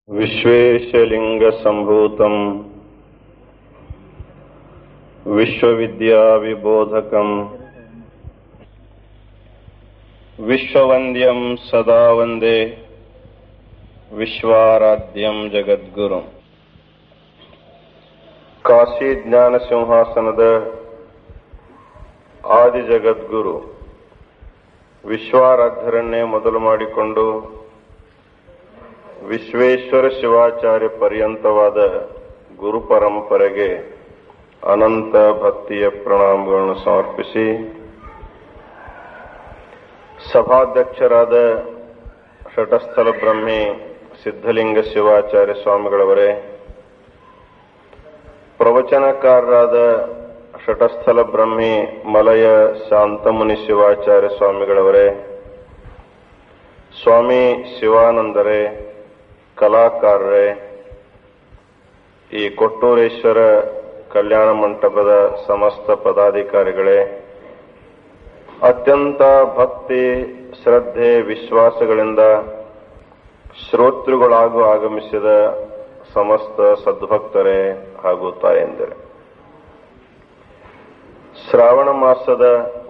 विश्वेशलिङ्गसम्भूतम् विश्वविद्याविबोधकम् विश्ववन्द्यम् सदा वन्दे ವಿಶ್ವಾರಾಧ್ಯಂ ಜಗದ್ಗುರು ಕಾಶಿ ಜ್ಞಾನ ಸಿಂಹಾಸನದ ಆದಿ ಜಗದ್ಗುರು ವಿಶ್ವಾರಾಧ್ಯರನ್ನೇ ಮೊದಲು ಮಾಡಿಕೊಂಡು ವಿಶ್ವೇಶ್ವರ ಶಿವಾಚಾರ್ಯ ಪರ್ಯಂತವಾದ ಗುರು ಪರಂಪರೆಗೆ ಅನಂತ ಭಕ್ತಿಯ ಪ್ರಣಾಮಗಳನ್ನು ಸಮರ್ಪಿಸಿ ಸಭಾಧ್ಯಕ್ಷರಾದ ಶಟಸ್ಥಲ ಬ್ರಹ್ಮಿ ಸಿದ್ಧಲಿಂಗ ಶಿವಾಚಾರ್ಯ ಸ್ವಾಮಿಗಳವರೇ ಪ್ರವಚನಕಾರರಾದ ಶಟಸ್ಥಲ ಬ್ರಹ್ಮಿ ಮಲಯ ಶಾಂತಮುನಿ ಶಿವಾಚಾರ್ಯ ಸ್ವಾಮಿಗಳವರೇ ಸ್ವಾಮಿ ಶಿವಾನಂದರೇ ಕಲಾಕಾರರೇ ಈ ಕೊಟ್ಟೂರೇಶ್ವರ ಕಲ್ಯಾಣ ಮಂಟಪದ ಸಮಸ್ತ ಪದಾಧಿಕಾರಿಗಳೇ ಅತ್ಯಂತ ಭಕ್ತಿ ಶ್ರದ್ಧೆ ವಿಶ್ವಾಸಗಳಿಂದ ಶ್ರೋತೃಗಳಾಗೂ ಆಗಮಿಸಿದ ಸಮಸ್ತ ಸದ್ಭಕ್ತರೇ ಹಾಗೂ ತಾಯಂದಿರೇ ಶ್ರಾವಣ ಮಾಸದ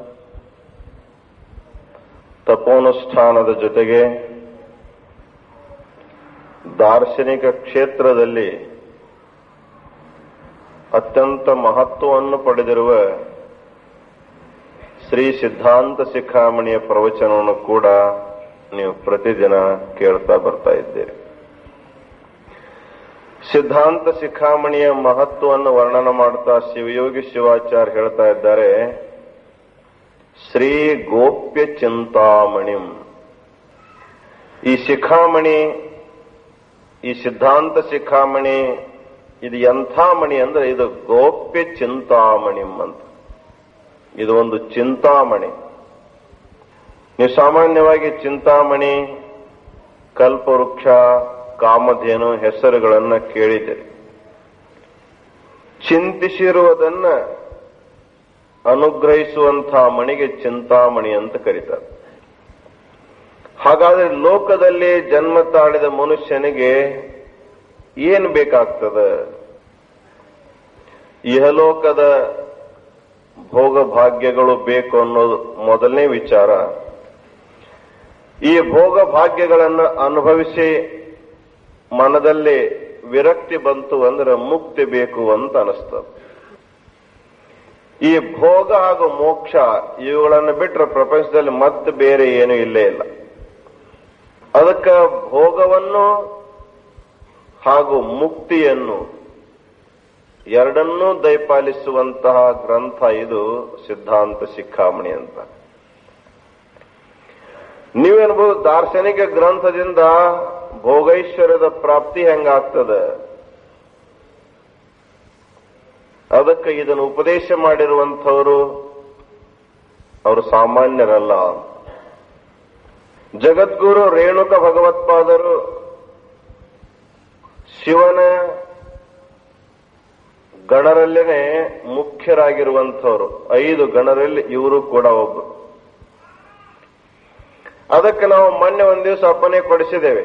ತಪೋನುಷ್ಠಾನದ ಜೊತೆಗೆ ದಾರ್ಶನಿಕ ಕ್ಷೇತ್ರದಲ್ಲಿ ಅತ್ಯಂತ ಮಹತ್ವವನ್ನು ಪಡೆದಿರುವ ಶ್ರೀ ಸಿದ್ಧಾಂತ ಶಿಖಾಮಣಿಯ ಪ್ರವಚನವನ್ನು ಕೂಡ ನೀವು ಪ್ರತಿದಿನ ಕೇಳ್ತಾ ಬರ್ತಾ ಇದ್ದೀರಿ ಸಿದ್ಧಾಂತ ಶಿಖಾಮಣಿಯ ಮಹತ್ವವನ್ನು ವರ್ಣನ ಮಾಡ್ತಾ ಶಿವಯೋಗಿ ಶಿವಾಚಾರ್ಯ ಹೇಳ್ತಾ ಇದ್ದಾರೆ ಶ್ರೀ ಗೋಪ್ಯ ಚಿಂತಾಮಣಿಂ ಈ ಶಿಖಾಮಣಿ ಈ ಸಿದ್ಧಾಂತ ಶಿಖಾಮಣಿ ಇದು ಎಂಥ ಮಣಿ ಅಂದ್ರೆ ಇದು ಗೋಪ್ಯ ಚಿಂತಾಮಣಿಂ ಅಂತ ಇದು ಒಂದು ಚಿಂತಾಮಣಿ ನೀವು ಸಾಮಾನ್ಯವಾಗಿ ಚಿಂತಾಮಣಿ ಕಲ್ಪವೃಕ್ಷ ಕಾಮಧೇನು ಹೆಸರುಗಳನ್ನ ಕೇಳಿದ್ದೀರಿ ಚಿಂತಿಸಿರುವುದನ್ನ ಅನುಗ್ರಹಿಸುವಂತಹ ಮಣಿಗೆ ಚಿಂತಾಮಣಿ ಅಂತ ಕರೀತಾರೆ ಹಾಗಾದ್ರೆ ಲೋಕದಲ್ಲಿ ಜನ್ಮ ತಾಳಿದ ಮನುಷ್ಯನಿಗೆ ಏನು ಬೇಕಾಗ್ತದ ಇಹಲೋಕದ ಭೋಗ ಭಾಗ್ಯಗಳು ಬೇಕು ಅನ್ನೋದು ಮೊದಲನೇ ವಿಚಾರ ಈ ಭೋಗ ಭಾಗ್ಯಗಳನ್ನು ಅನುಭವಿಸಿ ಮನದಲ್ಲಿ ವಿರಕ್ತಿ ಬಂತು ಅಂದ್ರೆ ಮುಕ್ತಿ ಬೇಕು ಅಂತ ಅನಿಸ್ತದೆ ಈ ಭೋಗ ಹಾಗೂ ಮೋಕ್ಷ ಇವುಗಳನ್ನು ಬಿಟ್ಟರೆ ಪ್ರಪಂಚದಲ್ಲಿ ಮತ್ತೆ ಬೇರೆ ಏನು ಇಲ್ಲೇ ಇಲ್ಲ ಅದಕ್ಕೆ ಭೋಗವನ್ನು ಹಾಗೂ ಮುಕ್ತಿಯನ್ನು ಎರಡನ್ನೂ ದಯಪಾಲಿಸುವಂತಹ ಗ್ರಂಥ ಇದು ಸಿದ್ಧಾಂತ ಶಿಖಾಮಣಿ ಅಂತ ನೀವೇನ್ಬೋದು ದಾರ್ಶನಿಕ ಗ್ರಂಥದಿಂದ ಭೋಗೈಶ್ವರ್ಯದ ಪ್ರಾಪ್ತಿ ಹೆಂಗಾಗ್ತದೆ ಅದಕ್ಕೆ ಇದನ್ನು ಉಪದೇಶ ಮಾಡಿರುವಂಥವರು ಅವರು ಸಾಮಾನ್ಯರಲ್ಲ ಜಗದ್ಗುರು ರೇಣುಕ ಭಗವತ್ಪಾದರು ಶಿವನ ಗಣರಲ್ಲೇನೆ ಮುಖ್ಯರಾಗಿರುವಂಥವ್ರು ಐದು ಗಣರಲ್ಲಿ ಇವರು ಕೂಡ ಒಬ್ಬರು ಅದಕ್ಕೆ ನಾವು ಮೊನ್ನೆ ಒಂದು ದಿವಸ ಅಪ್ಪನೆ ಕೊಡಿಸಿದ್ದೇವೆ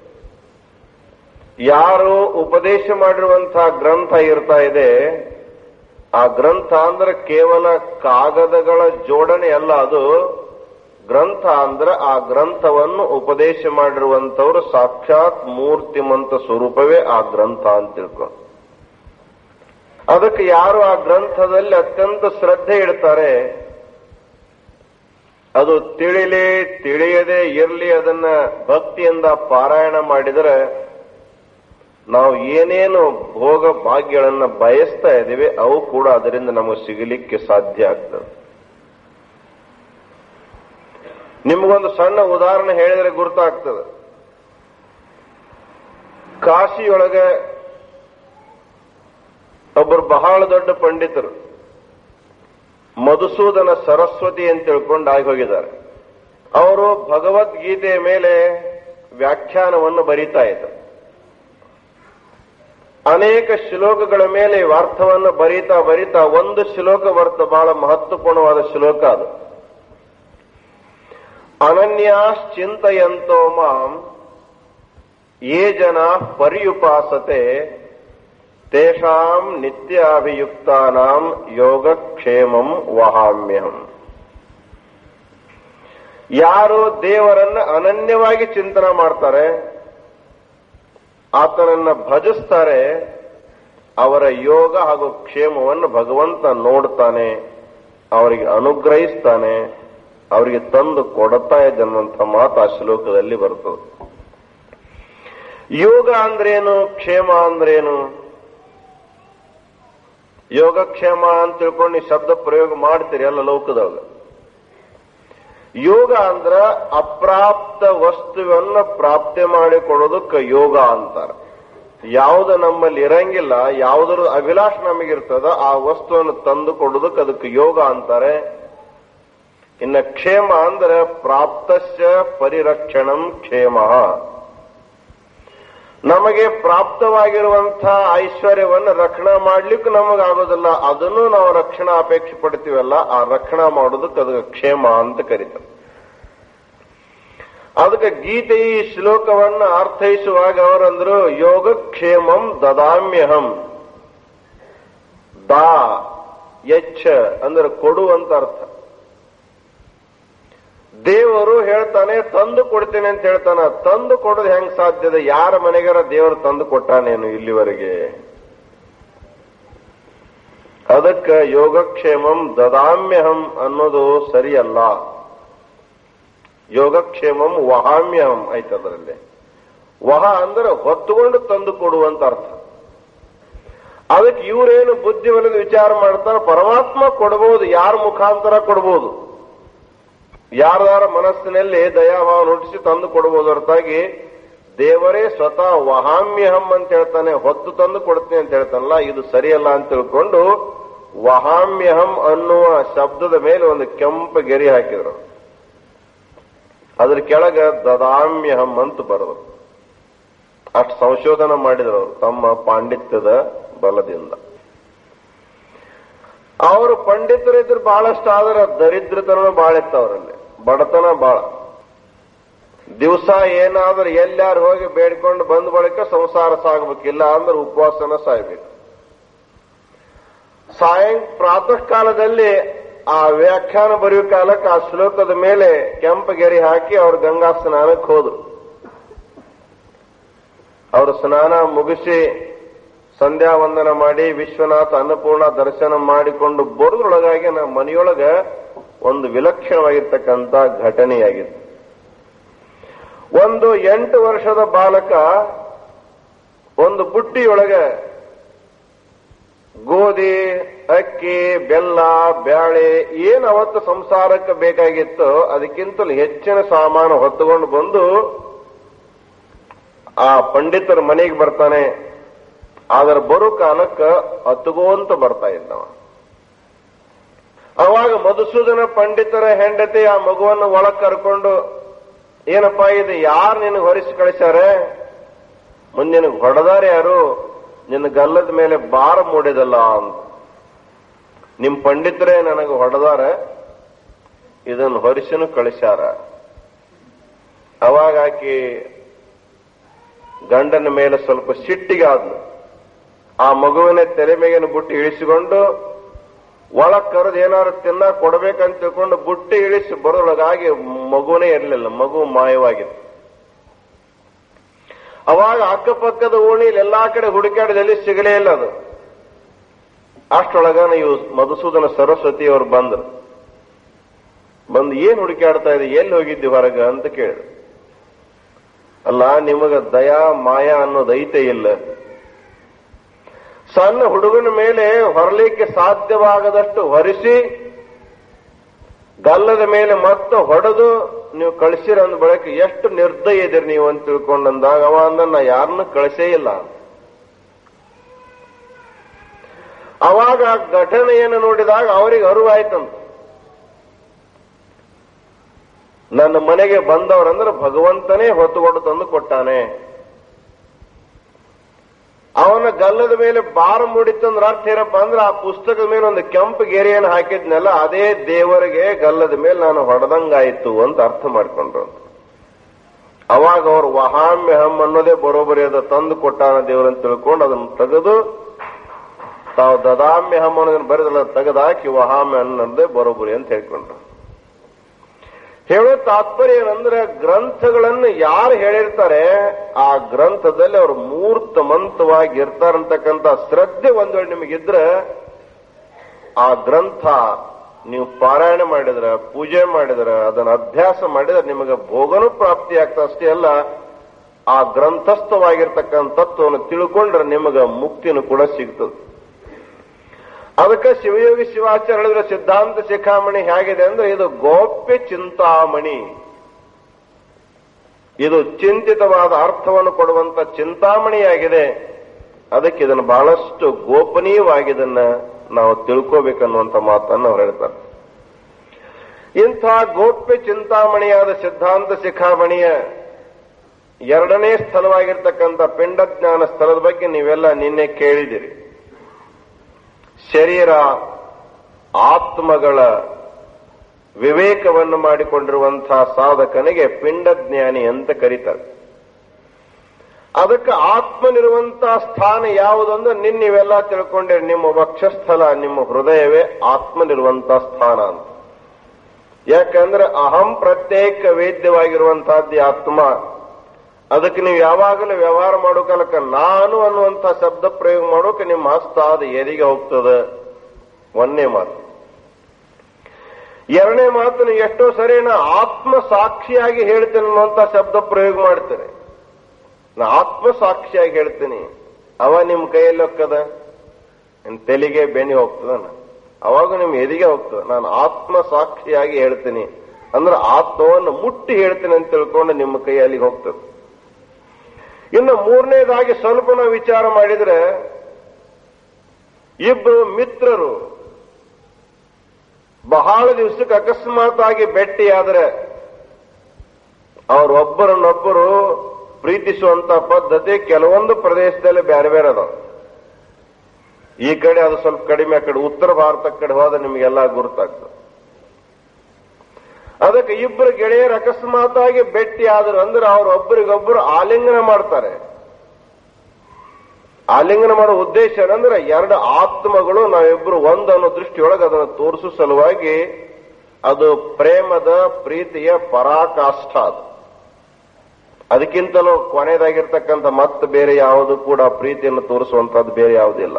ಯಾರು ಉಪದೇಶ ಮಾಡಿರುವಂತಹ ಗ್ರಂಥ ಇರ್ತಾ ಇದೆ ಆ ಗ್ರಂಥ ಅಂದ್ರೆ ಕೇವಲ ಕಾಗದಗಳ ಜೋಡಣೆ ಅಲ್ಲ ಅದು ಗ್ರಂಥ ಅಂದ್ರೆ ಆ ಗ್ರಂಥವನ್ನು ಉಪದೇಶ ಮಾಡಿರುವಂತವರು ಸಾಕ್ಷಾತ್ ಮೂರ್ತಿಮಂತ ಸ್ವರೂಪವೇ ಆ ಗ್ರಂಥ ಅಂತ ತಿಳ್ಕೊ ಅದಕ್ಕೆ ಯಾರು ಆ ಗ್ರಂಥದಲ್ಲಿ ಅತ್ಯಂತ ಶ್ರದ್ಧೆ ಇಡ್ತಾರೆ ಅದು ತಿಳಿಲಿ ತಿಳಿಯದೆ ಇರಲಿ ಅದನ್ನ ಭಕ್ತಿಯಿಂದ ಪಾರಾಯಣ ಮಾಡಿದರೆ ನಾವು ಏನೇನು ಭೋಗ ಭಾಗ್ಯಗಳನ್ನ ಬಯಸ್ತಾ ಇದ್ದೀವಿ ಅವು ಕೂಡ ಅದರಿಂದ ನಮಗೆ ಸಿಗಲಿಕ್ಕೆ ಸಾಧ್ಯ ಆಗ್ತದೆ ನಿಮಗೊಂದು ಸಣ್ಣ ಉದಾಹರಣೆ ಹೇಳಿದರೆ ಗುರುತಾಗ್ತದೆ ಕಾಶಿಯೊಳಗೆ ಒಬ್ಬರು ಬಹಳ ದೊಡ್ಡ ಪಂಡಿತರು ಮಧುಸೂದನ ಸರಸ್ವತಿ ಅಂತ ತಿಳ್ಕೊಂಡು ಆಗಿ ಹೋಗಿದ್ದಾರೆ ಅವರು ಭಗವದ್ಗೀತೆಯ ಮೇಲೆ ವ್ಯಾಖ್ಯಾನವನ್ನು ಬರೀತಾ ಇದ್ದರು ಅನೇಕ ಶ್ಲೋಕಗಳ ಮೇಲೆ ಅರ್ಥವನ್ನು ಬರೀತಾ ಬರೀತಾ ಒಂದು ಶ್ಲೋಕ ಬರ್ತ ಬಹಳ ಮಹತ್ವಪೂರ್ಣವಾದ ಶ್ಲೋಕ ಅದು ಅನನ್ಯಾಶ್ಚಿಂತಯಂತೋ ಮಾಂ ಯೇ ಜನ ಪರ್ಯುಪಾಸತೆ ತೇಷಾಂ ನಿತ್ಯಾಭಿಯುಕ್ತಾನಾಂ ಯೋಗಕ್ಷೇಮಂ ವಹಾಮ್ಯಹಂ ಯಾರು ದೇವರನ್ನ ಅನನ್ಯವಾಗಿ ಚಿಂತನೆ ಮಾಡ್ತಾರೆ ಆತನನ್ನ ಭಜಿಸ್ತಾರೆ ಅವರ ಯೋಗ ಹಾಗೂ ಕ್ಷೇಮವನ್ನು ಭಗವಂತ ನೋಡ್ತಾನೆ ಅವರಿಗೆ ಅನುಗ್ರಹಿಸ್ತಾನೆ ಅವರಿಗೆ ತಂದು ಕೊಡುತ್ತಾ ಇದ್ದನ್ನುವಂಥ ಮಾತು ಆ ಶ್ಲೋಕದಲ್ಲಿ ಬರ್ತದೆ ಯೋಗ ಅಂದ್ರೇನು ಕ್ಷೇಮ ಅಂದ್ರೇನು ಯೋಗಕ್ಷೇಮ ಅಂತ ತಿಳ್ಕೊಂಡು ನೀವು ಶಬ್ದ ಪ್ರಯೋಗ ಮಾಡ್ತೀರಿ ಎಲ್ಲ ಲೋಕದೊಳಗ ಯೋಗ ಅಂದ್ರ ಅಪ್ರಾಪ್ತ ವಸ್ತುವನ್ನ ಪ್ರಾಪ್ತಿ ಮಾಡಿಕೊಡೋದಕ್ಕೆ ಯೋಗ ಅಂತಾರ ಯಾವುದು ನಮ್ಮಲ್ಲಿ ಇರಂಗಿಲ್ಲ ಯಾವುದರ ಅಭಿಲಾಷ ನಮಗಿರ್ತದ ಆ ವಸ್ತುವನ್ನು ತಂದು ಕೊಡೋದಕ್ಕೆ ಅದಕ್ಕೆ ಯೋಗ ಅಂತಾರೆ ಇನ್ನ ಕ್ಷೇಮ ಅಂದ್ರೆ ಪ್ರಾಪ್ತಸ್ಯ ಪರಿರಕ್ಷಣಂ ಕ್ಷೇಮ ನಮಗೆ ಪ್ರಾಪ್ತವಾಗಿರುವಂತಹ ಐಶ್ವರ್ಯವನ್ನು ರಕ್ಷಣಾ ಮಾಡ್ಲಿಕ್ಕೆ ನಮಗಾಗೋದಿಲ್ಲ ಅದನ್ನು ನಾವು ರಕ್ಷಣಾ ಅಪೇಕ್ಷೆ ಪಡ್ತೀವಲ್ಲ ಆ ರಕ್ಷಣಾ ಮಾಡೋದಕ್ಕೆ ಅದಕ್ಕೆ ಕ್ಷೇಮ ಅಂತ ಕರೀತಾರೆ ಅದಕ್ಕೆ ಗೀತೆ ಈ ಶ್ಲೋಕವನ್ನ ಅರ್ಥೈಸುವಾಗ ಅವರಂದ್ರು ಯೋಗಕ್ಷೇಮಂ ದದಾಮ್ಯಹಂ ದಾ ಯಚ್ಛ ಅಂದ್ರೆ ಕೊಡು ಅಂತ ಅರ್ಥ ದೇವರು ಹೇಳ್ತಾನೆ ತಂದು ಕೊಡ್ತೇನೆ ಅಂತ ಹೇಳ್ತಾನ ತಂದು ಕೊಡೋದು ಹೆಂಗ್ ಸಾಧ್ಯದ ಯಾರ ಮನೆಗಾರ ದೇವರು ತಂದು ಕೊಟ್ಟಾನೇನು ಇಲ್ಲಿವರೆಗೆ ಅದಕ್ಕ ಯೋಗಕ್ಷೇಮಂ ದದಾಮ್ಯಹಂ ಅನ್ನೋದು ಸರಿಯಲ್ಲ ಯೋಗಕ್ಷೇಮಂ ವಹಾಮ್ಯಹಂ ಆಯ್ತು ಅದರಲ್ಲಿ ವಹ ಅಂದ್ರೆ ಹೊತ್ತುಕೊಂಡು ತಂದು ಕೊಡುವಂತ ಅರ್ಥ ಅದಕ್ಕೆ ಇವರೇನು ಬುದ್ಧಿವಲ್ಲದ ವಿಚಾರ ಮಾಡ್ತಾರೆ ಪರಮಾತ್ಮ ಕೊಡಬಹುದು ಯಾರ ಮುಖಾಂತರ ಕೊಡಬಹುದು ಯಾರ್ದಾರ ಮನಸ್ಸಿನಲ್ಲಿ ದಯಾಭಾವ ನುಡಿಸಿ ತಂದು ಕೊಡಬಹುದು ಹೊರತಾಗಿ ದೇವರೇ ಸ್ವತಃ ವಹಾಮ್ಯಹಂ ಅಂತ ಹೇಳ್ತಾನೆ ಹೊತ್ತು ತಂದು ಕೊಡ್ತೀನಿ ಅಂತ ಹೇಳ್ತಾನಲ್ಲ ಇದು ಸರಿಯಲ್ಲ ಅಂತ ತಿಳ್ಕೊಂಡು ವಹಾಮ್ಯಹಂ ಅನ್ನುವ ಶಬ್ದದ ಮೇಲೆ ಒಂದು ಕೆಂಪು ಗೆರೆ ಹಾಕಿದ್ರು ಅದ್ರ ಕೆಳಗ ದದಾಮ್ಯಹಂ ಅಂತ ಬರೆದ್ರು ಅಷ್ಟು ಸಂಶೋಧನೆ ಮಾಡಿದ್ರು ಅವರು ತಮ್ಮ ಪಾಂಡಿತ್ಯದ ಬಲದಿಂದ ಅವರು ಪಂಡಿತರಿದ್ರು ಬಹಳಷ್ಟು ಆದ್ರೆ ದರಿದ್ರತನ ಬಹಳ ಇತ್ತು ಅವರಲ್ಲಿ ಬಡತನ ಬಹಳ ದಿವಸ ಏನಾದ್ರೂ ಎಲ್ಲಾರು ಹೋಗಿ ಬೇಡ್ಕೊಂಡು ಬಂದ ಬಳಿಕ ಸಂಸಾರ ಸಾಗಬೇಕಿಲ್ಲ ಅಂದ್ರೆ ಉಪವಾಸನ ಸಾಯ್ಬೇಕು ಸಾಯಂ ಪ್ರಾತಃ ಕಾಲದಲ್ಲಿ ಆ ವ್ಯಾಖ್ಯಾನ ಬರೆಯುವ ಕಾಲಕ್ಕೆ ಆ ಶ್ಲೋಕದ ಮೇಲೆ ಕೆಂಪು ಗೆರೆ ಹಾಕಿ ಅವ್ರು ಗಂಗಾ ಸ್ನಾನಕ್ಕೆ ಹೋದ್ರು ಅವರು ಸ್ನಾನ ಮುಗಿಸಿ ಸಂಧ್ಯಾ ವಂದನ ಮಾಡಿ ವಿಶ್ವನಾಥ ಅನ್ನಪೂರ್ಣ ದರ್ಶನ ಮಾಡಿಕೊಂಡು ಬರೋದ್ರೊಳಗಾಗಿ ನಮ್ಮ ಮನೆಯೊಳಗ ಒಂದು ವಿಲಕ್ಷಣವಾಗಿರ್ತಕ್ಕಂಥ ಘಟನೆಯಾಗಿತ್ತು ಒಂದು ಎಂಟು ವರ್ಷದ ಬಾಲಕ ಒಂದು ಬುಟ್ಟಿಯೊಳಗೆ ಗೋಧಿ ಅಕ್ಕಿ ಬೆಲ್ಲ ಬ್ಯಾಳೆ ಏನ್ ಅವತ್ತು ಸಂಸಾರಕ್ಕೆ ಬೇಕಾಗಿತ್ತು ಅದಕ್ಕಿಂತಲೂ ಹೆಚ್ಚಿನ ಸಾಮಾನು ಹೊತ್ತುಕೊಂಡು ಬಂದು ಆ ಪಂಡಿತರ ಮನೆಗೆ ಬರ್ತಾನೆ ಆದ್ರೆ ಬರೋ ಕಾಲಕ್ಕ ಅತ್ತುಗೋಂತ ಬರ್ತಾ ಇದ್ದವ ಅವಾಗ ಮಧುಸೂದನ ಪಂಡಿತರ ಹೆಂಡತಿ ಆ ಮಗುವನ್ನು ಒಳಗ್ ಕರ್ಕೊಂಡು ಏನಪ್ಪಾ ಇದು ಯಾರು ನಿನಗೆ ಹೊರಿಸಿ ಕಳಿಸ್ಯಾರೆ ಮುಂದೆ ನಿನಗೆ ಹೊಡೆದಾರ ಯಾರು ನಿನ್ನ ಗಲ್ಲದ ಮೇಲೆ ಭಾರ ಮೂಡಿದಲ್ಲ ಅಂತ ನಿಮ್ ಪಂಡಿತರೇ ನನಗೆ ಹೊಡೆದಾರ ಇದನ್ನು ಹೊರಿಸಿನೂ ಕಳಿಸ್ಯಾರ ಅವಾಗ ಆಕಿ ಗಂಡನ ಮೇಲೆ ಸ್ವಲ್ಪ ಸಿಟ್ಟಿಗೆ ಆದ್ಲು ಆ ಮಗುವಿನ ತೆರೆ ಮೇಗಿನ ಬುಟ್ಟಿ ಇಳಿಸಿಕೊಂಡು ಒಳಗ್ ಕರೆದು ಏನಾದ್ರು ತಿನ್ನ ಕೊಡ್ಬೇಕಂತ ತಿಳ್ಕೊಂಡು ಬುಟ್ಟಿ ಇಳಿಸಿ ಬರೋಳಗಾಗಿ ಮಗುನೇ ಇರಲಿಲ್ಲ ಮಗು ಮಾಯವಾಗಿತ್ತು ಅವಾಗ ಅಕ್ಕಪಕ್ಕದ ಓಣಿಲಿ ಎಲ್ಲಾ ಕಡೆ ಹುಡುಕಾಡಿದಲ್ಲಿ ಸಿಗಲೇ ಇಲ್ಲ ಅದು ಅಷ್ಟೊಳಗ ನೀವು ಮಧುಸೂದನ ಸರಸ್ವತಿ ಅವರು ಬಂದ್ರು ಬಂದು ಏನ್ ಹುಡುಕಾಡ್ತಾ ಇದೆ ಎಲ್ಲಿ ಹೋಗಿದ್ದಿ ಹೊರಗ ಅಂತ ಕೇಳಿದ್ರು ಅಲ್ಲ ನಿಮಗ ದಯಾ ಮಾಯಾ ಅನ್ನೋದು ಐತೆ ಇಲ್ಲ ಸಣ್ಣ ಹುಡುಗನ ಮೇಲೆ ಹೊರಲಿಕ್ಕೆ ಸಾಧ್ಯವಾಗದಷ್ಟು ಹೊರಿಸಿ ಗಲ್ಲದ ಮೇಲೆ ಮತ್ತೆ ಹೊಡೆದು ನೀವು ಕಳಿಸಿರ ಅಂದ ಬಳಿಕ ಎಷ್ಟು ನಿರ್ದಯ ಇದಿರಿ ನೀವು ಅಂತ ತಿಳ್ಕೊಂಡಂದಾಗ ಅವ ಅಂದ ನಾ ಯಾರನ್ನ ಕಳಿಸೇ ಇಲ್ಲ ಅವಾಗ ಆ ಘಟನೆಯನ್ನು ನೋಡಿದಾಗ ಅವರಿಗೆ ಅರಿವಾಯ್ತಂತ ನನ್ನ ಮನೆಗೆ ಬಂದವರಂದ್ರೆ ಭಗವಂತನೇ ಹೊತ್ತುಕೊಂಡು ತಂದು ಕೊಟ್ಟಾನೆ ಅವನ ಗಲ್ಲದ ಮೇಲೆ ಬಾರ ಮೂಡಿತ್ತಂದ್ರ ಅರ್ಥ ಏನಪ್ಪ ಅಂದ್ರೆ ಆ ಪುಸ್ತಕದ ಮೇಲೆ ಒಂದು ಕೆಂಪು ಗೆರೆಯನ್ನು ಹಾಕಿದ್ನಲ್ಲ ಅದೇ ದೇವರಿಗೆ ಗಲ್ಲದ ಮೇಲೆ ನಾನು ಹೊಡೆದಂಗಾಯ್ತು ಅಂತ ಅರ್ಥ ಮಾಡ್ಕೊಂಡ್ರು ಅಂತ ಅವಾಗ ಅವರು ವಹಾಮ್ಯಹಂ ಅನ್ನೋದೇ ಬರೋಬರಿ ಅದ ತಂದು ಕೊಟ್ಟಾನ ದೇವರನ್ನು ತಿಳ್ಕೊಂಡು ಅದನ್ನು ತೆಗೆದು ತಾವು ದದಾಮ್ಯಹಂ ಅನ್ನೋದನ್ನ ಬರೆದಲ್ಲ ತೆಗೆದಾಕಿ ವಹಾಮ್ಯ ಅನ್ನೋದೇ ಬರೋಬರಿ ಅಂತ ಹೇಳ್ಕೊಂಡ್ರು ಹೇಳೋ ತಾತ್ಪರ್ಯ ಏನಂದ್ರೆ ಗ್ರಂಥಗಳನ್ನು ಯಾರು ಹೇಳಿರ್ತಾರೆ ಆ ಗ್ರಂಥದಲ್ಲಿ ಅವರು ಮೂರ್ತಮಂತವಾಗಿ ಇರ್ತಾರಂತಕ್ಕಂಥ ಶ್ರದ್ಧೆ ಒಂದ್ ವೇಳೆ ನಿಮಗಿದ್ರೆ ಆ ಗ್ರಂಥ ನೀವು ಪಾರಾಯಣ ಮಾಡಿದ್ರ ಪೂಜೆ ಮಾಡಿದ್ರ ಅದನ್ನ ಅಭ್ಯಾಸ ಮಾಡಿದ್ರೆ ನಿಮಗೆ ಭೋಗನೂ ಪ್ರಾಪ್ತಿ ಆಗ್ತದೆ ಅಷ್ಟೇ ಅಲ್ಲ ಆ ಗ್ರಂಥಸ್ಥವಾಗಿರ್ತಕ್ಕಂಥ ತತ್ವವನ್ನು ತಿಳ್ಕೊಂಡ್ರೆ ನಿಮಗೆ ಮುಕ್ತಿನೂ ಕೂಡ ಸಿಗ್ತದೆ ಅದಕ್ಕೆ ಶಿವಯೋಗಿ ಶಿವಾಚಾರ್ಯ ಹೇಳಿದ್ರೆ ಸಿದ್ಧಾಂತ ಶಿಖಾಮಣಿ ಹೇಗಿದೆ ಅಂದ್ರೆ ಇದು ಗೋಪ್ಯ ಚಿಂತಾಮಣಿ ಇದು ಚಿಂತಿತವಾದ ಅರ್ಥವನ್ನು ಕೊಡುವಂತ ಚಿಂತಾಮಣಿಯಾಗಿದೆ ಅದಕ್ಕೆ ಇದನ್ನು ಬಹಳಷ್ಟು ಗೋಪನೀಯವಾಗಿ ಇದನ್ನ ನಾವು ತಿಳ್ಕೋಬೇಕನ್ನುವಂತ ಮಾತನ್ನು ಅವ್ರು ಹೇಳ್ತಾರೆ ಇಂಥ ಗೋಪ್ಯ ಚಿಂತಾಮಣಿಯಾದ ಸಿದ್ಧಾಂತ ಶಿಖಾಮಣಿಯ ಎರಡನೇ ಸ್ಥಳವಾಗಿರ್ತಕ್ಕಂಥ ಪಿಂಡಜ್ಞಾನ ಸ್ಥಳದ ಬಗ್ಗೆ ನೀವೆಲ್ಲ ನಿನ್ನೆ ಕೇಳಿದಿರಿ ಶರೀರ ಆತ್ಮಗಳ ವಿವೇಕವನ್ನು ಮಾಡಿಕೊಂಡಿರುವಂತಹ ಸಾಧಕನಿಗೆ ಪಿಂಡಜ್ಞಾನಿ ಅಂತ ಕರೀತಾರೆ ಅದಕ್ಕೆ ಆತ್ಮನಿರುವಂತಹ ಸ್ಥಾನ ಯಾವುದಂದ್ರೆ ನಿನ್ನ ನೀವೆಲ್ಲ ತಿಳ್ಕೊಂಡ್ರೆ ನಿಮ್ಮ ವಕ್ಷಸ್ಥಲ ನಿಮ್ಮ ಹೃದಯವೇ ಆತ್ಮನಿರುವಂತಹ ಸ್ಥಾನ ಅಂತ ಯಾಕಂದ್ರೆ ಅಹಂ ಪ್ರತ್ಯೇಕ ವೇದ್ಯವಾಗಿರುವಂತಹದ್ದು ಆತ್ಮ ಅದಕ್ಕೆ ನೀವು ಯಾವಾಗಲೂ ವ್ಯವಹಾರ ಮಾಡೋ ಕಾಲಕ್ಕೆ ನಾನು ಅನ್ನುವಂಥ ಶಬ್ದ ಪ್ರಯೋಗ ಮಾಡೋಕೆ ನಿಮ್ಮ ಹಸ್ತ ಅದು ಎದಿಗೆ ಹೋಗ್ತದೆ ಒಂದನೇ ಮಾತು ಎರಡನೇ ಮಾತು ನೀವು ಎಷ್ಟೋ ಸರಿ ನಾ ಆತ್ಮ ಸಾಕ್ಷಿಯಾಗಿ ಹೇಳ್ತೇನೆ ಅನ್ನುವಂಥ ಶಬ್ದ ಪ್ರಯೋಗ ಮಾಡ್ತೇನೆ ನಾ ಆತ್ಮ ಸಾಕ್ಷಿಯಾಗಿ ಹೇಳ್ತೀನಿ ಅವ ನಿಮ್ ಕೈಯಲ್ಲಿ ಹೋಗ್ತದ ನಿಮ್ ತೆಲಿಗೆ ಬೆನ್ನಿ ಹೋಗ್ತದ ಅವಾಗ ನಿಮ್ ಎದಿಗೆ ಹೋಗ್ತದ ನಾನು ಆತ್ಮ ಸಾಕ್ಷಿಯಾಗಿ ಹೇಳ್ತೀನಿ ಅಂದ್ರೆ ಆತ್ಮವನ್ನು ಮುಟ್ಟಿ ಹೇಳ್ತೀನಿ ಅಂತ ತಿಳ್ಕೊಂಡು ನಿಮ್ಮ ಕೈ ಅಲ್ಲಿಗೆ ಹೋಗ್ತದೆ ಇನ್ನು ಮೂರನೇದಾಗಿ ಸ್ವಲ್ಪ ನಾವು ವಿಚಾರ ಮಾಡಿದ್ರೆ ಇಬ್ರು ಮಿತ್ರರು ಬಹಳ ದಿವಸಕ್ಕೆ ಅಕಸ್ಮಾತ್ ಆಗಿ ಭೇಟಿಯಾದ್ರೆ ಅವರೊಬ್ಬರನ್ನೊಬ್ಬರು ಪ್ರೀತಿಸುವಂತ ಪದ್ಧತಿ ಕೆಲವೊಂದು ಪ್ರದೇಶದಲ್ಲಿ ಬೇರೆ ಬೇರೆ ಅದಾವ ಈ ಕಡೆ ಅದು ಸ್ವಲ್ಪ ಕಡಿಮೆ ಆ ಕಡೆ ಉತ್ತರ ಭಾರತ ಕಡೆ ಹೋದ ನಿಮಗೆಲ್ಲ ಗುರುತಾಗ್ತದೆ ಅದಕ್ಕೆ ಇಬ್ಬರು ಗೆಳೆಯರು ಅಕಸ್ಮಾತ್ ಆಗಿ ಭೇಟಿ ಆದ್ರು ಅಂದ್ರೆ ಅವರೊಬ್ಬರಿಗೊಬ್ಬರು ಆಲಿಂಗನ ಮಾಡ್ತಾರೆ ಆಲಿಂಗನ ಮಾಡೋ ಉದ್ದೇಶ ಏನಂದ್ರೆ ಎರಡು ಆತ್ಮಗಳು ನಾವಿಬ್ರು ಒಂದು ಅನ್ನೋ ದೃಷ್ಟಿಯೊಳಗೆ ಅದನ್ನು ತೋರಿಸೋ ಸಲುವಾಗಿ ಅದು ಪ್ರೇಮದ ಪ್ರೀತಿಯ ಪರಾಕಾಷ್ಠ ಅದು ಅದಕ್ಕಿಂತಲೂ ಕೊನೆಯದಾಗಿರ್ತಕ್ಕಂಥ ಮತ್ತೆ ಬೇರೆ ಯಾವುದು ಕೂಡ ಪ್ರೀತಿಯನ್ನು ತೋರಿಸುವಂತದ್ದು ಬೇರೆ ಯಾವುದಿಲ್ಲ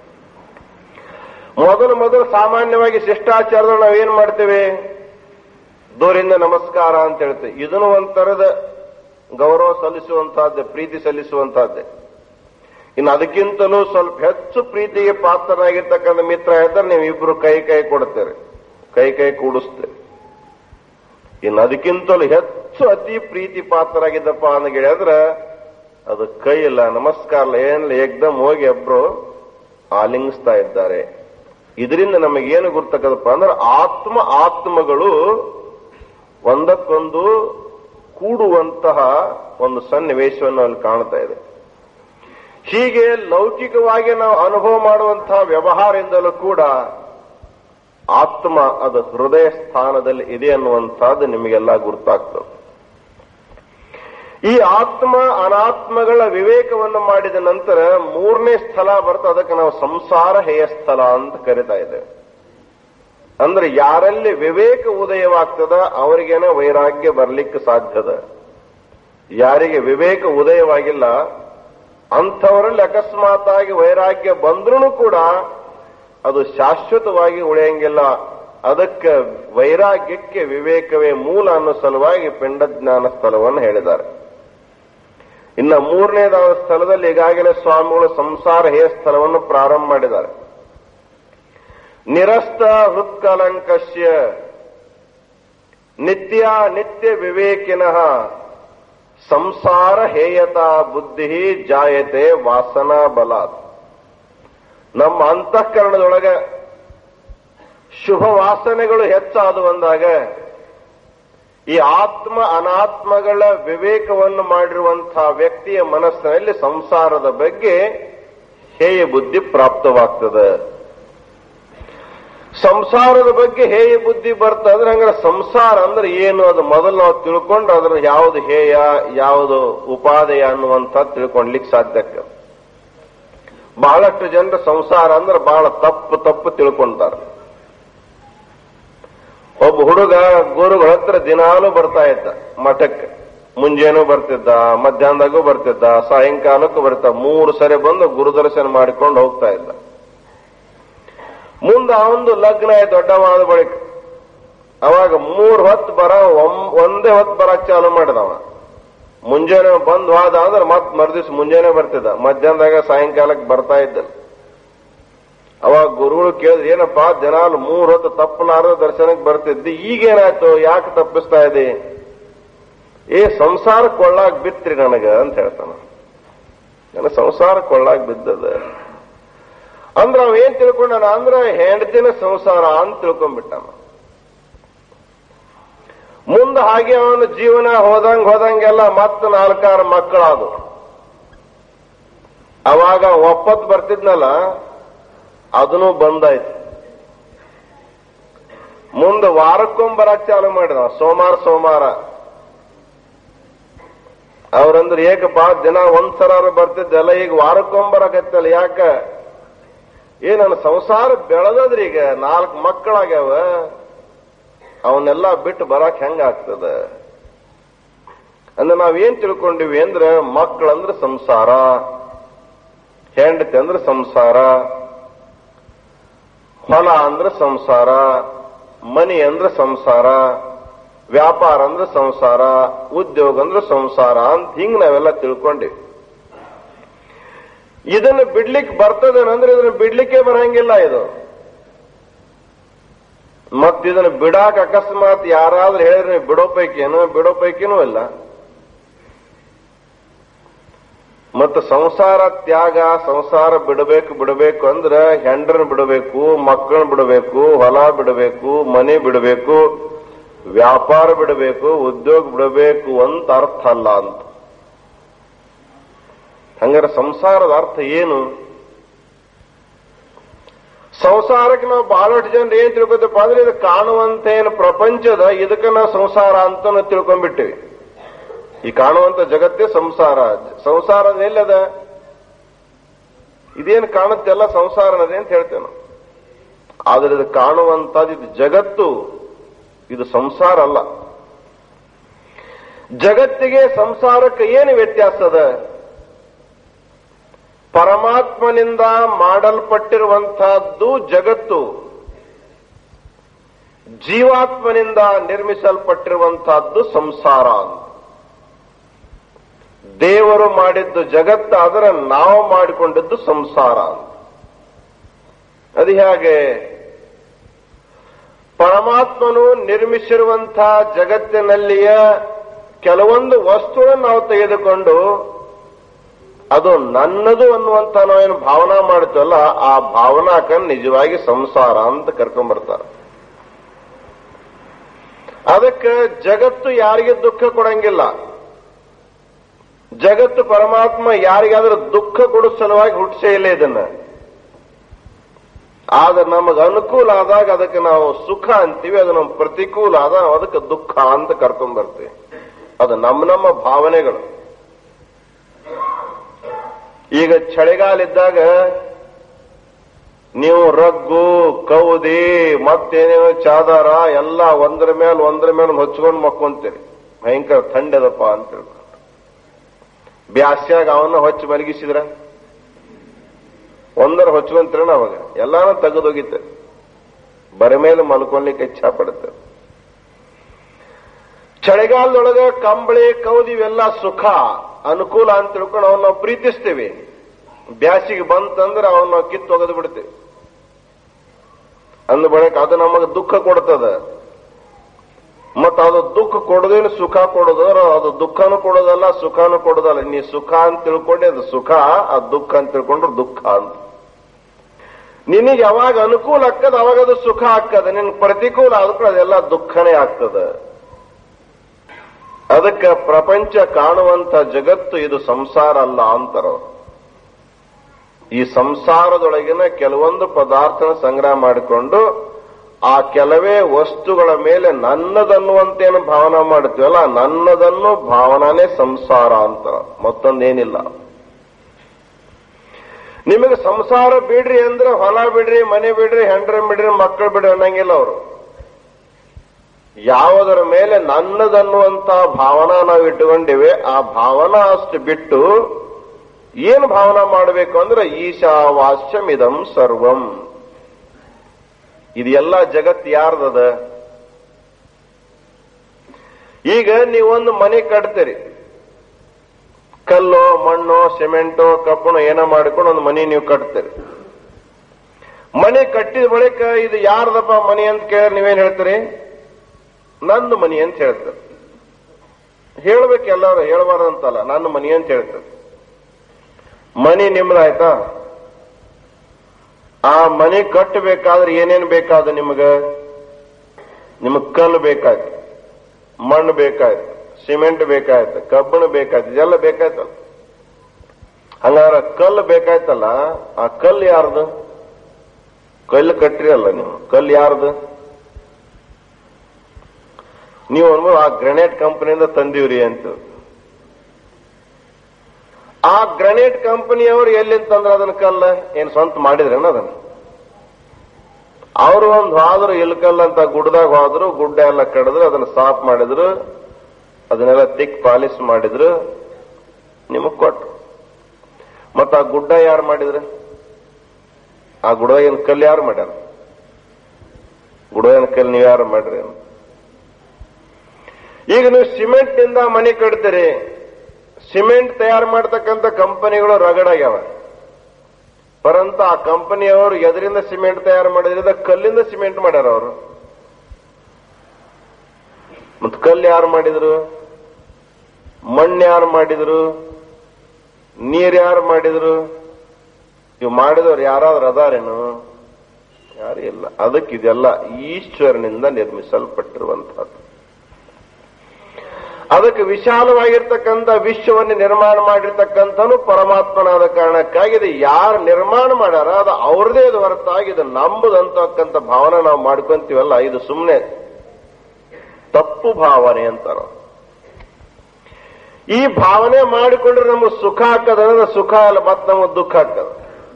ಮೊದಲು ಮೊದಲು ಸಾಮಾನ್ಯವಾಗಿ ಶಿಷ್ಟಾಚಾರದಲ್ಲಿ ನಾವೇನ್ ಮಾಡ್ತೇವೆ ದೂರಿಂದ ನಮಸ್ಕಾರ ಅಂತ ಹೇಳ್ತೇವೆ ಇದನ್ನು ಒಂಥರದ ಗೌರವ ಸಲ್ಲಿಸುವಂತಹದ್ದೇ ಪ್ರೀತಿ ಸಲ್ಲಿಸುವಂತಹದ್ದೇ ಇನ್ನು ಅದಕ್ಕಿಂತಲೂ ಸ್ವಲ್ಪ ಹೆಚ್ಚು ಪ್ರೀತಿಗೆ ಪಾತ್ರನಾಗಿರ್ತಕ್ಕಂಥ ಮಿತ್ರ ಇದ್ದರೆ ನೀವು ಇಬ್ರು ಕೈ ಕೈ ಕೊಡ್ತೇವೆ ಕೈ ಕೈ ಕೂಡಿಸ್ತೇವೆ ಇನ್ನು ಅದಕ್ಕಿಂತಲೂ ಹೆಚ್ಚು ಅತಿ ಪ್ರೀತಿ ಪಾತ್ರರಾಗಿದ್ದಪ್ಪ ಅಂತ ಹೇಳಿದ್ರೆ ಅದು ಕೈ ಇಲ್ಲ ನಮಸ್ಕಾರ ಇಲ್ಲ ಏನಿಲ್ಲ ಏಕ್ದಮ್ ಹೋಗಿ ಒಬ್ರು ಆಲಿಂಗಿಸ್ತಾ ಇದ್ದಾರೆ ಇದರಿಂದ ನಮಗೇನು ಗುರ್ತಕ್ಕದಪ್ಪ ಅಂದ್ರೆ ಆತ್ಮ ಆತ್ಮಗಳು ಒಂದಕ್ಕೊಂದು ಕೂಡುವಂತಹ ಒಂದು ಸನ್ನಿವೇಶವನ್ನು ಅಲ್ಲಿ ಕಾಣ್ತಾ ಇದೆ ಹೀಗೆ ಲೌಕಿಕವಾಗಿ ನಾವು ಅನುಭವ ಮಾಡುವಂತಹ ವ್ಯವಹಾರದಿಂದಲೂ ಕೂಡ ಆತ್ಮ ಅದು ಹೃದಯ ಸ್ಥಾನದಲ್ಲಿ ಇದೆ ಅನ್ನುವಂಥದ್ದು ನಿಮಗೆಲ್ಲ ಗುರ್ತಾಗ್ತದೆ ಈ ಆತ್ಮ ಅನಾತ್ಮಗಳ ವಿವೇಕವನ್ನು ಮಾಡಿದ ನಂತರ ಮೂರನೇ ಸ್ಥಳ ಬರ್ತದೆ ಅದಕ್ಕೆ ನಾವು ಸಂಸಾರ ಹೇಯ ಸ್ಥಳ ಅಂತ ಕರಿತಾ ಇದ್ದೇವೆ ಅಂದ್ರೆ ಯಾರಲ್ಲಿ ವಿವೇಕ ಉದಯವಾಗ್ತದ ಅವರಿಗೇನೆ ವೈರಾಗ್ಯ ಬರ್ಲಿಕ್ಕೆ ಸಾಧ್ಯದ ಯಾರಿಗೆ ವಿವೇಕ ಉದಯವಾಗಿಲ್ಲ ಅಂಥವರಲ್ಲಿ ಅಕಸ್ಮಾತ್ ಆಗಿ ವೈರಾಗ್ಯ ಬಂದ್ರೂ ಕೂಡ ಅದು ಶಾಶ್ವತವಾಗಿ ಉಳಿಯಂಗಿಲ್ಲ ಅದಕ್ಕೆ ವೈರಾಗ್ಯಕ್ಕೆ ವಿವೇಕವೇ ಮೂಲ ಅನ್ನೋ ಸಲುವಾಗಿ ಪಿಂಡಜ್ಞಾನ ಸ್ಥಳವನ್ನು ಹೇಳಿದ್ದಾರೆ ಇನ್ನು ಮೂರನೇದಾದ ಸ್ಥಳದಲ್ಲಿ ಈಗಾಗಲೇ ಸ್ವಾಮಿಗಳು ಸಂಸಾರ ಹೇ ಸ್ಥಳವನ್ನು ಪ್ರಾರಂಭ ಮಾಡಿದ್ದಾರೆ ನಿರಸ್ತ ಹೃತ್ಕಲಂಕಸ್ಯ ನಿತ್ಯ ನಿತ್ಯ ವಿವೇಕಿನಃ ಸಂಸಾರ ಹೇಯತಾ ಬುದ್ಧಿ ಜಾಯತೆ ವಾಸನಾ ಬಲಾತ್ ನಮ್ಮ ಅಂತಃಕರಣದೊಳಗ ಶುಭ ವಾಸನೆಗಳು ಹೆಚ್ಚಾದು ಅಂದಾಗ ಈ ಆತ್ಮ ಅನಾತ್ಮಗಳ ವಿವೇಕವನ್ನು ಮಾಡಿರುವಂತಹ ವ್ಯಕ್ತಿಯ ಮನಸ್ಸಿನಲ್ಲಿ ಸಂಸಾರದ ಬಗ್ಗೆ ಹೇಯ ಬುದ್ಧಿ ಪ್ರಾಪ್ತವಾಗ್ತದೆ ಸಂಸಾರದ ಬಗ್ಗೆ ಹೇಯ ಬುದ್ಧಿ ಬರ್ತಂದ್ರೆ ಹಂಗಾರೆ ಸಂಸಾರ ಅಂದ್ರೆ ಏನು ಅದು ಮೊದಲು ನಾವು ತಿಳ್ಕೊಂಡು ಅದ್ರ ಯಾವುದು ಹೇಯ ಯಾವುದು ಉಪಾದೇಯ ಅನ್ನುವಂತ ತಿಳ್ಕೊಳ್ಲಿಕ್ಕೆ ಸಾಧ್ಯ ಆಗ್ತದೆ ಬಹಳಷ್ಟು ಜನರು ಸಂಸಾರ ಅಂದ್ರೆ ಬಹಳ ತಪ್ಪು ತಪ್ಪು ತಿಳ್ಕೊಂತಾರೆ ಒಬ್ಬ ಹುಡುಗ ಗುರುಗಳ ಹತ್ರ ದಿನಾಲು ಬರ್ತಾ ಇದ್ದ ಮಠಕ್ಕೆ ಮುಂಜಾನೂ ಬರ್ತಿದ್ದ ಮಧ್ಯಾಹ್ನದಾಗೂ ಬರ್ತಿದ್ದ ಸಾಯಂಕಾಲಕ್ಕೂ ಬರ್ತಿದ್ದ ಮೂರು ಸರಿ ಬಂದು ಗುರುದರ್ಶನ ಮಾಡಿಕೊಂಡು ಹೋಗ್ತಾ ಇದ್ದ ಮುಂದೆ ಅವಂದು ಲಗ್ನ ಆಯ್ತು ದೊಡ್ಡವಾದ ಬಳಿಕ ಅವಾಗ ಮೂರ್ ಹೊತ್ತು ಬರ ಒಮ್- ಒಂದೇ ಹೊತ್ತು ಬರಕ್ ಚಾಲು ಮಾಡಿದವ ಮುಂಜಾನೆ ಬಂದ್ ಹೋದ ಅಂದ್ರೆ ಮತ್ ಮರ್ದಿವ್ಸ ಮುಂಜಾನೆ ಬರ್ತಿದ್ದ ಮಧ್ಯಾಹ್ನದಾಗ ಸಾಯಂಕಾಲಕ್ಕೆ ಬರ್ತಾ ಇದ್ದ ಅವಾಗ ಗುರುಗಳು ಕೇಳಿದ್ರು ಏನಪ್ಪಾ ದಿನಾಲು ಮೂರ್ ಹೊತ್ತು ತಪ್ಪಲಾರದ ದರ್ಶನಕ್ಕೆ ಬರ್ತಿದ್ದಿ ಈಗೇನಾಯ್ತು ಯಾಕೆ ತಪ್ಪಿಸ್ತಾ ಇದ್ದಿ ಏ ಸಂಸಾರ ಕೊಳ್ಳಾಗ್ ಬಿತ್ರಿ ನನಗ ಅಂತ ಹೇಳ್ತಾನ ನನ್ನ ಸಂಸಾರ ಕೊಳ್ಳಾಗ್ ಬಿದ್ದದ ಅಂದ್ರ ಅವ ಏನ್ ತಿಳ್ಕೊಂಡಾನ ಅಂದ್ರ ಹೆಂಡತಿನ ಸಂಸಾರ ಅಂತ ತಿಳ್ಕೊಂಡ್ಬಿಟ್ಟಾನ ಮುಂದೆ ಹಾಗೆ ಅವನ ಜೀವನ ಹೋದಂಗ್ ಹೋದಂಗೆಲ್ಲ ಮತ್ತ ನಾಲ್ಕಾರು ಮಕ್ಕಳಾದು ಅವಾಗ ಒಪ್ಪತ್ ಬರ್ತಿದ್ನಲ್ಲ ಅದನ್ನು ಬಂದಾಯ್ತು ಮುಂದೆ ವಾರಕ್ಕೊಂಬರಕ್ ಚಾಲು ಮಾಡಿದ ಸೋಮವಾರ ಸೋಮವಾರ ಅವ್ರಂದ್ರೆ ಏಕಪ್ಪ ದಿನ ಒಂದ್ಸರ ಬರ್ತಿದ್ದೆಲ್ಲ ಈಗ ವಾರಕ್ಕೊಂಬರಕತ್ತಲ್ಲ ಯಾಕ ಏ ನನ್ನ ಸಂಸಾರ ಬೆಳೆದದ್ರಿ ಈಗ ನಾಲ್ಕು ಮಕ್ಕಳಾಗ್ಯಾವ ಅವನ್ನೆಲ್ಲ ಬಿಟ್ಟು ಬರಕ್ ಹೆಂಗ ಆಗ್ತದ ಅಂದ್ರೆ ನಾವೇನ್ ತಿಳ್ಕೊಂಡಿವಿ ಅಂದ್ರೆ ಮಕ್ಕಳಂದ್ರೆ ಸಂಸಾರ ಹೆಂಡತಿ ಅಂದ್ರೆ ಸಂಸಾರ ಹೊಲ ಅಂದ್ರೆ ಸಂಸಾರ ಮನಿ ಅಂದ್ರೆ ಸಂಸಾರ ವ್ಯಾಪಾರ ಅಂದ್ರೆ ಸಂಸಾರ ಉದ್ಯೋಗ ಅಂದ್ರೆ ಸಂಸಾರ ಅಂತ ಹಿಂಗ್ ನಾವೆಲ್ಲ ತಿಳ್ಕೊಂಡಿವಿ ಇದನ್ನ ಬಿಡ್ಲಿಕ್ಕೆ ಬರ್ತದೇನಂದ್ರೆ ಇದನ್ನ ಬಿಡ್ಲಿಕ್ಕೆ ಬರಂಗಿಲ್ಲ ಇದು ಮತ್ ಇದನ್ನ ಬಿಡಾಕ ಅಕಸ್ಮಾತ್ ಯಾರಾದ್ರೂ ಹೇಳಿದ್ರೆ ನೀವು ಬಿಡೋ ಪೈಕೇನು ಬಿಡೋ ಪೈಕಿನೂ ಇಲ್ಲ ಮತ್ತು ಸಂಸಾರ ತ್ಯಾಗ ಸಂಸಾರ ಬಿಡಬೇಕು ಬಿಡಬೇಕು ಅಂದ್ರೆ ಹೆಂಡ್ರನ್ ಬಿಡಬೇಕು ಮಕ್ಕಳನ್ನ ಬಿಡಬೇಕು ಹೊಲ ಬಿಡಬೇಕು ಮನೆ ಬಿಡಬೇಕು ವ್ಯಾಪಾರ ಬಿಡಬೇಕು ಉದ್ಯೋಗ ಬಿಡಬೇಕು ಅಂತ ಅರ್ಥ ಅಲ್ಲ ಅಂತ ಹಂಗಾರೆ ಸಂಸಾರದ ಅರ್ಥ ಏನು ಸಂಸಾರಕ್ಕೆ ನಾವು ಬಹಳಷ್ಟು ಜನರು ಏನ್ ತಿಳ್ಕೊತಪ್ಪ ಅಂದ್ರೆ ಇದು ಕಾಣುವಂತ ಏನು ಪ್ರಪಂಚದ ಇದಕ್ಕೆ ನಾವು ಸಂಸಾರ ಅಂತ ನಾವು ತಿಳ್ಕೊಂಡ್ಬಿಟ್ಟಿವಿ ಈ ಕಾಣುವಂತ ಜಗತ್ತೇ ಸಂಸಾರ ಸಂಸಾರ ಎಲ್ಲದ ಇದೇನು ಕಾಣುತ್ತೆಲ್ಲ ಸಂಸಾರನದೇ ಅಂತ ಹೇಳ್ತೇವೆ ನಾವು ಆದ್ರೆ ಇದು ಕಾಣುವಂತದ್ದು ಇದು ಜಗತ್ತು ಇದು ಸಂಸಾರ ಅಲ್ಲ ಜಗತ್ತಿಗೆ ಸಂಸಾರಕ್ಕೆ ಏನು ವ್ಯತ್ಯಾಸ ಅದ ಪರಮಾತ್ಮನಿಂದ ಮಾಡಲ್ಪಟ್ಟಿರುವಂತಹದ್ದು ಜಗತ್ತು ಜೀವಾತ್ಮನಿಂದ ನಿರ್ಮಿಸಲ್ಪಟ್ಟಿರುವಂತಹದ್ದು ಸಂಸಾರ ಅಂತ ದೇವರು ಮಾಡಿದ್ದು ಜಗತ್ತು ಅದರ ನಾವು ಮಾಡಿಕೊಂಡಿದ್ದು ಸಂಸಾರ ಅಂತ ಅದು ಹೇಗೆ ಪರಮಾತ್ಮನು ನಿರ್ಮಿಸಿರುವಂತಹ ಜಗತ್ತಿನಲ್ಲಿಯ ಕೆಲವೊಂದು ವಸ್ತುಗಳನ್ನು ನಾವು ತೆಗೆದುಕೊಂಡು ಅದು ನನ್ನದು ಅನ್ನುವಂತ ನಾವೇನು ಭಾವನಾ ಮಾಡ್ತೀವಲ್ಲ ಆ ಭಾವನಾಕ ನಿಜವಾಗಿ ಸಂಸಾರ ಅಂತ ಕರ್ಕೊಂಡ್ಬರ್ತಾರೆ ಅದಕ್ಕೆ ಜಗತ್ತು ಯಾರಿಗೆ ದುಃಖ ಕೊಡಂಗಿಲ್ಲ ಜಗತ್ತು ಪರಮಾತ್ಮ ಯಾರಿಗಾದ್ರೂ ದುಃಖ ಕೊಡೋ ಸಲುವಾಗಿ ಹುಟ್ಟಿಸೇ ಇಲ್ಲ ಇದನ್ನ ಆದ್ರೆ ನಮಗೆ ಅನುಕೂಲ ಆದಾಗ ಅದಕ್ಕೆ ನಾವು ಸುಖ ಅಂತೀವಿ ಅದು ನಮ್ಮ ಪ್ರತಿಕೂಲ ಆದ ನಾವು ಅದಕ್ಕೆ ದುಃಖ ಅಂತ ಕರ್ಕೊಂಡ್ ಬರ್ತೀವಿ ಅದು ನಮ್ಮ ನಮ್ಮ ಭಾವನೆಗಳು ಈಗ ಚಳಿಗಾಲ ಇದ್ದಾಗ ನೀವು ರಗ್ಗು ಕೌದಿ ಮತ್ತೇನೇನೋ ಚಾದಾರ ಎಲ್ಲ ಒಂದರ ಮೇಲೆ ಒಂದರ ಮೇಲೆ ಹೊಚ್ಕೊಂಡು ಮಕ್ಕೊಂತೀರಿ ಭಯಂಕರ ಥಂಡದಪ್ಪ ಅಂತ ಹೇಳ್ಕೊಂಡು ಬ್ಯಾಸ್ಯಾಗ ಅವನ್ನ ಹೊಚ್ಚಿ ಮಲಗಿಸಿದ್ರ ಒಂದರ ಹೊಚ್ಕೊಂತೀರ ಅವಾಗ ಎಲ್ಲಾನು ತೆಗೆದೋಗಿತ್ತು ಬರ ಮೇಲೆ ಮಲ್ಕೊಳ್ಲಿಕ್ಕೆ ಇಚ್ಛಾ ಪಡುತ್ತೆ ಚಳಿಗಾಲದೊಳಗ ಕಂಬಳಿ ಕೌದಿ ಇವೆಲ್ಲ ಸುಖ ಅನುಕೂಲ ಅಂತ ತಿಳ್ಕೊಂಡು ಅವನ್ನ ನಾವು ಪ್ರೀತಿಸ್ತೀವಿ ಬ್ಯಾಸಿಗೆ ಬಂತಂದ್ರೆ ಅವನ್ನ ನಾವು ಕಿತ್ತು ಒಗೆದು ಬಿಡ್ತೀವಿ ಅಂದ ಬಳಿಕ ಅದು ನಮಗೆ ದುಃಖ ಕೊಡ್ತದ ಮತ್ತ ಅದು ದುಃಖ ಕೊಡೋದೇನು ಸುಖ ಕೊಡೋದು ಅದು ದುಃಖನೂ ಕೊಡೋದಲ್ಲ ಸುಖನೂ ಕೊಡೋದಲ್ಲ ನೀ ಸುಖ ಅಂತ ತಿಳ್ಕೊಂಡೆ ಅದು ಸುಖ ಅದು ದುಃಖ ಅಂತ ತಿಳ್ಕೊಂಡ್ರೆ ದುಃಖ ಅಂತ ನಿನಗೆ ಯಾವಾಗ ಅನುಕೂಲ ಆಗ್ತದ ಅವಾಗ ಅದು ಸುಖ ಆಗ್ತದೆ ನಿನ್ ಪ್ರತಿಕೂಲ ಆದ್ರೂ ಅದೆಲ್ಲ ದುಃಖನೇ ಆಗ್ತದ ಅದಕ್ಕೆ ಪ್ರಪಂಚ ಕಾಣುವಂತ ಜಗತ್ತು ಇದು ಸಂಸಾರ ಅಲ್ಲ ಅಂತಾರ ಈ ಸಂಸಾರದೊಳಗಿನ ಕೆಲವೊಂದು ಪದಾರ್ಥನ ಸಂಗ್ರಹ ಮಾಡಿಕೊಂಡು ಆ ಕೆಲವೇ ವಸ್ತುಗಳ ಮೇಲೆ ನನ್ನದನ್ನುವಂತೇನು ಭಾವನಾ ಮಾಡ್ತೀವಲ್ಲ ನನ್ನದನ್ನು ಭಾವನಾನೇ ಸಂಸಾರ ಅಂತ ಮತ್ತೊಂದೇನಿಲ್ಲ ನಿಮಗೆ ಸಂಸಾರ ಬಿಡ್ರಿ ಅಂದ್ರೆ ಹೊಲ ಬಿಡ್ರಿ ಮನೆ ಬಿಡ್ರಿ ಹೆಂಡ್ರ ಬಿಡ್ರಿ ಮಕ್ಕಳು ಬಿಡ್ರಿ ಅನ್ನಂಗಿಲ್ಲ ಅವರು ಯಾವುದರ ಮೇಲೆ ನನ್ನದನ್ನುವಂತ ಭಾವನಾ ನಾವು ಇಟ್ಟುಕೊಂಡಿವೆ ಆ ಭಾವನಾ ಅಷ್ಟು ಬಿಟ್ಟು ಏನು ಭಾವನಾ ಮಾಡಬೇಕು ಅಂದ್ರೆ ಈಶಾವಾಸ್ಯಮಿದಂ ಸರ್ವಂ ಇದೆಲ್ಲ ಜಗತ್ ಯಾರ್ದದ ಈಗ ನೀವೊಂದು ಮನೆ ಕಟ್ತೀರಿ ಕಲ್ಲು ಮಣ್ಣು ಸಿಮೆಂಟು ಕಬ್ಬಣ ಏನೋ ಮಾಡಿಕೊಂಡು ಒಂದು ಮನೆ ನೀವು ಕಟ್ತೀರಿ ಮನೆ ಕಟ್ಟಿದ ಬಳಿಕ ಇದು ಯಾರ್ದಪ್ಪ ಮನೆ ಅಂತ ಕೇಳಿ ನೀವೇನ್ ಹೇಳ್ತೀರಿ ನಂದು ಮನಿ ಅಂತ ಹೇಳ್ತಾರೆ ಹೇಳ್ಬೇಕು ಎಲ್ಲರೂ ಹೇಳ್ಬಾರ್ದಂತಲ್ಲ ನನ್ನ ಮನಿ ಅಂತ ಹೇಳ್ತಾರೆ ಮನಿ ನಿಮ್ದಾಯ್ತಾ ಆ ಮನೆ ಕಟ್ಟಬೇಕಾದ್ರೆ ಏನೇನು ಬೇಕಾದ ನಿಮಗ ನಿಮಗ್ ಕಲ್ಲು ಬೇಕಾಯ್ತು ಮಣ್ಣು ಬೇಕಾಯ್ತು ಸಿಮೆಂಟ್ ಬೇಕಾಯ್ತು ಕಬ್ಬಣ ಬೇಕಾಯ್ತು ಇದೆಲ್ಲ ಬೇಕಾಯ್ತಲ್ಲ ಹಂಗಾರ ಕಲ್ಲು ಬೇಕಾಯ್ತಲ್ಲ ಆ ಕಲ್ಲು ಯಾರ್ದು ಕಲ್ಲು ಕಟ್ರಿ ಅಲ್ಲ ನೀವು ಕಲ್ಲು ಯಾರ್ದು ನೀವು ಅನ್ಬೋದು ಆ ಗ್ರೆನೇಟ್ ಕಂಪನಿಯಿಂದ ತಂದೀವ್ರಿ ಅಂತ ಆ ಗ್ರನೇಟ್ ಕಂಪನಿಯವರು ಎಲ್ಲಿಂದ ತಂದ್ರ ಅದನ್ನ ಕಲ್ಲ ಏನ್ ಸ್ವಂತ ಮಾಡಿದ್ರೇನ ಅದನ್ನ ಅವರು ಒಂದು ಹೋದ್ರು ಇಲ್ಕಲ್ಲ ಅಂತ ಗುಡ್ದಾಗ ಹೋದ್ರು ಗುಡ್ಡ ಎಲ್ಲ ಕಡಿದ್ರು ಅದನ್ನ ಸಾಫ್ ಮಾಡಿದ್ರು ಅದನ್ನೆಲ್ಲ ತಿಕ್ ಪಾಲಿಶ್ ಮಾಡಿದ್ರು ನಿಮಗ್ ಕೊಟ್ರು ಮತ್ತ ಆ ಗುಡ್ಡ ಯಾರು ಮಾಡಿದ್ರು ಆ ಗುಡ ಏನ್ ಕಲ್ಲು ಯಾರು ಮಾಡ್ಯಾರ ಗುಡ ಏನ್ ಕಲ್ಲು ನೀವು ಯಾರು ಮಾಡ್ರಿ ಅಂತ ಈಗ ನೀವು ಸಿಮೆಂಟ್ ನಿಂದ ಮನೆ ಕಟ್ತೀರಿ ಸಿಮೆಂಟ್ ತಯಾರು ಮಾಡ್ತಕ್ಕಂಥ ಕಂಪನಿಗಳು ರಗಡಾಗ್ಯಾವ ಪರಂತ ಆ ಕಂಪನಿಯವರು ಎದರಿಂದ ಸಿಮೆಂಟ್ ತಯಾರು ಮಾಡಿದ್ರಿಂದ ಕಲ್ಲಿಂದ ಸಿಮೆಂಟ್ ಮಾಡ್ಯಾರ ಅವರು ಮತ್ ಕಲ್ಲು ಯಾರು ಮಾಡಿದ್ರು ಮಣ್ಣು ಯಾರು ಮಾಡಿದ್ರು ನೀರ್ ಯಾರು ಮಾಡಿದ್ರು ಇವು ಮಾಡಿದವ್ರು ಯಾರಾದ್ರೂ ಅದಾರೇನು ಯಾರು ಇಲ್ಲ ಅದಕ್ಕೆ ಇದೆಲ್ಲ ಈಶ್ವರನಿಂದ ನಿರ್ಮಿಸಲ್ಪಟ್ಟಿರುವಂತಹದ್ದು ಅದಕ್ಕೆ ವಿಶಾಲವಾಗಿರ್ತಕ್ಕಂಥ ವಿಶ್ವವನ್ನು ನಿರ್ಮಾಣ ಮಾಡಿರ್ತಕ್ಕಂಥನು ಪರಮಾತ್ಮನಾದ ಕಾರಣಕ್ಕಾಗಿ ಇದು ಯಾರು ನಿರ್ಮಾಣ ಮಾಡ್ಯಾರ ಅದು ಅವ್ರದೇ ಅದು ಹೊರತಾಗಿ ಇದು ನಂಬುದಂತಕ್ಕಂಥ ಭಾವನೆ ನಾವು ಮಾಡ್ಕೊಂತೀವಲ್ಲ ಇದು ಸುಮ್ಮನೆ ತಪ್ಪು ಭಾವನೆ ಅಂತಾರ ಈ ಭಾವನೆ ಮಾಡಿಕೊಂಡ್ರೆ ನಮಗೆ ಸುಖ ಹಾಕದಂದ್ರೆ ಸುಖ ಅಲ್ಲ ಮತ್ತೆ ನಮಗೆ ದುಃಖ ಹಾಕದ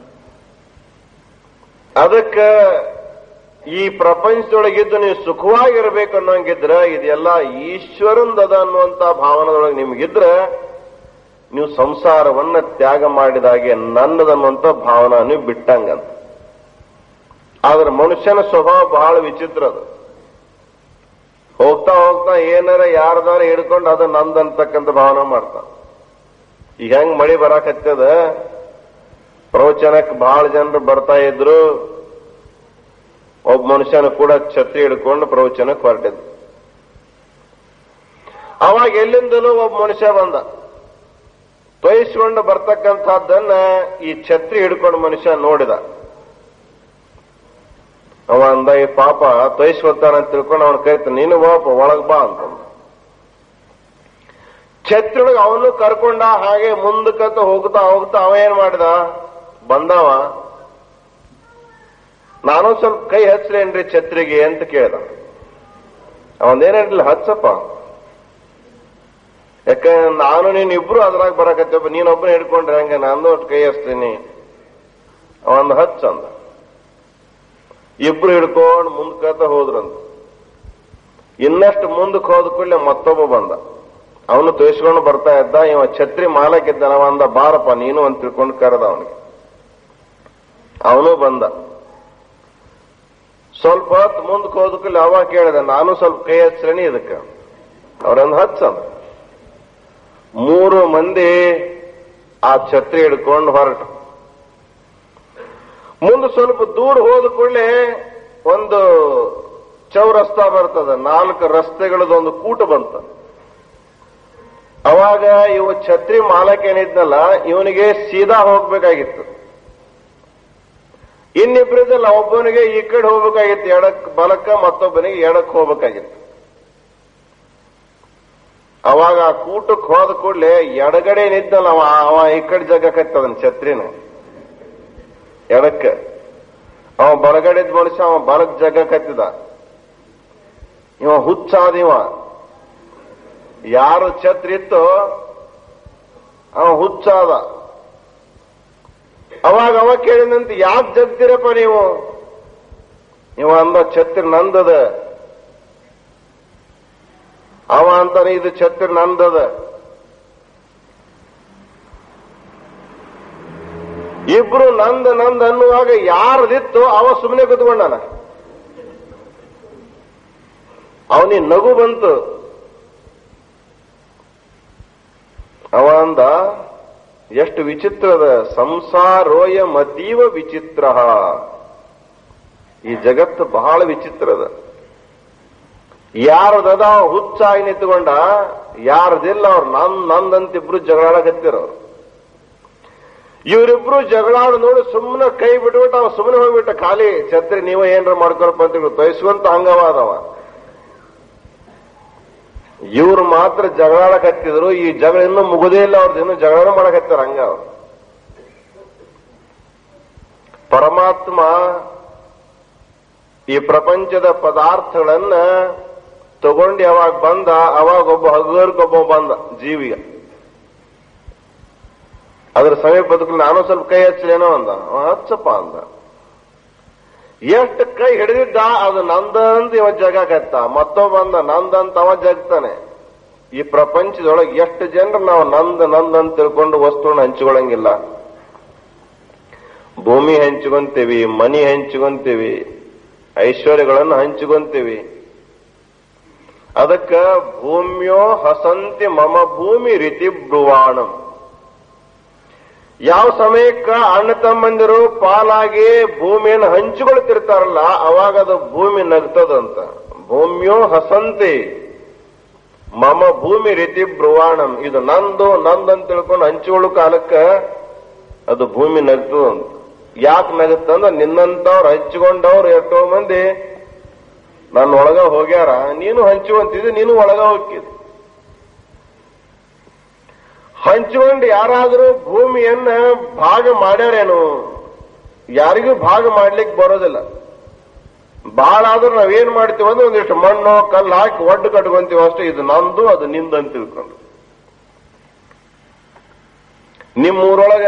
ಅದಕ್ಕೆ ಈ ಪ್ರಪಂಚದೊಳಗಿದ್ದು ನೀವು ಸುಖವಾಗಿರ್ಬೇಕು ಅನ್ನೋಂಗಿದ್ರ ಇದೆಲ್ಲ ಈಶ್ವರಂದದ ಅನ್ನುವಂತ ಭಾವನದೊಳಗೆ ನಿಮ್ಗಿದ್ರ ನೀವು ಸಂಸಾರವನ್ನ ತ್ಯಾಗ ಮಾಡಿದಾಗೆ ನನ್ನದನ್ನುವಂತ ಭಾವನ ನೀವು ಬಿಟ್ಟಂಗಂತ ಆದ್ರೆ ಮನುಷ್ಯನ ಸ್ವಭಾವ ಬಹಳ ವಿಚಿತ್ರ ಅದು ಹೋಗ್ತಾ ಹೋಗ್ತಾ ಏನಾರ ಯಾರ್ದಾರ ಹಿಡ್ಕೊಂಡು ಅದು ನಂದಂತಕ್ಕಂಥ ಭಾವನೆ ಮಾಡ್ತಾನ ಈಗ ಹೆಂಗ್ ಮಳಿ ಬರಾಕತ್ತದ ಪ್ರವಚನಕ್ಕೆ ಬಹಳ ಜನರು ಬರ್ತಾ ಇದ್ರು ಒಬ್ಬ ಮನುಷ್ಯನ ಕೂಡ ಛತ್ರಿ ಹಿಡ್ಕೊಂಡು ಪ್ರವಚನಕ್ಕೆ ಹೊರಟಿದ್ದ ಅವಾಗ ಎಲ್ಲಿಂದಲೂ ಒಬ್ಬ ಮನುಷ್ಯ ಬಂದ ತೊಯಿಸ್ಕೊಂಡು ಬರ್ತಕ್ಕಂಥದ್ದನ್ನ ಈ ಛತ್ರಿ ಹಿಡ್ಕೊಂಡು ಮನುಷ್ಯ ನೋಡಿದ ಅವ ಅಂದ ಈ ಪಾಪ ತೊಯಿಸ್ಕೊತಾನ ಅಂತ ತಿಳ್ಕೊಂಡು ಅವನ ಕರಿತ ನೀನು ಬಾಪ ಒಳಗ್ ಬಾ ಅಂತ ಛತ್ರಿ ಒಳಗೆ ಅವನು ಕರ್ಕೊಂಡ ಹಾಗೆ ಮುಂದಕ್ಕಂತ ಹೋಗ್ತಾ ಹೋಗ್ತಾ ಅವ ಏನ್ ಮಾಡಿದ ಬಂದವ ನಾನು ಸ್ವಲ್ಪ ಕೈ ಹಚ್ಲೇನ್ರಿ ಛತ್ರಿಗೆ ಅಂತ ಕೇಳ್ದ ಅವನೇನಿಲ್ಲ ಹಚ್ಚಪ್ಪ ಯಾಕಂದ್ರೆ ನಾನು ನೀನ್ ಇಬ್ರು ಅದ್ರಾಗ ಬರಕತ್ತಪ್ಪ ನೀನೊಬ್ಬನ ಹಿಡ್ಕೊಂಡ್ರೆ ಹಂಗೆ ನಾನು ಒಟ್ಟು ಕೈ ಹಚ್ತೀನಿ ಅವಂದು ಹಚ್ಚ ಅಂದ ಇಬ್ರು ಹಿಡ್ಕೊಂಡು ಮುಂದ್ಕತ ಹೋದ್ರಂತ ಇನ್ನಷ್ಟು ಮುಂದಕ್ಕೆ ಹೋದ ಕೂಡಲೇ ಮತ್ತೊಬ್ಬ ಬಂದ ಅವನು ತೋರಿಸ್ಕೊಂಡು ಬರ್ತಾ ಇದ್ದ ಇವ ಛತ್ರಿ ಮಾಲಕ್ಕಿದ್ದಾನ ಅವ ಅಂದ ಬಾರಪ್ಪ ನೀನು ಅಂತ ತಿಳ್ಕೊಂಡು ಕರೆದ ಅವನಿಗೆ ಅವನು ಬಂದ ಸ್ವಲ್ಪ ಹೊತ್ತು ಮುಂದಕ್ಕೆ ಹೋದಕ್ಕಲ್ಲಿ ಅವ ಕೇಳಿದ ನಾನು ಸ್ವಲ್ಪ ಕೈ ಹಚ್ಚರಣಿ ಇದಕ್ಕೆ ಅವ್ರನ್ನ ಹಚ್ಚಂದ ಮೂರು ಮಂದಿ ಆ ಛತ್ರಿ ಹಿಡ್ಕೊಂಡು ಹೊರಟು ಮುಂದೆ ಸ್ವಲ್ಪ ದೂರ ಹೋದ ಕೂಡಲೇ ಒಂದು ಚೌರಸ್ತಾ ಬರ್ತದ ನಾಲ್ಕು ರಸ್ತೆಗಳದೊಂದು ಕೂಟ ಬಂತ ಅವಾಗ ಇವ ಛತ್ರಿ ಮಾಲಕ್ ಏನಿದ್ನಲ್ಲ ಇವನಿಗೆ ಸೀದಾ ಹೋಗ್ಬೇಕಾಗಿತ್ತು ಇನ್ನಿಬ್ಬರಿದ್ದಲ್ಲ ಒಬ್ಬನಿಗೆ ಈ ಕಡೆ ಹೋಗ್ಬೇಕಾಗಿತ್ತು ಎಡಕ್ ಬಲಕ್ಕ ಮತ್ತೊಬ್ಬನಿಗೆ ಎಡಕ್ ಹೋಗ್ಬೇಕಾಗಿತ್ತು ಅವಾಗ ಆ ಕೂಟಕ್ಕೆ ಹೋದ ಕೂಡಲೇ ಎಡಗಡೆ ನಿದ್ದಲ್ಲ ಅವ ಅವ ಈ ಕಡೆ ಜಗಕತ್ತದನ್ ಛತ್ರಿನ ಎಡಕ್ಕ ಅವ ಬಲಗಡೆದ ಮನುಷ್ಯ ಅವ ಬಲಕ್ ಜಗ ಕತ್ತಿದ ಇವ ಹುಚ್ಚಾದ ಇವ ಯಾರು ಛತ್ರಿ ಇತ್ತು ಅವ ಹುಚ್ಚಾದ ಅವಾಗ ಅವ ಕೇಳಿದಂತೆ ಯಾಕೆ ಜಗ್ತೀರಪ್ಪ ನೀವು ಇವ ಅಂದ ಛತ್ರಿ ನಂದದ ಅವ ಅಂತಾನೆ ಇದು ಛತ್ರಿ ನಂದದ ಇಬ್ರು ನಂದ ನಂದ್ ಅನ್ನುವಾಗ ಯಾರದಿತ್ತು ಅವ ಸುಮ್ಮನೆ ಕುತ್ಕೊಂಡಾನ ಅವನಿಗೆ ನಗು ಬಂತು ಅವ ಅಂದ ಎಷ್ಟು ವಿಚಿತ್ರದ ಸಂಸಾರೋಯ ಮತೀವ ವಿಚಿತ್ರ ಈ ಜಗತ್ತು ಬಹಳ ವಿಚಿತ್ರದ ಯಾರದದ ಹುಚ್ಚಾಗಿ ನಿಂತ್ಕೊಂಡ ಯಾರದಿಲ್ಲ ಅವ್ರು ನಂದ್ ನಂದಂತಿಬ್ರು ಜಗಳಾಡಕತ್ತಿರೋರು ಇವರಿಬ್ರು ಜಗಳಾಡ ನೋಡಿ ಸುಮ್ಮನೆ ಕೈ ಬಿಟ್ಬಿಟ್ಟು ಅವ ಸುಮ್ಮನೆ ಹೋಗ್ಬಿಟ್ಟ ಖಾಲಿ ಛತ್ರಿ ನೀವ ಏನ್ರ ಮಾಡ್ಕೊಳಪ್ಪ ಅಂತ ತೋಯಿಸುವಂತ ಹಂಗವಾದವ ಇವ್ರು ಮಾತ್ರ ಜಗಳಾಡಕತ್ತಿದ್ರು ಈ ಜಗಳ ಇನ್ನೂ ಮುಗುದೇ ಇಲ್ಲ ಅವ್ರದ್ದು ಇನ್ನೂ ಜಗಳ ಮಾಡಕತ್ತಾರ ಹಂಗ ಅವ್ರು ಪರಮಾತ್ಮ ಈ ಪ್ರಪಂಚದ ಪದಾರ್ಥಗಳನ್ನ ತಗೊಂಡು ಯಾವಾಗ ಬಂದ ಅವಾಗ ಒಬ್ಬ ಹಗುರ್ಗೊಬ್ಬ ಬಂದ ಜೀವಿಗೆ ಅದ್ರ ಸಮೀಪ ಬದುಕಲು ನಾನು ಸ್ವಲ್ಪ ಕೈ ಹಚ್ಚಲೇನೋ ಅಂದ ಅವ ಹಚ್ಚಪ್ಪ ಅಂದ ಎಷ್ಟು ಕೈ ಹಿಡಿದಿದ್ದ ಅದು ನಂದಂತ ಇವ ಜಗಕತ್ತ ಮತ್ತೊಬ್ಬ ಅಂದ ನಂದಂತ ಅವ ಜಗ್ತಾನೆ ಈ ಪ್ರಪಂಚದೊಳಗೆ ಎಷ್ಟು ಜನರು ನಾವು ನಂದ್ ನಂದ್ ಅಂತ ತಿಳ್ಕೊಂಡು ವಸ್ತುಗಳನ್ನ ಹಂಚಿಕೊಳ್ಳಂಗಿಲ್ಲ ಭೂಮಿ ಹಂಚ್ಕೊಂತೀವಿ ಮನಿ ಹಂಚ್ಕೊಂತೀವಿ ಐಶ್ವರ್ಯಗಳನ್ನು ಹಂಚ್ಕೊಂತೀವಿ ಅದಕ್ಕ ಭೂಮ್ಯೋ ಹಸಂತಿ ಮಮ ಭೂಮಿ ರೀತಿ ಬ್ರುವಾಣಂ ಯಾವ ಸಮಯಕ್ಕ ಅಣ್ಣ ತಮ್ಮಂದಿರು ಪಾಲಾಗಿ ಭೂಮಿಯನ್ನು ಹಂಚಿಕೊಳ್ತಿರ್ತಾರಲ್ಲ ಅವಾಗ ಅದು ಭೂಮಿ ನಗ್ತದಂತ ಭೂಮಿಯೋ ಹಸಂತಿ ಮಮ ಭೂಮಿ ರೀತಿ ಬ್ರುವಾಣಂ ಇದು ನಂದು ನಂದಂತ ತಿಳ್ಕೊಂಡು ಹಂಚಿಕೊಳ್ಳೋ ಕಾಲಕ್ಕ ಅದು ಭೂಮಿ ನಗ್ತದಂತ ಯಾಕೆ ನಗುತ್ತಂದ್ರ ನಿನ್ನಂತವ್ರು ಹಂಚಿಕೊಂಡವ್ರು ಎಷ್ಟೋ ಮಂದಿ ನನ್ನ ಒಳಗ ಹೋಗ್ಯಾರ ನೀನು ಹಂಚುವಂತಿದ್ದು ನೀನು ಒಳಗ ಹೋಗಿದ್ದು ಹಂಚಿಕೊಂಡು ಯಾರಾದರೂ ಭೂಮಿಯನ್ನ ಭಾಗ ಮಾಡ್ಯಾರೇನು ಯಾರಿಗೂ ಭಾಗ ಮಾಡ್ಲಿಕ್ಕೆ ಬರೋದಿಲ್ಲ ಬಹಳ ಆದ್ರೂ ನಾವೇನ್ ಮಾಡ್ತೀವಿ ಅಂದ್ರೆ ಒಂದಿಷ್ಟು ಮಣ್ಣು ಕಲ್ಲು ಹಾಕಿ ಒಡ್ಡು ಕಟ್ಕೊಂತೀವಿ ಅಷ್ಟೇ ಇದು ನಂದು ಅದು ನಿಂದು ಅಂತ ತಿಳ್ಕೊಂಡು ನಿಮ್ಮೂರೊಳಗ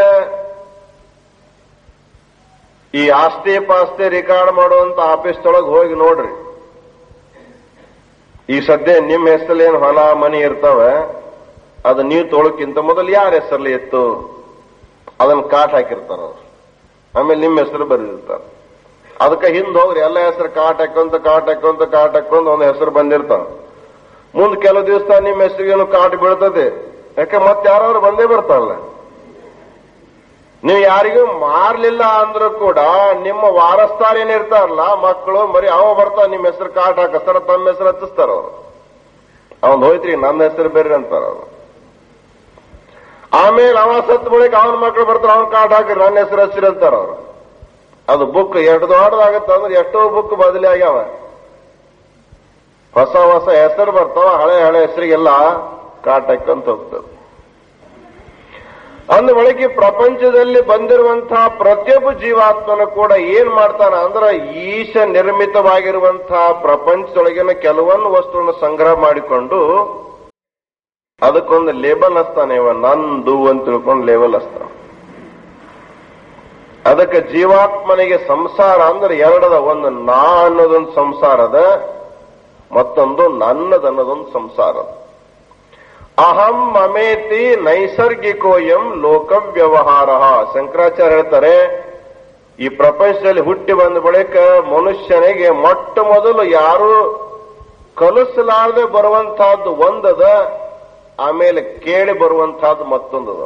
ಈ ಆಸ್ತಿ ಪಾಸ್ತಿ ರೆಕಾರ್ಡ್ ಮಾಡುವಂತ ಆಫೀಸ್ ಒಳಗೆ ಹೋಗಿ ನೋಡ್ರಿ ಈ ಸದ್ಯ ನಿಮ್ಮ ಹೆಸರಲ್ಲಿ ಏನು ಹೊಲ ಮನಿ ಇರ್ತಾವೆ ಅದು ನೀವು ತೊಳಕ್ಕಿಂತ ಮೊದಲು ಯಾರ ಹೆಸರಲ್ಲಿ ಇತ್ತು ಅದನ್ನ ಕಾಟ್ ಹಾಕಿರ್ತಾರ ಅವ್ರು ಆಮೇಲೆ ನಿಮ್ಮ ಹೆಸರು ಬರೆದಿರ್ತಾರೆ ಅದಕ್ಕೆ ಹಿಂದೆ ಹೋಗ್ರಿ ಎಲ್ಲ ಹೆಸರು ಕಾಟ್ ಹಾಕೊಂತ ಕಾಟ್ ಹಾಕೊಂತ ಕಾಟ್ ಹಾಕೊಂತ ಒಂದು ಹೆಸರು ಬಂದಿರ್ತಾವ ಮುಂದೆ ಕೆಲವು ದಿವಸ ನಿಮ್ಮ ಹೆಸರಿಗೇನು ಕಾಟ್ ಬೀಳ್ತದೆ ಯಾಕೆ ಮತ್ತೆ ಯಾರಾದ್ರೂ ಬಂದೇ ಬರ್ತಾರಲ್ಲ ನೀವು ಯಾರಿಗೂ ಮಾರ್ಲಿಲ್ಲ ಅಂದ್ರೂ ಕೂಡ ನಿಮ್ಮ ವಾರಸ್ತಾರ ಏನಿರ್ತಾರಲ್ಲ ಮಕ್ಕಳು ಮರಿ ಅವ ಬರ್ತಾವ ನಿಮ್ಮ ಹೆಸರು ಕಾಟ್ ಹಾಕಸ್ತಾರ ತಮ್ಮ ಹೆಸರು ಹಚ್ಚಿಸ್ತಾರ ಅವ್ರು ಅವನ್ ಹೋಯ್ತ್ರಿ ನನ್ನ ಹೆಸರು ಬೇರೆ ಅಂತಾರ ಅವ್ರು ಆಮೇಲೆ ಅವ ಸತ್ ಬಳಿಕ ಅವನ ಮಕ್ಕಳು ಬರ್ತಾರ ಅವನ್ ಕಾಟ್ ಹಾಕಿ ನನ್ನ ಹೆಸರು ಹಚ್ಚಿರಿ ಅಂತಾರ ಅವ್ರು ಅದು ಬುಕ್ ಎರಡು ದೊಡ್ಡದಾಗತ್ತ ಅಂದ್ರೆ ಎಷ್ಟೋ ಬುಕ್ ಬದಲಿ ಆಗ್ಯಾವ ಹೊಸ ಹೊಸ ಹೆಸರು ಬರ್ತಾವ ಹಳೆ ಹಳೆ ಹೆಸರಿಗೆಲ್ಲ ಕಾಟ್ ಹಾಕಂತ ಹೋಗ್ತದೆ ಅಂದ ಬಳಿಕ ಪ್ರಪಂಚದಲ್ಲಿ ಬಂದಿರುವಂತಹ ಪ್ರತಿಯೊಬ್ಬ ಜೀವಾತ್ಮನು ಕೂಡ ಏನ್ ಮಾಡ್ತಾನ ಅಂದ್ರೆ ಈಶ ನಿರ್ಮಿತವಾಗಿರುವಂತಹ ಪ್ರಪಂಚದೊಳಗಿನ ಕೆಲವೊಂದು ವಸ್ತುವನ್ನು ಸಂಗ್ರಹ ಮಾಡಿಕೊಂಡು ಅದಕ್ಕೊಂದು ಲೇಬಲ್ ಹಚ್ತಾನೆ ಇವ ನಂದು ಅಂತ ತಿಳ್ಕೊಂಡು ಲೇಬಲ್ ಹಚ್ತಾನ ಅದಕ್ಕೆ ಜೀವಾತ್ಮನಿಗೆ ಸಂಸಾರ ಅಂದ್ರೆ ಎರಡದ ಒಂದು ನಾ ಅನ್ನೋದೊಂದು ಸಂಸಾರದ ಮತ್ತೊಂದು ನನ್ನದನ್ನೋದೊಂದು ಸಂಸಾರ ಅಹಂ ಮಮೇತಿ ನೈಸರ್ಗಿಕೋಯಂ ಲೋಕ ವ್ಯವಹಾರ ಶಂಕರಾಚಾರ್ಯ ಹೇಳ್ತಾರೆ ಈ ಪ್ರಪಂಚದಲ್ಲಿ ಹುಟ್ಟಿ ಬಂದ ಬಳಿಕ ಮನುಷ್ಯನಿಗೆ ಮೊಟ್ಟ ಮೊದಲು ಯಾರು ಕಲಿಸಲಾರದೆ ಬರುವಂತಹದ್ದು ಒಂದದ ಆಮೇಲೆ ಕೇಳಿ ಬರುವಂತಹದ್ದು ಮತ್ತೊಂದದ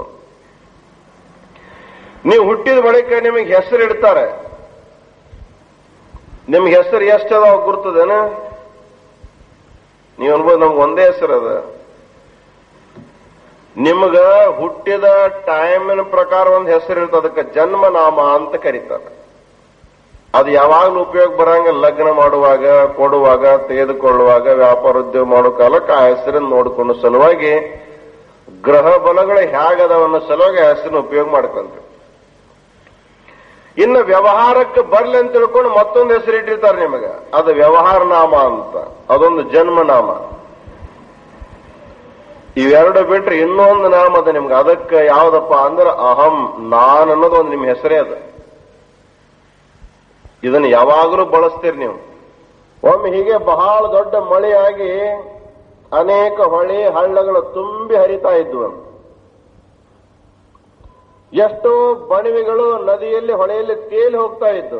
ನೀವು ಹುಟ್ಟಿದ ಬಳಿಕ ನಿಮಗೆ ಹೆಸರು ಇಡ್ತಾರೆ ನಿಮ್ಗೆ ಹೆಸರು ಎಷ್ಟದಾವ ಗುರ್ತದೇನ ನೀವು ಅನ್ಬೋದು ನಮ್ಗೆ ಒಂದೇ ಹೆಸರು ಅದ ನಿಮ್ಗ ಹುಟ್ಟಿದ ಟೈಮಿನ ಪ್ರಕಾರ ಒಂದು ಹೆಸರು ಇರ್ತದೆ ಅದಕ್ಕೆ ಜನ್ಮನಾಮ ಅಂತ ಕರೀತಾರೆ ಅದು ಯಾವಾಗಲೂ ಉಪಯೋಗ ಬರಂಗ ಲಗ್ನ ಮಾಡುವಾಗ ಕೊಡುವಾಗ ತೆಗೆದುಕೊಳ್ಳುವಾಗ ವ್ಯಾಪಾರ ಉದ್ಯೋಗ ಮಾಡೋ ಕಾಲಕ್ಕೆ ಆ ಹೆಸರನ್ನು ನೋಡಿಕೊಂಡು ಸಲುವಾಗಿ ಗ್ರಹ ಬಲಗಳು ಹೇಗದವನ್ನ ಸಲುವಾಗಿ ಆ ಹೆಸರನ್ನ ಉಪಯೋಗ ಮಾಡ್ಕೊಂತೀವಿ ಇನ್ನು ವ್ಯವಹಾರಕ್ಕೆ ಬರ್ಲಿ ಅಂತ ತಿಳ್ಕೊಂಡು ಮತ್ತೊಂದು ಹೆಸರು ಇಟ್ಟಿರ್ತಾರೆ ನಿಮಗೆ ಅದು ವ್ಯವಹಾರ ನಾಮ ಅಂತ ಅದೊಂದು ಜನ್ಮ ನಾಮ ಇವೆರಡು ಬಿಟ್ರೆ ಇನ್ನೊಂದು ನಾಮ ಅದ ನಿಮ್ಗೆ ಅದಕ್ಕೆ ಯಾವ್ದಪ್ಪ ಅಂದ್ರೆ ಅಹಂ ನಾನ್ ಅನ್ನೋದು ಒಂದು ನಿಮ್ಮ ಹೆಸರೇ ಅದು ಇದನ್ನು ಯಾವಾಗಲೂ ಬಳಸ್ತೀರಿ ನೀವು ಒಮ್ಮೆ ಹೀಗೆ ಬಹಳ ದೊಡ್ಡ ಮಳೆಯಾಗಿ ಅನೇಕ ಹೊಳೆ ಹಳ್ಳಗಳು ತುಂಬಿ ಹರಿತಾ ಇದ್ವು ಎಷ್ಟೋ ಬಣವೆಗಳು ನದಿಯಲ್ಲಿ ಹೊಳೆಯಲ್ಲಿ ತೇಲಿ ಹೋಗ್ತಾ ಇದ್ದು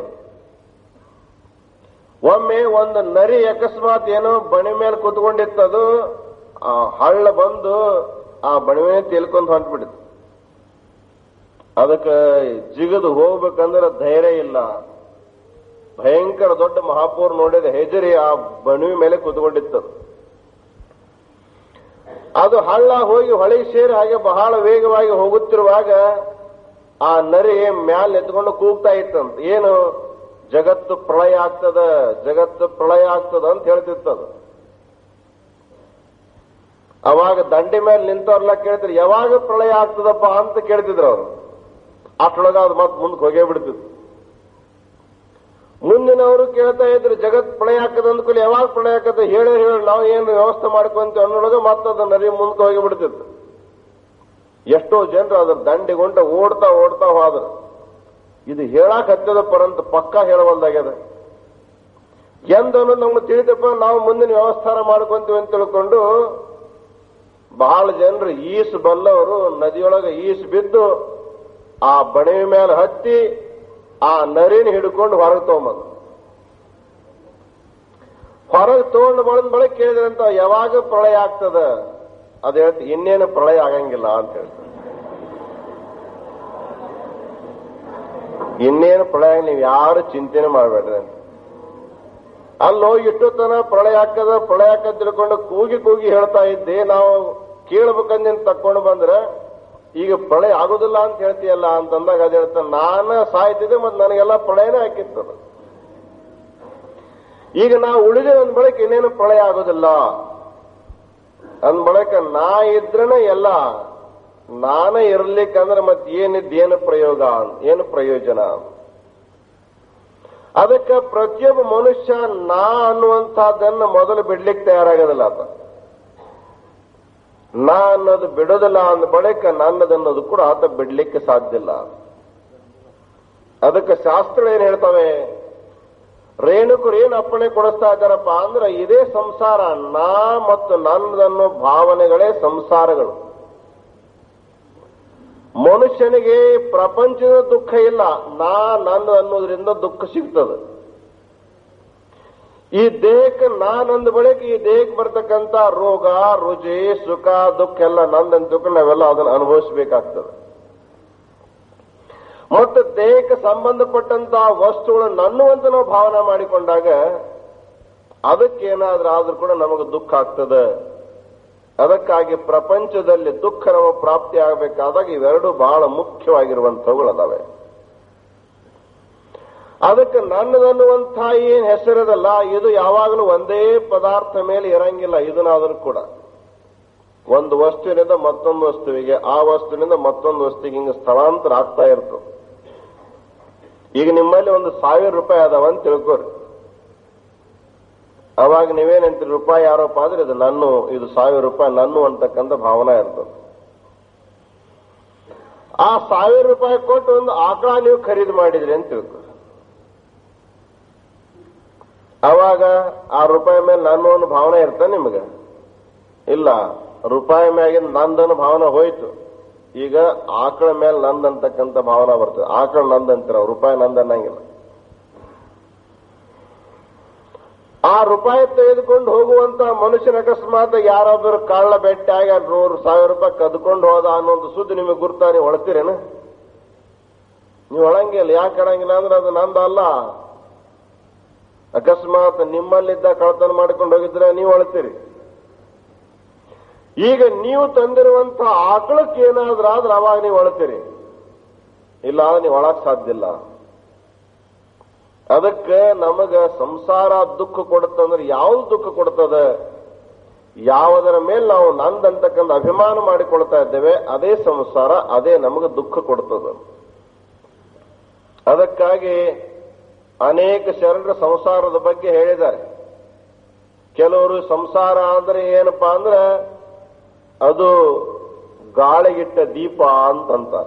ಒಮ್ಮೆ ಒಂದು ನರಿ ಅಕಸ್ಮಾತ್ ಏನೋ ಬಣಿ ಮೇಲೆ ಕುತ್ಕೊಂಡಿತ್ತದು ಆ ಹಳ್ಳ ಬಂದು ಆ ಬಣವೆ ತೇಲ್ಕೊಂಡು ಹೊಂಟ್ಬಿಟ್ಟಿತ್ತು ಅದಕ್ಕೆ ಜಿಗದು ಹೋಗ್ಬೇಕಂದ್ರೆ ಧೈರ್ಯ ಇಲ್ಲ ಭಯಂಕರ ದೊಡ್ಡ ಮಹಾಪೌರ್ ನೋಡಿದ ಹೆಜರಿ ಆ ಬಣವಿ ಮೇಲೆ ಕುತ್ಕೊಂಡಿತ್ತದು ಅದು ಹಳ್ಳ ಹೋಗಿ ಹೊಳೆಗೆ ಸೇರಿ ಹಾಗೆ ಬಹಳ ವೇಗವಾಗಿ ಹೋಗುತ್ತಿರುವಾಗ ಆ ನರಿ ಮ್ಯಾಲ ಎತ್ಕೊಂಡು ಕೂಗ್ತಾ ಇತ್ತಂತ ಏನು ಜಗತ್ತು ಪ್ರಳಯ ಆಗ್ತದ ಜಗತ್ತು ಪ್ರಳಯ ಆಗ್ತದ ಅಂತ ಹೇಳ್ತಿತ್ತದು ಅವಾಗ ದಂಡಿ ಮೇಲೆ ನಿಂತವ್ರೆಲ್ಲ ಕೇಳ್ತಿದ್ರು ಯಾವಾಗ ಪ್ರಳಯ ಆಗ್ತದಪ್ಪ ಅಂತ ಕೇಳ್ತಿದ್ರು ಅವರು ಅಷ್ಟೊಳಗ ಅದು ಮತ್ತೆ ಮುಂದಕ್ಕೆ ಹೋಗೇ ಬಿಡ್ತಿತ್ತು ಮುಂದಿನವರು ಕೇಳ್ತಾ ಇದ್ರು ಜಗತ್ ಪ್ರಳಯ ಆಗ್ತದ ಅಂದ್ಕೊಳ್ಳಿ ಯಾವಾಗ ಪ್ರಳಯ ಆಗ್ತದೆ ಹೇಳಿ ಹೇಳಿ ನಾವು ಏನು ವ್ಯವಸ್ಥೆ ಮಾಡ್ಕೊಂತೀವಿ ಅನ್ನೋಳಗ ಮತ್ತದು ನರಿ ಮುಂದಕ್ಕೆ ಹೋಗಿ ಬಿಡ್ತಿತ್ತು ಎಷ್ಟೋ ಜನರು ಅದ್ರ ದಂಡಿಗೊಂಡ ಓಡ್ತಾ ಓಡ್ತಾ ಹೋದ್ರು ಇದು ಹೇಳಾಕ್ ಹತ್ತದ ಪರಂತ ಪಕ್ಕ ಹೇಳವಲ್ದಾಗ್ಯದ ಎಂದನ್ನು ನಮ್ಗೆ ತಿಳಿದಪ್ಪ ನಾವು ಮುಂದಿನ ವ್ಯವಸ್ಥಾನ ಮಾಡ್ಕೊಂತೀವಿ ಅಂತ ತಿಳ್ಕೊಂಡು ಬಹಳ ಜನರು ಈಸು ಬಲ್ಲವರು ನದಿಯೊಳಗೆ ಈಸು ಬಿದ್ದು ಆ ಬಣವಿ ಮೇಲೆ ಹತ್ತಿ ಆ ನರಿನ ಹಿಡ್ಕೊಂಡು ಹೊರಗೆ ತಗೊಂಬಂದು ಹೊರಗೆ ತಗೊಂಡು ಬಂದ ಬಳಿಕ ಕೇಳಿದ್ರಂತ ಯಾವಾಗ ಪ್ರಳಯ ಆಗ್ತದ ಅದ್ ಹೇಳ್ತಿ ಇನ್ನೇನು ಪ್ರಳಯ ಆಗಂಗಿಲ್ಲ ಅಂತ ಹೇಳ್ತಾರೆ ಇನ್ನೇನು ಪ್ರಳಯ ನೀವು ಯಾರು ಚಿಂತನೆ ಮಾಡಬೇಡ್ರಿ ಅಂತ ಅಲ್ಲೋ ಇಷ್ಟು ತನ ಪ್ರಳಯ ಹಾಕದ ಪ್ರಳಯ ಹಾಕದ್ ತಿಳ್ಕೊಂಡು ಕೂಗಿ ಕೂಗಿ ಹೇಳ್ತಾ ಇದ್ದೆ ನಾವು ಕೇಳ್ಬೇಕಂದೇನು ತಕ್ಕೊಂಡು ಬಂದ್ರೆ ಈಗ ಪ್ರಳಯ ಆಗುದಿಲ್ಲ ಅಂತ ಹೇಳ್ತೀಯಲ್ಲ ಅಂತಂದಾಗ ಅದ್ ಹೇಳ್ತಾನೆ ನಾನು ಸಾಯ್ತಿದ್ದೆ ಮತ್ತೆ ನನಗೆಲ್ಲ ಪ್ರಳಯನೇ ಹಾಕಿತ್ತದ ಈಗ ನಾವು ಉಳಿದ ಒಂದ್ ಬಳಿಕ ಇನ್ನೇನು ಪ್ರಳಯ ಆಗೋದಿಲ್ಲ ಅಂದ್ ಬಳಿಕ ನಾ ಇದ್ರನೇ ಎಲ್ಲ ನಾನೇ ಇರ್ಲಿಕ್ಕಂದ್ರೆ ಮತ್ತೆ ಏನಿದ್ ಏನು ಪ್ರಯೋಗ ಏನು ಪ್ರಯೋಜನ ಅದಕ್ಕೆ ಪ್ರತಿಯೊಬ್ಬ ಮನುಷ್ಯ ನಾ ಅನ್ನುವಂಥದ್ದನ್ನ ಮೊದಲು ಬಿಡ್ಲಿಕ್ಕೆ ತಯಾರಾಗೋದಿಲ್ಲ ಆತ ನಾ ಅನ್ನೋದು ಬಿಡೋದಿಲ್ಲ ಅಂದ ಬಳಿಕ ನನ್ನದನ್ನೋದು ಕೂಡ ಆತ ಬಿಡ್ಲಿಕ್ಕೆ ಸಾಧ್ಯ ಇಲ್ಲ ಅದಕ್ಕೆ ಶಾಸ್ತ್ರ ಏನ್ ಹೇಳ್ತವೆ ರೇಣುಕರು ಏನ್ ಅಪ್ಪಣೆ ಕೊಡಿಸ್ತಾ ಇದ್ದಾರಪ್ಪ ಅಂದ್ರೆ ಇದೇ ಸಂಸಾರ ನಾ ಮತ್ತು ನನ್ನದನ್ನೋ ಭಾವನೆಗಳೇ ಸಂಸಾರಗಳು ಮನುಷ್ಯನಿಗೆ ಪ್ರಪಂಚದ ದುಃಖ ಇಲ್ಲ ನಾ ನನ್ನ ಅನ್ನೋದ್ರಿಂದ ದುಃಖ ಸಿಗ್ತದೆ ಈ ದೇಹಕ್ಕೆ ನಾನಂದ ಬಳಿಕ ಈ ದೇಹಕ್ಕೆ ಬರ್ತಕ್ಕಂಥ ರೋಗ ರುಚಿ ಸುಖ ದುಃಖ ಎಲ್ಲ ನಂದಂತ ತಿಳ್ಕೊಂಡು ನಾವೆಲ್ಲ ಅದನ್ನು ಅನುಭವಿಸಬೇಕಾಗ್ತದೆ ಮತ್ತು ದೇಹಕ್ಕೆ ಸಂಬಂಧಪಟ್ಟಂತಹ ವಸ್ತುಗಳು ನನ್ನುವಂತ ನಾವು ಭಾವನೆ ಮಾಡಿಕೊಂಡಾಗ ಅದಕ್ಕೇನಾದ್ರೂ ಆದ್ರೂ ಕೂಡ ನಮಗೆ ದುಃಖ ಆಗ್ತದೆ ಅದಕ್ಕಾಗಿ ಪ್ರಪಂಚದಲ್ಲಿ ದುಃಖ ನಮ್ಮ ಪ್ರಾಪ್ತಿ ಆಗಬೇಕಾದಾಗ ಇವೆರಡು ಬಹಳ ಮುಖ್ಯವಾಗಿರುವಂಥವುಗಳು ಅದಾವೆ ಅದಕ್ಕೆ ನನ್ನದನ್ನುವಂಥ ಏನ್ ಹೆಸರಿದಲ್ಲ ಇದು ಯಾವಾಗಲೂ ಒಂದೇ ಪದಾರ್ಥ ಮೇಲೆ ಇರಂಗಿಲ್ಲ ಇದನ್ನಾದ್ರೂ ಕೂಡ ಒಂದು ವಸ್ತುವಿನಿಂದ ಮತ್ತೊಂದು ವಸ್ತುವಿಗೆ ಆ ವಸ್ತುವಿನಿಂದ ಮತ್ತೊಂದು ವಸ್ತುವಿಗೆ ಹಿಂಗೆ ಸ್ಥಳಾಂತರ ಆಗ್ತಾ ಇರ್ತದೆ ಈಗ ನಿಮ್ಮಲ್ಲಿ ಒಂದು ಸಾವಿರ ರೂಪಾಯಿ ಅದಾವ ಅಂತ ತಿಳ್ಕೊರಿ ಅವಾಗ ನೀವೇನಂತೀರಿ ರೂಪಾಯಿ ಯಾರಪ್ಪ ಆದ್ರೆ ಇದು ನನ್ನು ಇದು ಸಾವಿರ ರೂಪಾಯಿ ನನ್ನು ಅಂತಕ್ಕಂಥ ಭಾವನೆ ಇರ್ತದೆ ಆ ಸಾವಿರ ರೂಪಾಯಿ ಕೊಟ್ಟು ಒಂದು ಆಕಳ ನೀವು ಖರೀದಿ ಮಾಡಿದ್ರಿ ಅಂತ ತಿಳ್ಕೊ ಅವಾಗ ಆ ರೂಪಾಯಿ ಮೇಲೆ ನಾನು ಅನ್ನೋ ಭಾವನೆ ಇರ್ತಾನೆ ನಿಮಗೆ ಇಲ್ಲ ರೂಪಾಯಿ ಮ್ಯಾಗಿನ ನಂದನ್ನು ಭಾವನೆ ಹೋಯ್ತು ಈಗ ಆಕಳ ಮೇಲೆ ನಂದ್ ಅಂತಕ್ಕಂಥ ಭಾವನೆ ಬರ್ತದೆ ಆಕಳ ನಂದ್ ಅಂತೀರ ರೂಪಾಯಿ ನಂದ್ ಅನ್ನಂಗಿಲ್ಲ ಆ ರೂಪಾಯಿ ತೆಗೆದುಕೊಂಡು ಹೋಗುವಂತ ಮನುಷ್ಯನ ಅಕಸ್ಮಾತ್ ಯಾರಾದ್ರೂ ಕಾಳ ಬೆಟ್ಟಾಗ ನೂರು ಸಾವಿರ ರೂಪಾಯಿ ಕದ್ಕೊಂಡು ಹೋದ ಅನ್ನೋದು ಸುದ್ದಿ ನಿಮಗೆ ಗುರ್ತಾ ನೀವು ಒಳತೀರೇನು ನೀವು ಒಳಂಗಿಲ್ಲ ಯಾಕೆ ಅಡಂಗಿಲ್ಲ ಅಂದ್ರೆ ಅದು ನಂದ ಅಲ್ಲ ಅಕಸ್ಮಾತ್ ನಿಮ್ಮಲ್ಲಿದ್ದ ಕಳತನ ಮಾಡ್ಕೊಂಡು ಹೋಗಿದ್ರೆ ನೀವು ಅಳ್ತೀರಿ ಈಗ ನೀವು ತಂದಿರುವಂತ ಆಕಳಕ್ಕೆ ಏನಾದ್ರೂ ಆದ್ರೆ ಅವಾಗ ನೀವು ಅಳ್ತೀರಿ ಇಲ್ಲ ನೀವು ಒಳಕ್ ಸಾಧ್ಯ ಇಲ್ಲ ಅದಕ್ಕೆ ನಮಗ ಸಂಸಾರ ದುಃಖ ಕೊಡುತ್ತಂದ್ರೆ ಯಾವ್ದು ದುಃಖ ಕೊಡ್ತದೆ ಯಾವುದರ ಮೇಲೆ ನಾವು ನಂದಂತಕ್ಕಂಥ ಅಭಿಮಾನ ಮಾಡಿಕೊಳ್ತಾ ಇದ್ದೇವೆ ಅದೇ ಸಂಸಾರ ಅದೇ ನಮಗೆ ದುಃಖ ಕೊಡ್ತದೆ ಅದಕ್ಕಾಗಿ ಅನೇಕ ಶರಣರ ಸಂಸಾರದ ಬಗ್ಗೆ ಹೇಳಿದ್ದಾರೆ ಕೆಲವರು ಸಂಸಾರ ಅಂದ್ರೆ ಏನಪ್ಪಾ ಅಂದ್ರೆ ಅದು ಗಾಳಿಗಿಟ್ಟ ದೀಪ ಅಂತಂತಾರ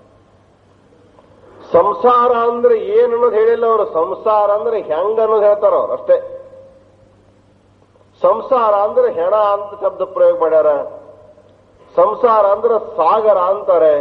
ಸಂಸಾರ ಅಂದ್ರೆ ಏನು ಅನ್ನೋದು ಹೇಳಿಲ್ಲ ಅವರು ಸಂಸಾರ ಅಂದ್ರೆ ಹೆಂಗ ಅನ್ನೋದು ಹೇಳ್ತಾರ ಅವ್ರು ಅಷ್ಟೇ ಸಂಸಾರ ಅಂದ್ರೆ ಹೆಣ ಅಂತ ಶಬ್ದ ಪ್ರಯೋಗ ಮಾಡ್ಯಾರ ಸಂಸಾರ ಅಂದ್ರೆ ಸಾಗರ ಅಂತಾರೆ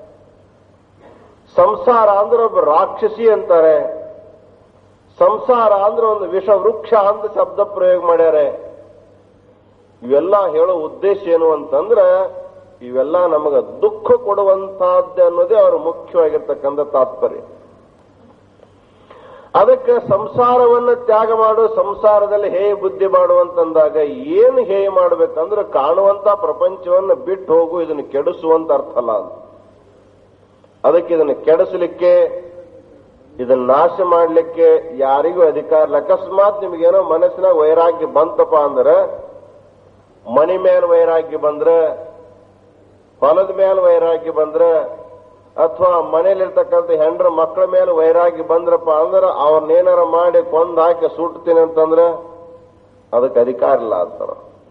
ಸಂಸಾರ ಅಂದ್ರೆ ಒಬ್ಬ ರಾಕ್ಷಸಿ ಅಂತಾರೆ ಸಂಸಾರ ಅಂದ್ರೆ ಒಂದು ವಿಷ ವೃಕ್ಷ ಅಂತ ಶಬ್ದ ಪ್ರಯೋಗ ಮಾಡ್ಯಾರೆ ಇವೆಲ್ಲ ಹೇಳೋ ಉದ್ದೇಶ ಏನು ಅಂತಂದ್ರೆ ಇವೆಲ್ಲ ನಮಗ ದುಃಖ ಕೊಡುವಂತಹದ್ದು ಅನ್ನೋದೇ ಅವ್ರ ಮುಖ್ಯವಾಗಿರ್ತಕ್ಕಂಥ ತಾತ್ಪರ್ಯ ಅದಕ್ಕೆ ಸಂಸಾರವನ್ನ ತ್ಯಾಗ ಮಾಡು ಸಂಸಾರದಲ್ಲಿ ಹೇಯ ಬುದ್ಧಿ ಮಾಡುವಂತಂದಾಗ ಏನು ಹೇಯ ಮಾಡ್ಬೇಕಂದ್ರೆ ಕಾಣುವಂತ ಪ್ರಪಂಚವನ್ನು ಬಿಟ್ಟು ಹೋಗು ಇದನ್ನು ಕೆಡಿಸುವಂತ ಅರ್ಥ ಅಲ್ಲ ಅಂತ ಅದಕ್ಕೆ ಇದನ್ನು ಕೆಡಿಸಲಿಕ್ಕೆ ಇದನ್ನ ನಾಶ ಮಾಡಲಿಕ್ಕೆ ಯಾರಿಗೂ ಅಧಿಕಾರ ಇಲ್ಲ ಅಕಸ್ಮಾತ್ ನಿಮಗೇನೋ ಮನಸ್ಸಿನಾಗ ವೈರಾಗ್ಯ ಬಂತಪ್ಪ ಅಂದ್ರೆ ಮನಿ ಮೇಲೆ ವೈರಾಗ್ಯ ಬಂದ್ರೆ ಹೊಲದ ಮೇಲೆ ವೈರಾಗ್ಯ ಬಂದ್ರೆ ಅಥವಾ ಮನೇಲಿರ್ತಕ್ಕಂಥ ಹೆಂಡ್ರ ಮಕ್ಕಳ ಮೇಲೆ ವೈರಾಗ್ಯ ಬಂದ್ರಪ್ಪ ಅಂದ್ರೆ ಅವ್ರನ್ನೇನಾರ ಮಾಡಿ ಕೊಂದ್ ಹಾಕಿ ಸುಟ್ತೀನಿ ಅಂತಂದ್ರೆ ಅದಕ್ಕೆ ಅಧಿಕಾರ ಇಲ್ಲ ಅಂತಾರ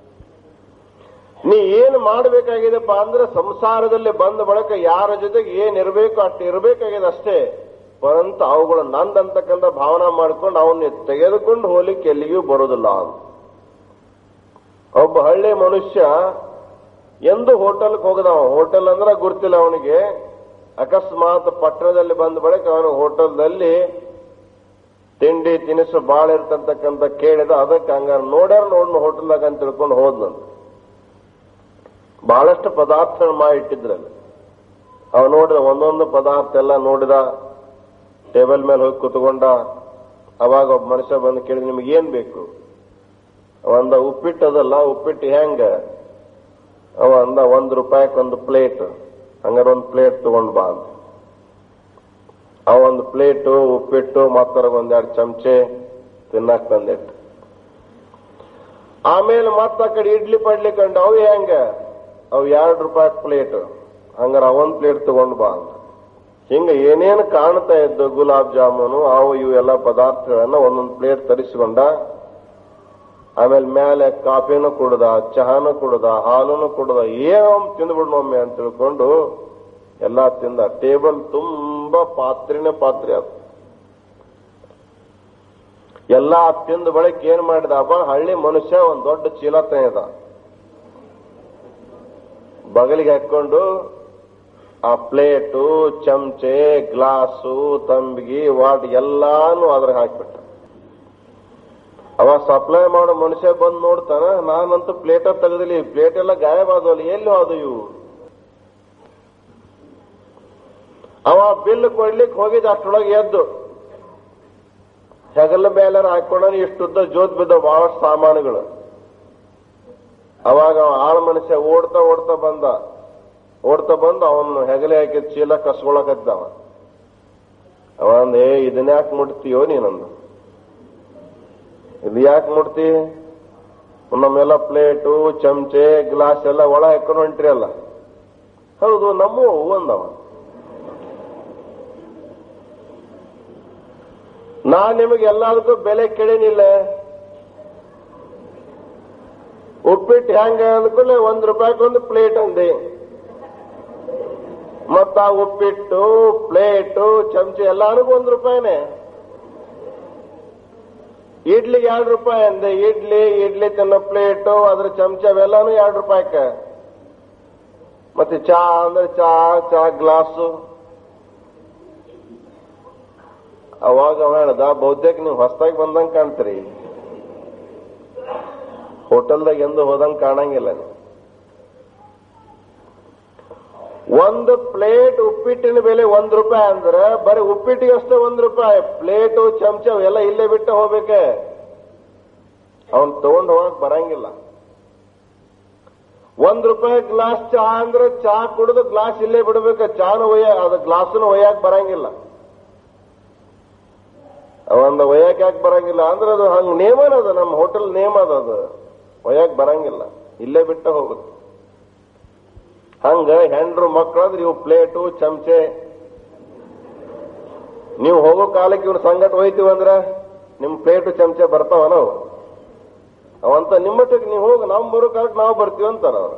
ನೀ ಏನು ಮಾಡಬೇಕಾಗಿದೆಪ್ಪ ಅಂದ್ರೆ ಸಂಸಾರದಲ್ಲಿ ಬಂದ ಬಳಿಕ ಯಾರ ಜೊತೆಗೆ ಏನ್ ಇರಬೇಕು ಅಷ್ಟು ಇರಬೇಕಾಗಿದೆ ಅಷ್ಟೇ ಪರಂತು ಅವುಗಳು ನಂದಂತಕ್ಕಂಥ ಭಾವನಾ ಮಾಡ್ಕೊಂಡು ಅವನ್ನ ತೆಗೆದುಕೊಂಡು ಹೋಗ್ಲಿಕ್ಕೆ ಎಲ್ಲಿಗೂ ಬರೋದಿಲ್ಲ ಅಂತ ಒಬ್ಬ ಹಳ್ಳಿ ಮನುಷ್ಯ ಎಂದು ಹೋಟೆಲ್ಗೆ ಹೋಗದವ ಹೋಟೆಲ್ ಅಂದ್ರೆ ಗುರ್ತಿಲ್ಲ ಅವನಿಗೆ ಅಕಸ್ಮಾತ್ ಪಟ್ಟಣದಲ್ಲಿ ಬಂದ ಬಳಿಕ ಅವನು ಹೋಟೆಲ್ದಲ್ಲಿ ತಿಂಡಿ ತಿನಿಸು ಬಾಳ ಇರ್ತಕ್ಕಂಥ ಕೇಳಿದ ಅದಕ್ಕೆ ಹಂಗಾರೆ ನೋಡ್ಯಾರ ನೋಡ್ ಹೋಟೆಲ್ದಾಗ ಅಂತ ತಿಳ್ಕೊಂಡು ಹೋದ್ನಂತ ಬಹಳಷ್ಟು ಪದಾರ್ಥ ಮಾಡಿ ಇಟ್ಟಿದ್ರಲ್ಲಿ ಅವ ನೋಡಿದ ಒಂದೊಂದು ಪದಾರ್ಥ ಎಲ್ಲ ನೋಡಿದ ಟೇಬಲ್ ಮೇಲೆ ಹೋಗಿ ಕುತ್ಕೊಂಡ ಅವಾಗ ಒಬ್ಬ ಮನುಷ್ಯ ಬಂದು ಕೇಳಿದ ನಿಮ್ಗೆ ಏನ್ ಬೇಕು ಅವ ಅಂದ ಉಪ್ಪಿಟ್ಟು ಅದಲ್ಲ ಉಪ್ಪಿಟ್ಟು ಹೆಂಗ ಅವ ಅಂದ ಒಂದ್ ರೂಪಾಯಿಗೆ ಒಂದು ಪ್ಲೇಟ್ ಹಂಗಾರ ಒಂದು ಪ್ಲೇಟ್ ತಗೊಂಡ್ ಬಾ ಅಂತ ಅವ ಒಂದು ಪ್ಲೇಟು ಉಪ್ಪಿಟ್ಟು ಮತ್ತರ ಒಂದೆರಡು ಚಮಚೆ ತಿನ್ನಕ್ ತಂದಿಟ್ಟು ಆಮೇಲೆ ಮತ್ತ ಆ ಕಡೆ ಇಡ್ಲಿ ಪಡ್ಲಿ ಕಂಡು ಅವು ಹೆಂಗ ಅವು ಎರಡು ರೂಪಾಯಿ ಪ್ಲೇಟ್ ಹಂಗಾರ ಅವೊಂದ್ ಪ್ಲೇಟ್ ತಗೊಂಡ್ ಬಾ ಅಂತ ಹಿಂಗ ಏನೇನು ಕಾಣ್ತಾ ಇದ್ದು ಗುಲಾಬ್ ಜಾಮೂನು ಅವು ಇವು ಎಲ್ಲ ಪದಾರ್ಥಗಳನ್ನ ಒಂದೊಂದು ಪ್ಲೇಟ್ ತರಿಸಿಕೊಂಡ ಆಮೇಲೆ ಮೇಲೆ ಕಾಫಿನೂ ಕುಡ್ದ ಚಹಾನು ಕುಡ್ದ ಹಾಲುನು ಕುಡ್ದ ಏನೋ ತಿಂದ್ಬಿಡ್ನೊಮ್ಮೆ ಅಂತ ತಿಳ್ಕೊಂಡು ಎಲ್ಲಾ ತಿಂದ ಟೇಬಲ್ ತುಂಬಾ ಪಾತ್ರೆನೇ ಪಾತ್ರೆ ಅದು ಎಲ್ಲಾ ತಿಂದ ಬಳಿಕ ಏನ್ ಮಾಡಿದಪ್ಪ ಹಳ್ಳಿ ಮನುಷ್ಯ ಒಂದ್ ದೊಡ್ಡ ಚೀಲ ತಂದ ಬಗಲಿಗೆ ಹಾಕೊಂಡು ಆ ಪ್ಲೇಟು ಚಮಚೆ ಗ್ಲಾಸು ತಂಬಿಗೆ ವಾಟ್ ಎಲ್ಲಾನು ಅದ್ರಾಗ ಹಾಕ್ಬಿಟ್ಟ ಅವ ಸಪ್ಲೈ ಮಾಡೋ ಮನುಷ್ಯ ಬಂದು ನೋಡ್ತಾನ ನಾನಂತೂ ಪ್ಲೇಟ ತೆಗೆದಿಲ್ಲ ಈ ಪ್ಲೇಟ್ ಎಲ್ಲ ಗಾಯಬ ಆದವಲ್ಲ ಎಲ್ಲಿ ಹೋದು ಇವು ಅವ ಬಿಲ್ ಕೊಡ್ಲಿಕ್ಕೆ ಹೋಗಿದ್ದ ಅಷ್ಟರೊಳಗೆ ಎದ್ದು ಹೆಗಲ ಮೇಲೆ ಹಾಕೊಂಡ ಇಷ್ಟುದ್ದ ಜೋತ್ ಬಿದ್ದ ಬಹಳಷ್ಟು ಸಾಮಾನುಗಳು ಅವಾಗ ಅವ ಆಳ ಮನುಷ್ಯ ಓಡ್ತಾ ಓಡ್ತಾ ಬಂದ ಓಡ್ತಾ ಬಂದು ಅವನು ಹೆಗಲೆ ಹಾಕಿದ ಚೀಲ ಕಸ್ಕೊಳಕತ್ತಿದ್ದವ ಅವ ಅಂದ ಏ ಇದನ್ನ ಯಾಕೆ ಮುಟ್ತೀಯೋ ನೀನಂದ ಇದು ಯಾಕೆ ಮುಟ್ತಿ ನಮ್ಮೆಲ್ಲ ಪ್ಲೇಟು ಚಮಚೆ ಗ್ಲಾಸ್ ಎಲ್ಲ ಒಳ ಹಾಕೊಂಡು ಹೊಂಟ್ರಿ ಅಲ್ಲ ಹೌದು ನಮ್ಮವು ಅಂದವ ನಾ ನಿಮಗೆ ಎಲ್ಲದಕ್ಕೂ ಬೆಲೆ ಕೇಳೇನಿಲ್ಲ ಉಪ್ಪಿಟ್ಟು ಹೆಂಗ ಅಂದ್ಕೊಳ್ಳಿ ಒಂದ್ ರೂಪಾಯಿಗೆ ಒಂದು ಪ್ಲೇಟ್ ಅಂದೆ ಮತ್ತ ಆ ಉಪ್ಪಿಟ್ಟು ಪ್ಲೇಟು ಚಮಚೆ ಎಲ್ಲಾನು ಒಂದ್ ರೂಪಾಯಿನೇ ಇಡ್ಲಿಗೆ ಎರಡು ರೂಪಾಯಿ ಅಂದೆ ಇಡ್ಲಿ ಇಡ್ಲಿ ತಿನ್ನೋ ಪ್ಲೇಟು ಅದ್ರ ಚಮಚ ಅವೆಲ್ಲಾನು ಎರಡು ರೂಪಾಯಿಕ ಮತ್ತೆ ಚಾ ಅಂದ್ರೆ ಚಾ ಚಾ ಗ್ಲಾಸು ಅವಾಗ ಅವ ಹೇಳ್ದ ಬಹುತೇಕ ನೀವು ಹೊಸದಾಗಿ ಬಂದಂಗ ಕಾಣ್ತೀರಿ ಹೋಟೆಲ್ದಾಗ ಎಂದು ಹೋದಂಗ ಕಾಣಂಗಿಲ್ಲ ನೀವು ಒಂದು ಪ್ಲೇಟ್ ಉಪ್ಪಿಟ್ಟಿನ ಬೆಲೆ ಒಂದ್ ರೂಪಾಯಿ ಅಂದ್ರೆ ಬರೀ ಉಪ್ಪಿಟ್ಟಿಗೆ ಅಷ್ಟೇ ಒಂದ್ ರೂಪಾಯಿ ಪ್ಲೇಟು ಚಮಚ ಎಲ್ಲ ಇಲ್ಲೇ ಬಿಟ್ಟು ಹೋಗ್ಬೇಕೆ ಅವನ್ ತಗೊಂಡ್ ಹೋಗಕ್ ಬರಂಗಿಲ್ಲ ಒಂದ್ ರೂಪಾಯಿ ಗ್ಲಾಸ್ ಚಹಾ ಅಂದ್ರೆ ಚಹಾ ಕುಡಿದು ಗ್ಲಾಸ್ ಇಲ್ಲೇ ಬಿಡ್ಬೇಕು ಚಾನು ಒಯ್ಯ ಅದು ಗ್ಲಾಸ್ನು ಒಯ್ಯಾಕ್ ಬರಂಗಿಲ್ಲ ಒಂದು ಒಯ್ಯಾಕ್ ಯಾಕೆ ಬರಂಗಿಲ್ಲ ಅಂದ್ರೆ ಅದು ಹಂಗ ನೇಮನ ಅದು ನಮ್ಮ ಹೋಟೆಲ್ ನೇಮ್ ಅದ ಅದು ಒಯ್ಯಾಕ್ ಬರಂಗಿಲ್ಲ ಇಲ್ಲೇ ಬಿಟ್ಟ ಹೋಗುತ್ತೆ ಹಂಗ ಹೆಂಡ್ರು ಮಕ್ಕಳಂದ್ರೆ ಇವು ಪ್ಲೇಟು ಚಮಚೆ ನೀವು ಹೋಗೋ ಕಾಲಕ್ಕೆ ಇವ್ರ ಸಂಗಟ ಹೋಯ್ತೀವಿ ಅಂದ್ರ ನಿಮ್ ಪ್ಲೇಟು ಚಮಚ ಬರ್ತಾವ ನಾವು ಅವಂತ ನಿಮ್ಮಟ್ಟಕ್ಕೆ ನೀವು ಹೋಗಿ ನಾವು ಬರೋ ಕಾಲಕ್ಕೆ ನಾವು ಬರ್ತೀವಿ ಅಂತಾರ ಅವ್ರು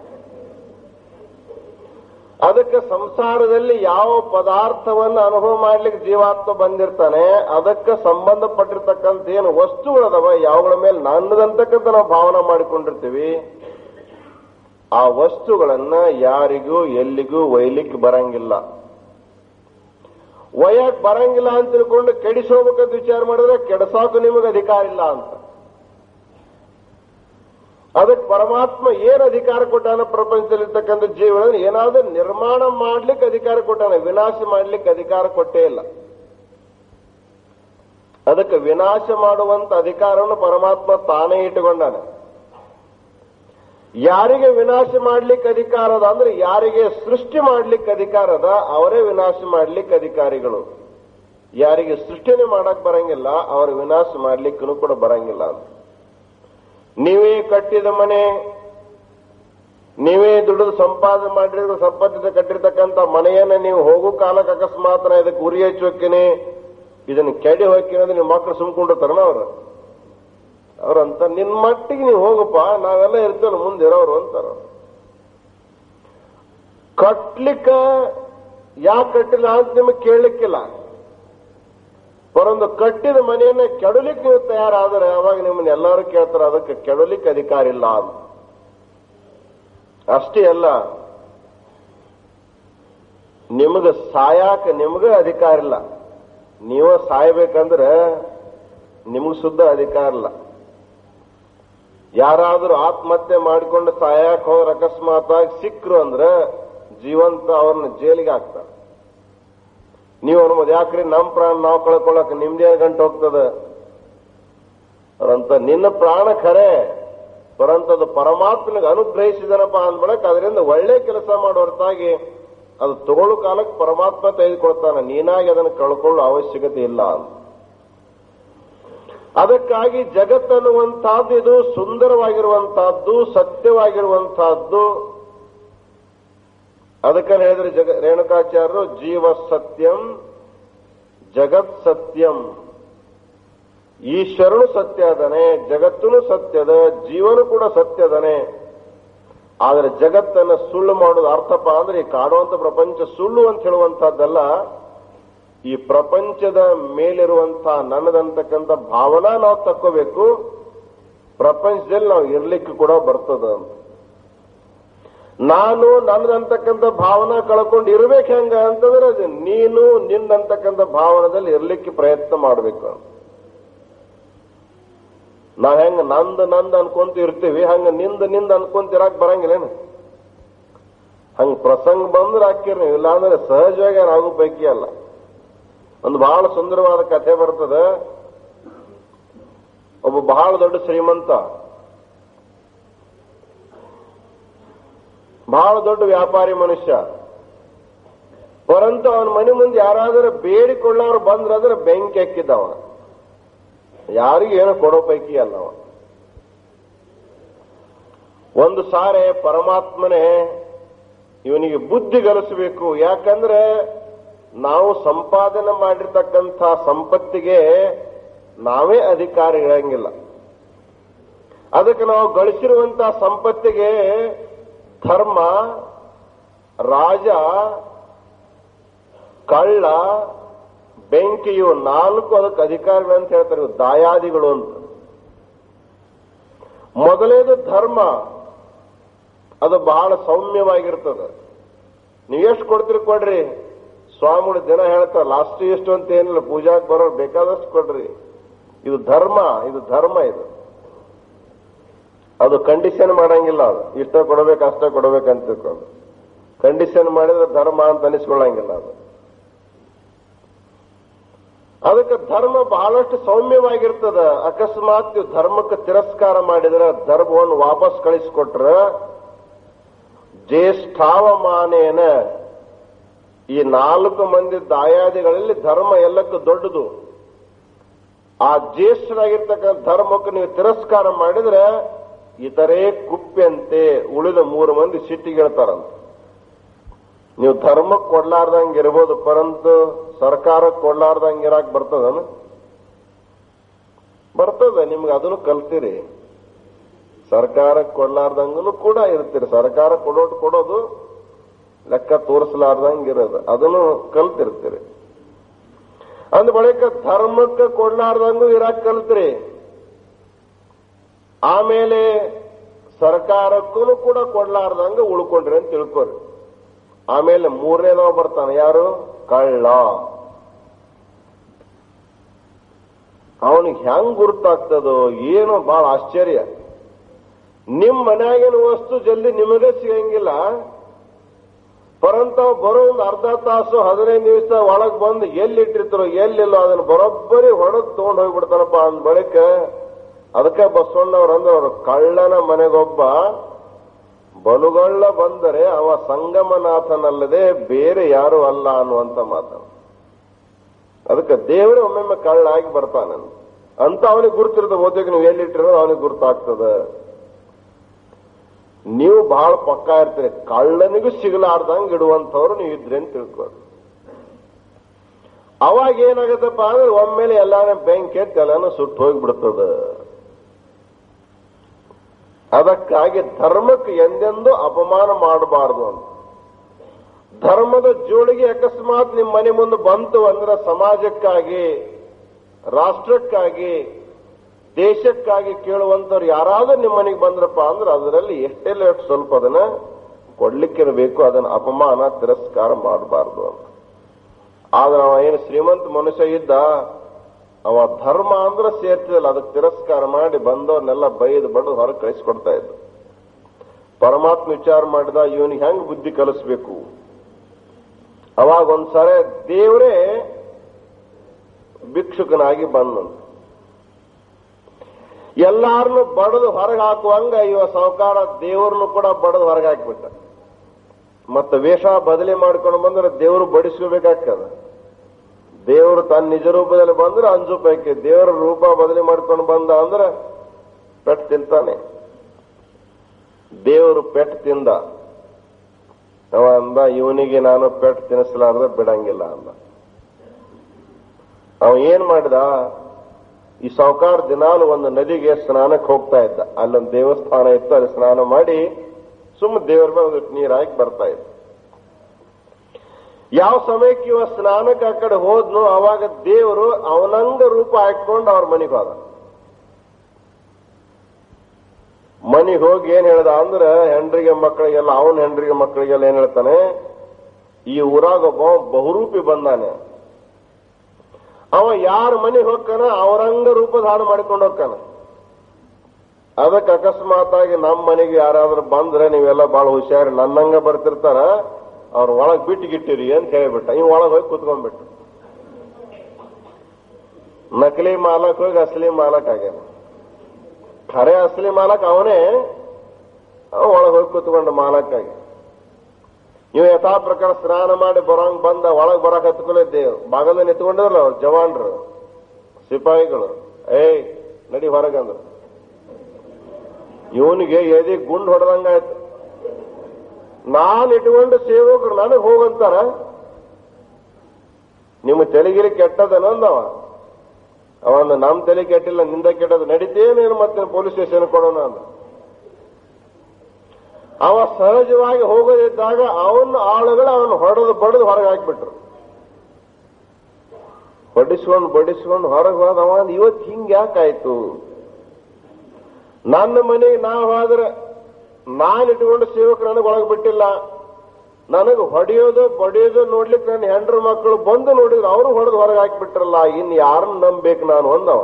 ಅದಕ್ಕೆ ಸಂಸಾರದಲ್ಲಿ ಯಾವ ಪದಾರ್ಥವನ್ನು ಅನುಭವ ಮಾಡ್ಲಿಕ್ಕೆ ಜೀವಾತ್ಮ ಬಂದಿರ್ತಾನೆ ಅದಕ್ಕೆ ಸಂಬಂಧಪಟ್ಟಿರ್ತಕ್ಕಂಥ ಏನು ವಸ್ತುಗಳದವ ಯಾವಗಳ ಮೇಲೆ ನನ್ನದಂತಕ್ಕಂಥ ನಾವು ಭಾವನೆ ಮಾಡಿಕೊಂಡಿರ್ತೀವಿ ಆ ವಸ್ತುಗಳನ್ನ ಯಾರಿಗೂ ಎಲ್ಲಿಗೂ ಒಯ್ಲಿಕ್ಕೆ ಬರಂಗಿಲ್ಲ ಒಯ್ಯಕ್ ಬರಂಗಿಲ್ಲ ಅಂತ ತಿಳ್ಕೊಂಡು ಕೆಡಿಸೋಬೇಕಂತ ವಿಚಾರ ಮಾಡಿದ್ರೆ ಕೆಡಸಾಕು ನಿಮಗೆ ಅಧಿಕಾರ ಇಲ್ಲ ಅಂತ ಅದಕ್ಕೆ ಪರಮಾತ್ಮ ಏನ್ ಅಧಿಕಾರ ಕೊಟ್ಟಾನ ಪ್ರಪಂಚದಲ್ಲಿರ್ತಕ್ಕಂಥ ಜೀವನ ಏನಾದ್ರೂ ನಿರ್ಮಾಣ ಮಾಡ್ಲಿಕ್ಕೆ ಅಧಿಕಾರ ಕೊಟ್ಟಾನ ವಿನಾಶ ಮಾಡ್ಲಿಕ್ಕೆ ಅಧಿಕಾರ ಕೊಟ್ಟೇ ಇಲ್ಲ ಅದಕ್ಕೆ ವಿನಾಶ ಮಾಡುವಂತ ಅಧಿಕಾರವನ್ನು ಪರಮಾತ್ಮ ತಾನೇ ಇಟ್ಟುಕೊಂಡಾನ ಯಾರಿಗೆ ವಿನಾಶ ಮಾಡ್ಲಿಕ್ಕೆ ಅಧಿಕಾರ ಅದ ಅಂದ್ರೆ ಯಾರಿಗೆ ಸೃಷ್ಟಿ ಮಾಡ್ಲಿಕ್ಕೆ ಅಧಿಕಾರ ಅದ ಅವರೇ ವಿನಾಶ ಮಾಡ್ಲಿಕ್ಕೆ ಅಧಿಕಾರಿಗಳು ಯಾರಿಗೆ ಸೃಷ್ಟಿನೇ ಮಾಡಕ್ ಬರಂಗಿಲ್ಲ ಅವ್ರ ವಿನಾಶ ಮಾಡ್ಲಿಕ್ಕೂ ಕೂಡ ಬರಂಗಿಲ್ಲ ಅಂತ ನೀವೇ ಕಟ್ಟಿದ ಮನೆ ನೀವೇ ದುಡಿದು ಸಂಪಾದನೆ ಮಾಡಿರೋ ಸಂಪತ್ತಿಂದ ಕಟ್ಟಿರ್ತಕ್ಕಂಥ ಮನೆಯನ್ನ ನೀವು ಹೋಗೋ ಕಾಲಕ್ಕೆ ಅಕಸ್ಮಾತ್ ನಾ ಇದಕ್ಕೆ ಉರಿ ಹಚ್ಚೋಕಿನಿ ಇದನ್ನ ಕೆಡಿ ಹೋಗ್ತೀನಿ ಅಂದ್ರೆ ನಿಮ್ಮ ಮಕ್ಕಳು ಸುಮ್ಕೊಂಡಿರ್ತಾರನ ಅವ್ರು ಅವ್ರಂತ ನಿನ್ ಮಟ್ಟಿಗೆ ನೀವು ಹೋಗಪ್ಪ ನಾವೆಲ್ಲ ಇರ್ತೇವಲ್ಲ ಮುಂದೆ ಇರೋರು ಅಂತಾರ ಕಟ್ಲಿಕ್ಕ ಯಾಕೆ ಕಟ್ಟಿಲ್ಲ ಅಂತ ನಿಮಗೆ ಕೇಳಲಿಕ್ಕಿಲ್ಲ ಪರೊಂದು ಕಟ್ಟಿದ ಮನೆಯನ್ನ ಕೆಡಲಿಕ್ಕೆ ನೀವು ತಯಾರಾದರೆ ಅವಾಗ ನಿಮ್ಮನ್ನ ಎಲ್ಲರೂ ಕೇಳ್ತಾರೆ ಅದಕ್ಕೆ ಕೆಡಲಿಕ್ಕೆ ಅಧಿಕಾರ ಇಲ್ಲ ಅಂತ ಅಷ್ಟೇ ಅಲ್ಲ ನಿಮಗ ಸಾಯಾಕ ನಿಮಗ ಅಧಿಕಾರ ಇಲ್ಲ ನೀವ ಸಾಯ್ಬೇಕಂದ್ರೆ ನಿಮಗ್ ಶುದ್ಧ ಅಧಿಕಾರ ಇಲ್ಲ ಯಾರಾದ್ರೂ ಆತ್ಮಹತ್ಯೆ ಮಾಡಿಕೊಂಡು ಸಾಯಕ್ ಹೋದ್ರ ಅಕಸ್ಮಾತ್ ಆಗಿ ಸಿಕ್ರು ಅಂದ್ರೆ ಜೀವಂತ ಅವ್ರನ್ನ ಜೈಲಿಗೆ ಹಾಕ್ತಾರೆ ನೀವು ಅನ್ಬೋದು ಯಾಕ್ರಿ ನಮ್ ಪ್ರಾಣ ನಾವು ಕಳ್ಕೊಳಕ್ ನಿಮ್ದೇ ಗಂಟು ಹೋಗ್ತದ ಅವರಂತ ನಿನ್ನ ಪ್ರಾಣ ಖರೆ ಪರಂತದು ಪರಮಾತ್ಮನಿಗೆ ಅನುಗ್ರಹಿಸಿದನಪ್ಪ ಅಂದ್ಬಳಕ್ ಅದರಿಂದ ಒಳ್ಳೆ ಕೆಲಸ ಮಾಡೋ ಹೊರತಾಗಿ ಅದು ತಗೊಳ್ಳೋ ಕಾಲಕ್ಕೆ ಪರಮಾತ್ಮ ತೆಗೆದುಕೊಳ್ತಾನೆ ನೀನಾಗಿ ಅದನ್ನು ಕಳ್ಕೊಳ್ಳೋ ಅವಶ್ಯಕತೆ ಇಲ್ಲ ಅಂತ ಅದಕ್ಕಾಗಿ ಜಗತ್ತನ್ನುವಂತಹದ್ದು ಇದು ಸುಂದರವಾಗಿರುವಂತಹದ್ದು ಸತ್ಯವಾಗಿರುವಂತಹದ್ದು ಅದಕ್ಕೆ ಹೇಳಿದ್ರೆ ಜಗ ರೇಣುಕಾಚಾರ್ಯರು ಜೀವ ಸತ್ಯಂ ಜಗತ್ ಸತ್ಯಂ ಈಶ್ವರನು ಸತ್ಯ ಅದನೆ ಜಗತ್ತೂ ಸತ್ಯದ ಜೀವನು ಕೂಡ ಸತ್ಯದನೆ ಆದರೆ ಜಗತ್ತನ್ನು ಸುಳ್ಳು ಮಾಡೋದು ಅರ್ಥಪ್ಪ ಅಂದ್ರೆ ಈ ಕಾಡುವಂತ ಪ್ರಪಂಚ ಸುಳ್ಳು ಅಂತ ಹೇಳುವಂತಹದ್ದಲ್ಲ ಈ ಪ್ರಪಂಚದ ಮೇಲಿರುವಂತಹ ನನ್ನದಂತಕ್ಕಂಥ ಭಾವನಾ ನಾವು ತಕ್ಕೋಬೇಕು ಪ್ರಪಂಚದಲ್ಲಿ ನಾವು ಇರ್ಲಿಕ್ಕೆ ಕೂಡ ಬರ್ತದ ಅಂತ ನಾನು ನನ್ನದಂತಕ್ಕಂಥ ಭಾವನಾ ಕಳ್ಕೊಂಡು ಇರ್ಬೇಕು ಹೆಂಗ ಅಂತಂದ್ರೆ ಅದು ನೀನು ನಿನ್ನಂತಕ್ಕಂಥ ಭಾವನದಲ್ಲಿ ಇರ್ಲಿಕ್ಕೆ ಪ್ರಯತ್ನ ಮಾಡಬೇಕು ನಾವ್ ಹೆಂಗ ನಂದ್ ನಂದ್ ಅನ್ಕೊಂತ ಇರ್ತೀವಿ ಹಂಗ ನಿಂದ ನಿಂದ ಅನ್ಕೊಂತ ಇರಾಕ್ ಬರಂಗಿಲ್ಲೇನು ಹಂಗ ಪ್ರಸಂಗ ಬಂದ್ರೆ ಹಾಕಿರ್ ನೀವು ಇಲ್ಲಾಂದ್ರೆ ಸಹಜವಾಗಿ ಆಗೋ ಪೈಕಿ ಅಲ್ಲ ಒಂದು ಬಹಳ ಸುಂದರವಾದ ಕಥೆ ಬರ್ತದೆ ಒಬ್ಬ ಬಹಳ ದೊಡ್ಡ ಶ್ರೀಮಂತ ಬಹಳ ದೊಡ್ಡ ವ್ಯಾಪಾರಿ ಮನುಷ್ಯ ಪರಂತು ಅವನ ಮನೆ ಮುಂದೆ ಯಾರಾದರೂ ಬೇಡಿಕೊಳ್ಳೋರು ಬಂದ್ರಾದ್ರೆ ಬೆಂಕಿ ಹಾಕಿದ್ದವ ಯಾರಿಗೂ ಏನೋ ಕೊಡೋ ಪೈಕಿ ಅಲ್ಲ ಅವ ಒಂದು ಸಾರೆ ಪರಮಾತ್ಮನೇ ಇವನಿಗೆ ಬುದ್ಧಿ ಕಲಿಸಬೇಕು ಯಾಕಂದ್ರೆ ನಾವು ಸಂಪಾದನೆ ಮಾಡಿರ್ತಕ್ಕಂಥ ಸಂಪತ್ತಿಗೆ ನಾವೇ ಅಧಿಕಾರಿ ಇರಂಗಿಲ್ಲ ಅದಕ್ಕೆ ನಾವು ಗಳಿಸಿರುವಂತಹ ಸಂಪತ್ತಿಗೆ ಧರ್ಮ ರಾಜ ಕಳ್ಳ ಬೆಂಕಿಯು ನಾಲ್ಕು ಅದಕ್ಕೆ ಅಧಿಕಾರಿಗಳು ಅಂತ ಹೇಳ್ತಾರೆ ಇವು ದಾಯಾದಿಗಳು ಅಂತ ಮೊದಲೇದು ಧರ್ಮ ಅದು ಬಹಳ ಸೌಮ್ಯವಾಗಿರ್ತದೆ ನೀವು ಎಷ್ಟು ಕೊಡ್ತೀರಿ ಕೊಡ್ರಿ ಸ್ವಾಮಿಗಳು ದಿನ ಹೇಳ್ತಾರೆ ಲಾಸ್ಟ್ ಎಷ್ಟು ಅಂತ ಏನಿಲ್ಲ ಪೂಜಾಕ್ ಬರೋರು ಬೇಕಾದಷ್ಟು ಕೊಡ್ರಿ ಇದು ಧರ್ಮ ಇದು ಧರ್ಮ ಇದು ಅದು ಕಂಡೀಷನ್ ಮಾಡಂಗಿಲ್ಲ ಅದು ಇಷ್ಟ ಕೊಡಬೇಕು ಅಷ್ಟ ಕೊಡಬೇಕಂತ ತಿಳ್ಕೊಂಡು ಕಂಡೀಷನ್ ಮಾಡಿದ್ರೆ ಧರ್ಮ ಅಂತ ಅನಿಸ್ಕೊಳ್ಳಂಗಿಲ್ಲ ಅದು ಅದಕ್ಕೆ ಧರ್ಮ ಬಹಳಷ್ಟು ಸೌಮ್ಯವಾಗಿರ್ತದ ಅಕಸ್ಮಾತ್ ನೀವು ಧರ್ಮಕ್ಕೆ ತಿರಸ್ಕಾರ ಮಾಡಿದ್ರೆ ಧರ್ಮವನ್ನು ವಾಪಸ್ ಕಳಿಸಿಕೊಟ್ರ ಜ್ಯೇಷ್ಠಾವಮಾನೇನ ಈ ನಾಲ್ಕು ಮಂದಿ ದಾಯಾದಿಗಳಲ್ಲಿ ಧರ್ಮ ಎಲ್ಲಕ್ಕೂ ದೊಡ್ಡದು ಆ ಜ್ಯೇಷ್ಠರಾಗಿರ್ತಕ್ಕಂಥ ಧರ್ಮಕ್ಕೆ ನೀವು ತಿರಸ್ಕಾರ ಮಾಡಿದ್ರೆ ಇತರೇ ಕುಪ್ಪೆಂತೆ ಉಳಿದ ಮೂರು ಮಂದಿ ಸಿಟ್ಟಿಗೇಳ್ತಾರಂತ ನೀವು ಧರ್ಮಕ್ಕೆ ಕೊಡ್ಲಾರ್ದಂಗ ಇರ್ಬೋದು ಪರಂತು ಸರ್ಕಾರಕ್ಕೆ ಕೊಡ್ಲಾರ್ದಂಗ ಇರಾಕ್ ಬರ್ತದನ ಬರ್ತದ ನಿಮ್ಗೆ ಅದನ್ನು ಕಲ್ತೀರಿ ಸರ್ಕಾರಕ್ಕೆ ಕೊಡ್ಲಾರ್ದಂಗೂ ಕೂಡ ಇರ್ತೀರಿ ಸರ್ಕಾರ ಕೊಡೋದು ಕೊಡೋದು ಲೆಕ್ಕ ತೋರಿಸಲಾರ್ದಂಗ ಇರೋದು ಅದನ್ನು ಕಲ್ತಿರ್ತೀರಿ ಅಂದ ಬಳಿಕ ಧರ್ಮಕ್ಕೆ ಕೊಡ್ಲಾರ್ದಂಗೂ ಇರಾಕ್ ಕಲ್ತ್ರಿ ಆಮೇಲೆ ಸರ್ಕಾರಕ್ಕೂ ಕೂಡ ಕೊಡ್ಲಾರ್ದಂಗ ಉಳ್ಕೊಂಡ್ರಿ ಅಂತ ತಿಳ್ಕೊರಿ ಆಮೇಲೆ ಮೂರನೇದವ ಬರ್ತಾನೆ ಯಾರು ಕಳ್ಳ ಅವನಿಗೆ ಹೆಂಗ್ ಗುರುತಾಗ್ತದೋ ಏನೋ ಬಹಳ ಆಶ್ಚರ್ಯ ನಿಮ್ ಮನ್ಯಾಗಿನ ವಸ್ತು ಜಲ್ದಿ ನಿಮಗೆ ಸಿಗಂಗಿಲ್ಲ ಪರಂತ ಬರೋ ಒಂದು ಅರ್ಧ ತಾಸು ಹದಿನೈದು ನಿಮಿಷ ಒಳಗ್ ಬಂದು ಎಲ್ಲಿ ಇಟ್ಟಿರ್ತಾರೋ ಎಲ್ಲಿಲ್ಲ ಅದನ್ನ ಬರೋಬ್ಬರಿ ಹೊಡೆದು ತಗೊಂಡ್ ಹೋಗ್ಬಿಡ್ತಾನಪ್ಪ ಅಂದ ಬಳಿಕ ಅದಕ್ಕೆ ಬಸವಣ್ಣವ್ರು ಅಂದ್ರೆ ಅವ್ರು ಕಳ್ಳನ ಮನೆಗೊಬ್ಬ ಬಲುಗೊಳ್ಳ ಬಂದರೆ ಅವ ಸಂಗಮನಾಥನಲ್ಲದೆ ಬೇರೆ ಯಾರು ಅಲ್ಲ ಅನ್ನುವಂತ ಮಾತನ್ನು ಅದಕ್ಕೆ ದೇವರೇ ಒಮ್ಮೊಮ್ಮೆ ಕಳ್ಳ ಆಗಿ ಬರ್ತಾನೆ ಅಂತ ಅವನಿಗೆ ಗುರುತಿರ್ತದೆ ಬಹುತೇಕ ನೀವು ಎಲ್ಲಿಟ್ಟಿರೋದು ಅವನಿಗೆ ಗುರುತಾಗ್ತದ ನೀವು ಬಹಳ ಪಕ್ಕ ಇರ್ತೀರಿ ಕಳ್ಳನಿಗೂ ಸಿಗಲಾರ್ದಂಗ್ ಇಡುವಂತವ್ರು ನೀವು ಇದ್ರಿ ಅಂತ ತಿಳ್ಕೊಳ್ಳಿ ಅವಾಗ ಏನಾಗತ್ತಪ್ಪ ಅಂದ್ರೆ ಒಮ್ಮೆಲೆ ಎಲ್ಲಾನ ಬೆಂಕಿ ಎತ್ತಿ ಎಲ್ಲಾನು ಸುಟ್ಟು ಹೋಗ್ಬಿಡ್ತದ ಅದಕ್ಕಾಗಿ ಧರ್ಮಕ್ಕೆ ಎಂದೆಂದೂ ಅಪಮಾನ ಮಾಡಬಾರದು ಅಂತ ಧರ್ಮದ ಜೋಳಿಗೆ ಅಕಸ್ಮಾತ್ ನಿಮ್ಮ ಮನೆ ಮುಂದೆ ಬಂತು ಅಂದ್ರೆ ಸಮಾಜಕ್ಕಾಗಿ ರಾಷ್ಟ್ರಕ್ಕಾಗಿ ದೇಶಕ್ಕಾಗಿ ಕೇಳುವಂತವ್ರು ಯಾರಾದ್ರೂ ನಿಮ್ಮ ಮನೆಗೆ ಬಂದ್ರಪ್ಪ ಅಂದ್ರೆ ಅದರಲ್ಲಿ ಎಷ್ಟೆಲ್ಲ ಎಷ್ಟು ಸ್ವಲ್ಪ ಅದನ್ನ ಕೊಡ್ಲಿಕ್ಕಿರಬೇಕು ಅದನ್ನ ಅಪಮಾನ ತಿರಸ್ಕಾರ ಮಾಡಬಾರ್ದು ಅಂತ ಆದ್ರೆ ಅವ ಏನು ಶ್ರೀಮಂತ ಮನುಷ್ಯ ಇದ್ದ ಅವ ಧರ್ಮ ಅಂದ್ರೆ ಸೇರ್ತಿದಲ್ಲ ಅದಕ್ಕೆ ತಿರಸ್ಕಾರ ಮಾಡಿ ಬಂದವ್ರನ್ನೆಲ್ಲ ಬೈದು ಬಡದು ಹೊರಗೆ ಕಳಿಸ್ಕೊಡ್ತಾ ಇದ್ದ ಪರಮಾತ್ಮ ವಿಚಾರ ಮಾಡಿದ ಇವನಿಗೆ ಹೆಂಗ್ ಬುದ್ಧಿ ಕಲಿಸ್ಬೇಕು ಅವಾಗ ಒಂದ್ಸರಿ ದೇವರೇ ಭಿಕ್ಷುಕನಾಗಿ ಬಂದಂತ ಎಲ್ಲಾರನ್ನು ಬಡದು ಹೊರಗೆ ಹಾಕುವಂಗ ಇವ ಸಾವುಕಾರ ದೇವ್ರನ್ನು ಕೂಡ ಬಡದು ಹೊರಗೆ ಹಾಕಿಬಿಟ್ಟ ಮತ್ತೆ ವೇಷ ಬದಲಿ ಮಾಡ್ಕೊಂಡು ಬಂದ್ರೆ ದೇವರು ಬಡಿಸ್ಕೋಬೇಕಾಗ್ತದ ದೇವರು ತನ್ನ ನಿಜ ರೂಪದಲ್ಲಿ ಬಂದ್ರೆ ಅಂಜು ಪೈಕಿ ದೇವರ ರೂಪ ಬದಲಿ ಮಾಡ್ಕೊಂಡು ಬಂದ ಅಂದ್ರೆ ಪೆಟ್ಟು ತಿಂತಾನೆ ದೇವರು ಪೆಟ್ಟು ತಿಂದ ಅವ ಅಂದ ಇವನಿಗೆ ನಾನು ಪೆಟ್ಟು ತಿನ್ನಿಸಲಾರ್ದ ಬಿಡಂಗಿಲ್ಲ ಅಂದ ಅವ ಏನ್ ಮಾಡಿದ ಈ ಸಾವುಕಾರ ದಿನಾಲು ಒಂದು ನದಿಗೆ ಸ್ನಾನಕ್ಕೆ ಹೋಗ್ತಾ ಇದ್ದ ಅಲ್ಲೊಂದು ದೇವಸ್ಥಾನ ಇತ್ತು ಅಲ್ಲಿ ಸ್ನಾನ ಮಾಡಿ ಸುಮ್ಮ ದೇವರ ಮೇಲೆ ಒಂದು ನೀರು ಹಾಕಿ ಬರ್ತಾ ಇದ್ದ ಯಾವ ಸಮಯಕ್ಕೆ ಇವ ಸ್ನಾನಕ್ಕೆ ಆ ಕಡೆ ಹೋದ್ನು ಅವಾಗ ದೇವರು ಅವನಂಗ ರೂಪ ಹಾಕೊಂಡು ಅವ್ರ ಮನೆಗೆ ಹೋದ ಮನೆಗೆ ಹೋಗಿ ಏನ್ ಹೇಳ್ದ ಅಂದ್ರ ಹೆಂಡ್ರಿಗೆ ಮಕ್ಕಳಿಗೆಲ್ಲ ಅವನ ಹೆಂಡ್ರಿಗೆ ಮಕ್ಕಳಿಗೆಲ್ಲ ಏನ್ ಹೇಳ್ತಾನೆ ಈ ಊರಾಗ ಒಬ್ಬ ಬಹುರೂಪಿ ಬಂದಾನೆ ಅವ ಯಾರ ಮನೆಗೆ ಹೋಗ್ತಾನ ಅವರಂಗ ರೂಪದ ಹಾಡು ಮಾಡಿಕೊಂಡು ಹೋಗ್ತಾನ ಅದಕ್ಕೆ ಅಕಸ್ಮಾತ್ ಆಗಿ ನಮ್ಮ ಮನೆಗೆ ಯಾರಾದ್ರೂ ಬಂದ್ರೆ ನೀವೆಲ್ಲ ಬಹಳ ಹುಷಾರಿ ನನ್ನಂಗ ಬರ್ತಿರ್ತಾರ ಅವ್ರ ಒಳಗ್ ಬಿಟ್ಟು ಗಿಟ್ಟಿರಿ ಅಂತ ಹೇಳ್ಬಿಟ್ಟ ಇವ್ ಒಳಗ್ ಹೋಗಿ ಕುತ್ಕೊಂಡ್ಬಿಟ್ಟು ನಕಲಿ ಮಾಲಕ್ ಹೋಗಿ ಅಸಲಿ ಮಾಲಕ್ ಆಗ್ಯಾನ ಖರೆ ಅಸಲಿ ಮಾಲಕ್ ಅವನೇ ಅವ ಒಳಗ್ ಹೋಗಿ ಕುತ್ಕೊಂಡ ಮಾಲಕ್ ಆಗಿ ಇವ್ ಯಥಾ ಪ್ರಕಾರ ಸ್ನಾನ ಮಾಡಿ ಬರೋಂಗ್ ಬಂದ ಒಳಗ್ ಬರಕ್ ಹತ್ಕೊಳಿದ್ದೇವ್ ಬಾಗಲ ನಿಂತ್ಕೊಂಡಿರಲ್ಲ ಅವ್ರು ಜವಾನ್ರು ಸಿಪಾಯಿಗಳು ಏಯ್ ನಡಿ ಹೊರಗಂದ್ರು ಇವನಿಗೆ ಎದಿ ಗುಂಡ್ ಹೊಡೆದಂಗಾಯ್ತು ನಾನ್ ಇಟ್ಕೊಂಡು ಸೇವಕರು ನನಗ್ ಹೋಗಂತಾರ ನಿಮ್ಮ ತೆಲಿಗಿರಿ ಕೆಟ್ಟದನಂದವ ಅವಂದ ನಮ್ ತಲೆ ಕೆಟ್ಟಿಲ್ಲ ನಿಂದ ಕೆಟ್ಟದ ನಡೀತೇನೇನು ಮತ್ತೆ ಪೊಲೀಸ್ ಸ್ಟೇಷನ್ ಕೊಡೋಣ ಅಂದ ಅವ ಸಹಜವಾಗಿ ಹೋಗೋದಿದ್ದಾಗ ಅವನ ಆಳುಗಳು ಅವನು ಹೊಡೆದು ಬಡದು ಹೊರಗೆ ಹಾಕ್ಬಿಟ್ರು ಬಡಿಸ್ಕೊಂಡು ಬಡಿಸ್ಕೊಂಡು ಹೊರಗೆ ಹೋದ ಅವ ಅಂದ, ಇವತ್ತು ಹಿಂಗ್ ಯಾಕಾಯ್ತು ನನ್ನ ಮನೆಗೆ ನಾವು ಹೋದ್ರೆ ನಾನು ಇಟ್ಕೊಂಡು ಸೇವಕರು ನನಗೆ ಒಳಗೆ ಬಿಟ್ಟಿಲ್ಲ ನನಗೆ ಹೊಡೆಯೋದು ಬಡಿಯೋದು ನೋಡ್ಲಿಕ್ಕೆ ನನ್ನ ಹೆಂಡ್ರ ಮಕ್ಕಳು ಬಂದು ನೋಡಿದ್ರು ಅವರು ಹೊಡೆದು ಹೊರಗೆ ಹಾಕಿಬಿಟ್ರಲ್ಲ ಇನ್ ಯಾರನ್ನ ನಂಬೇಕು ನಾನು ಅಂದವ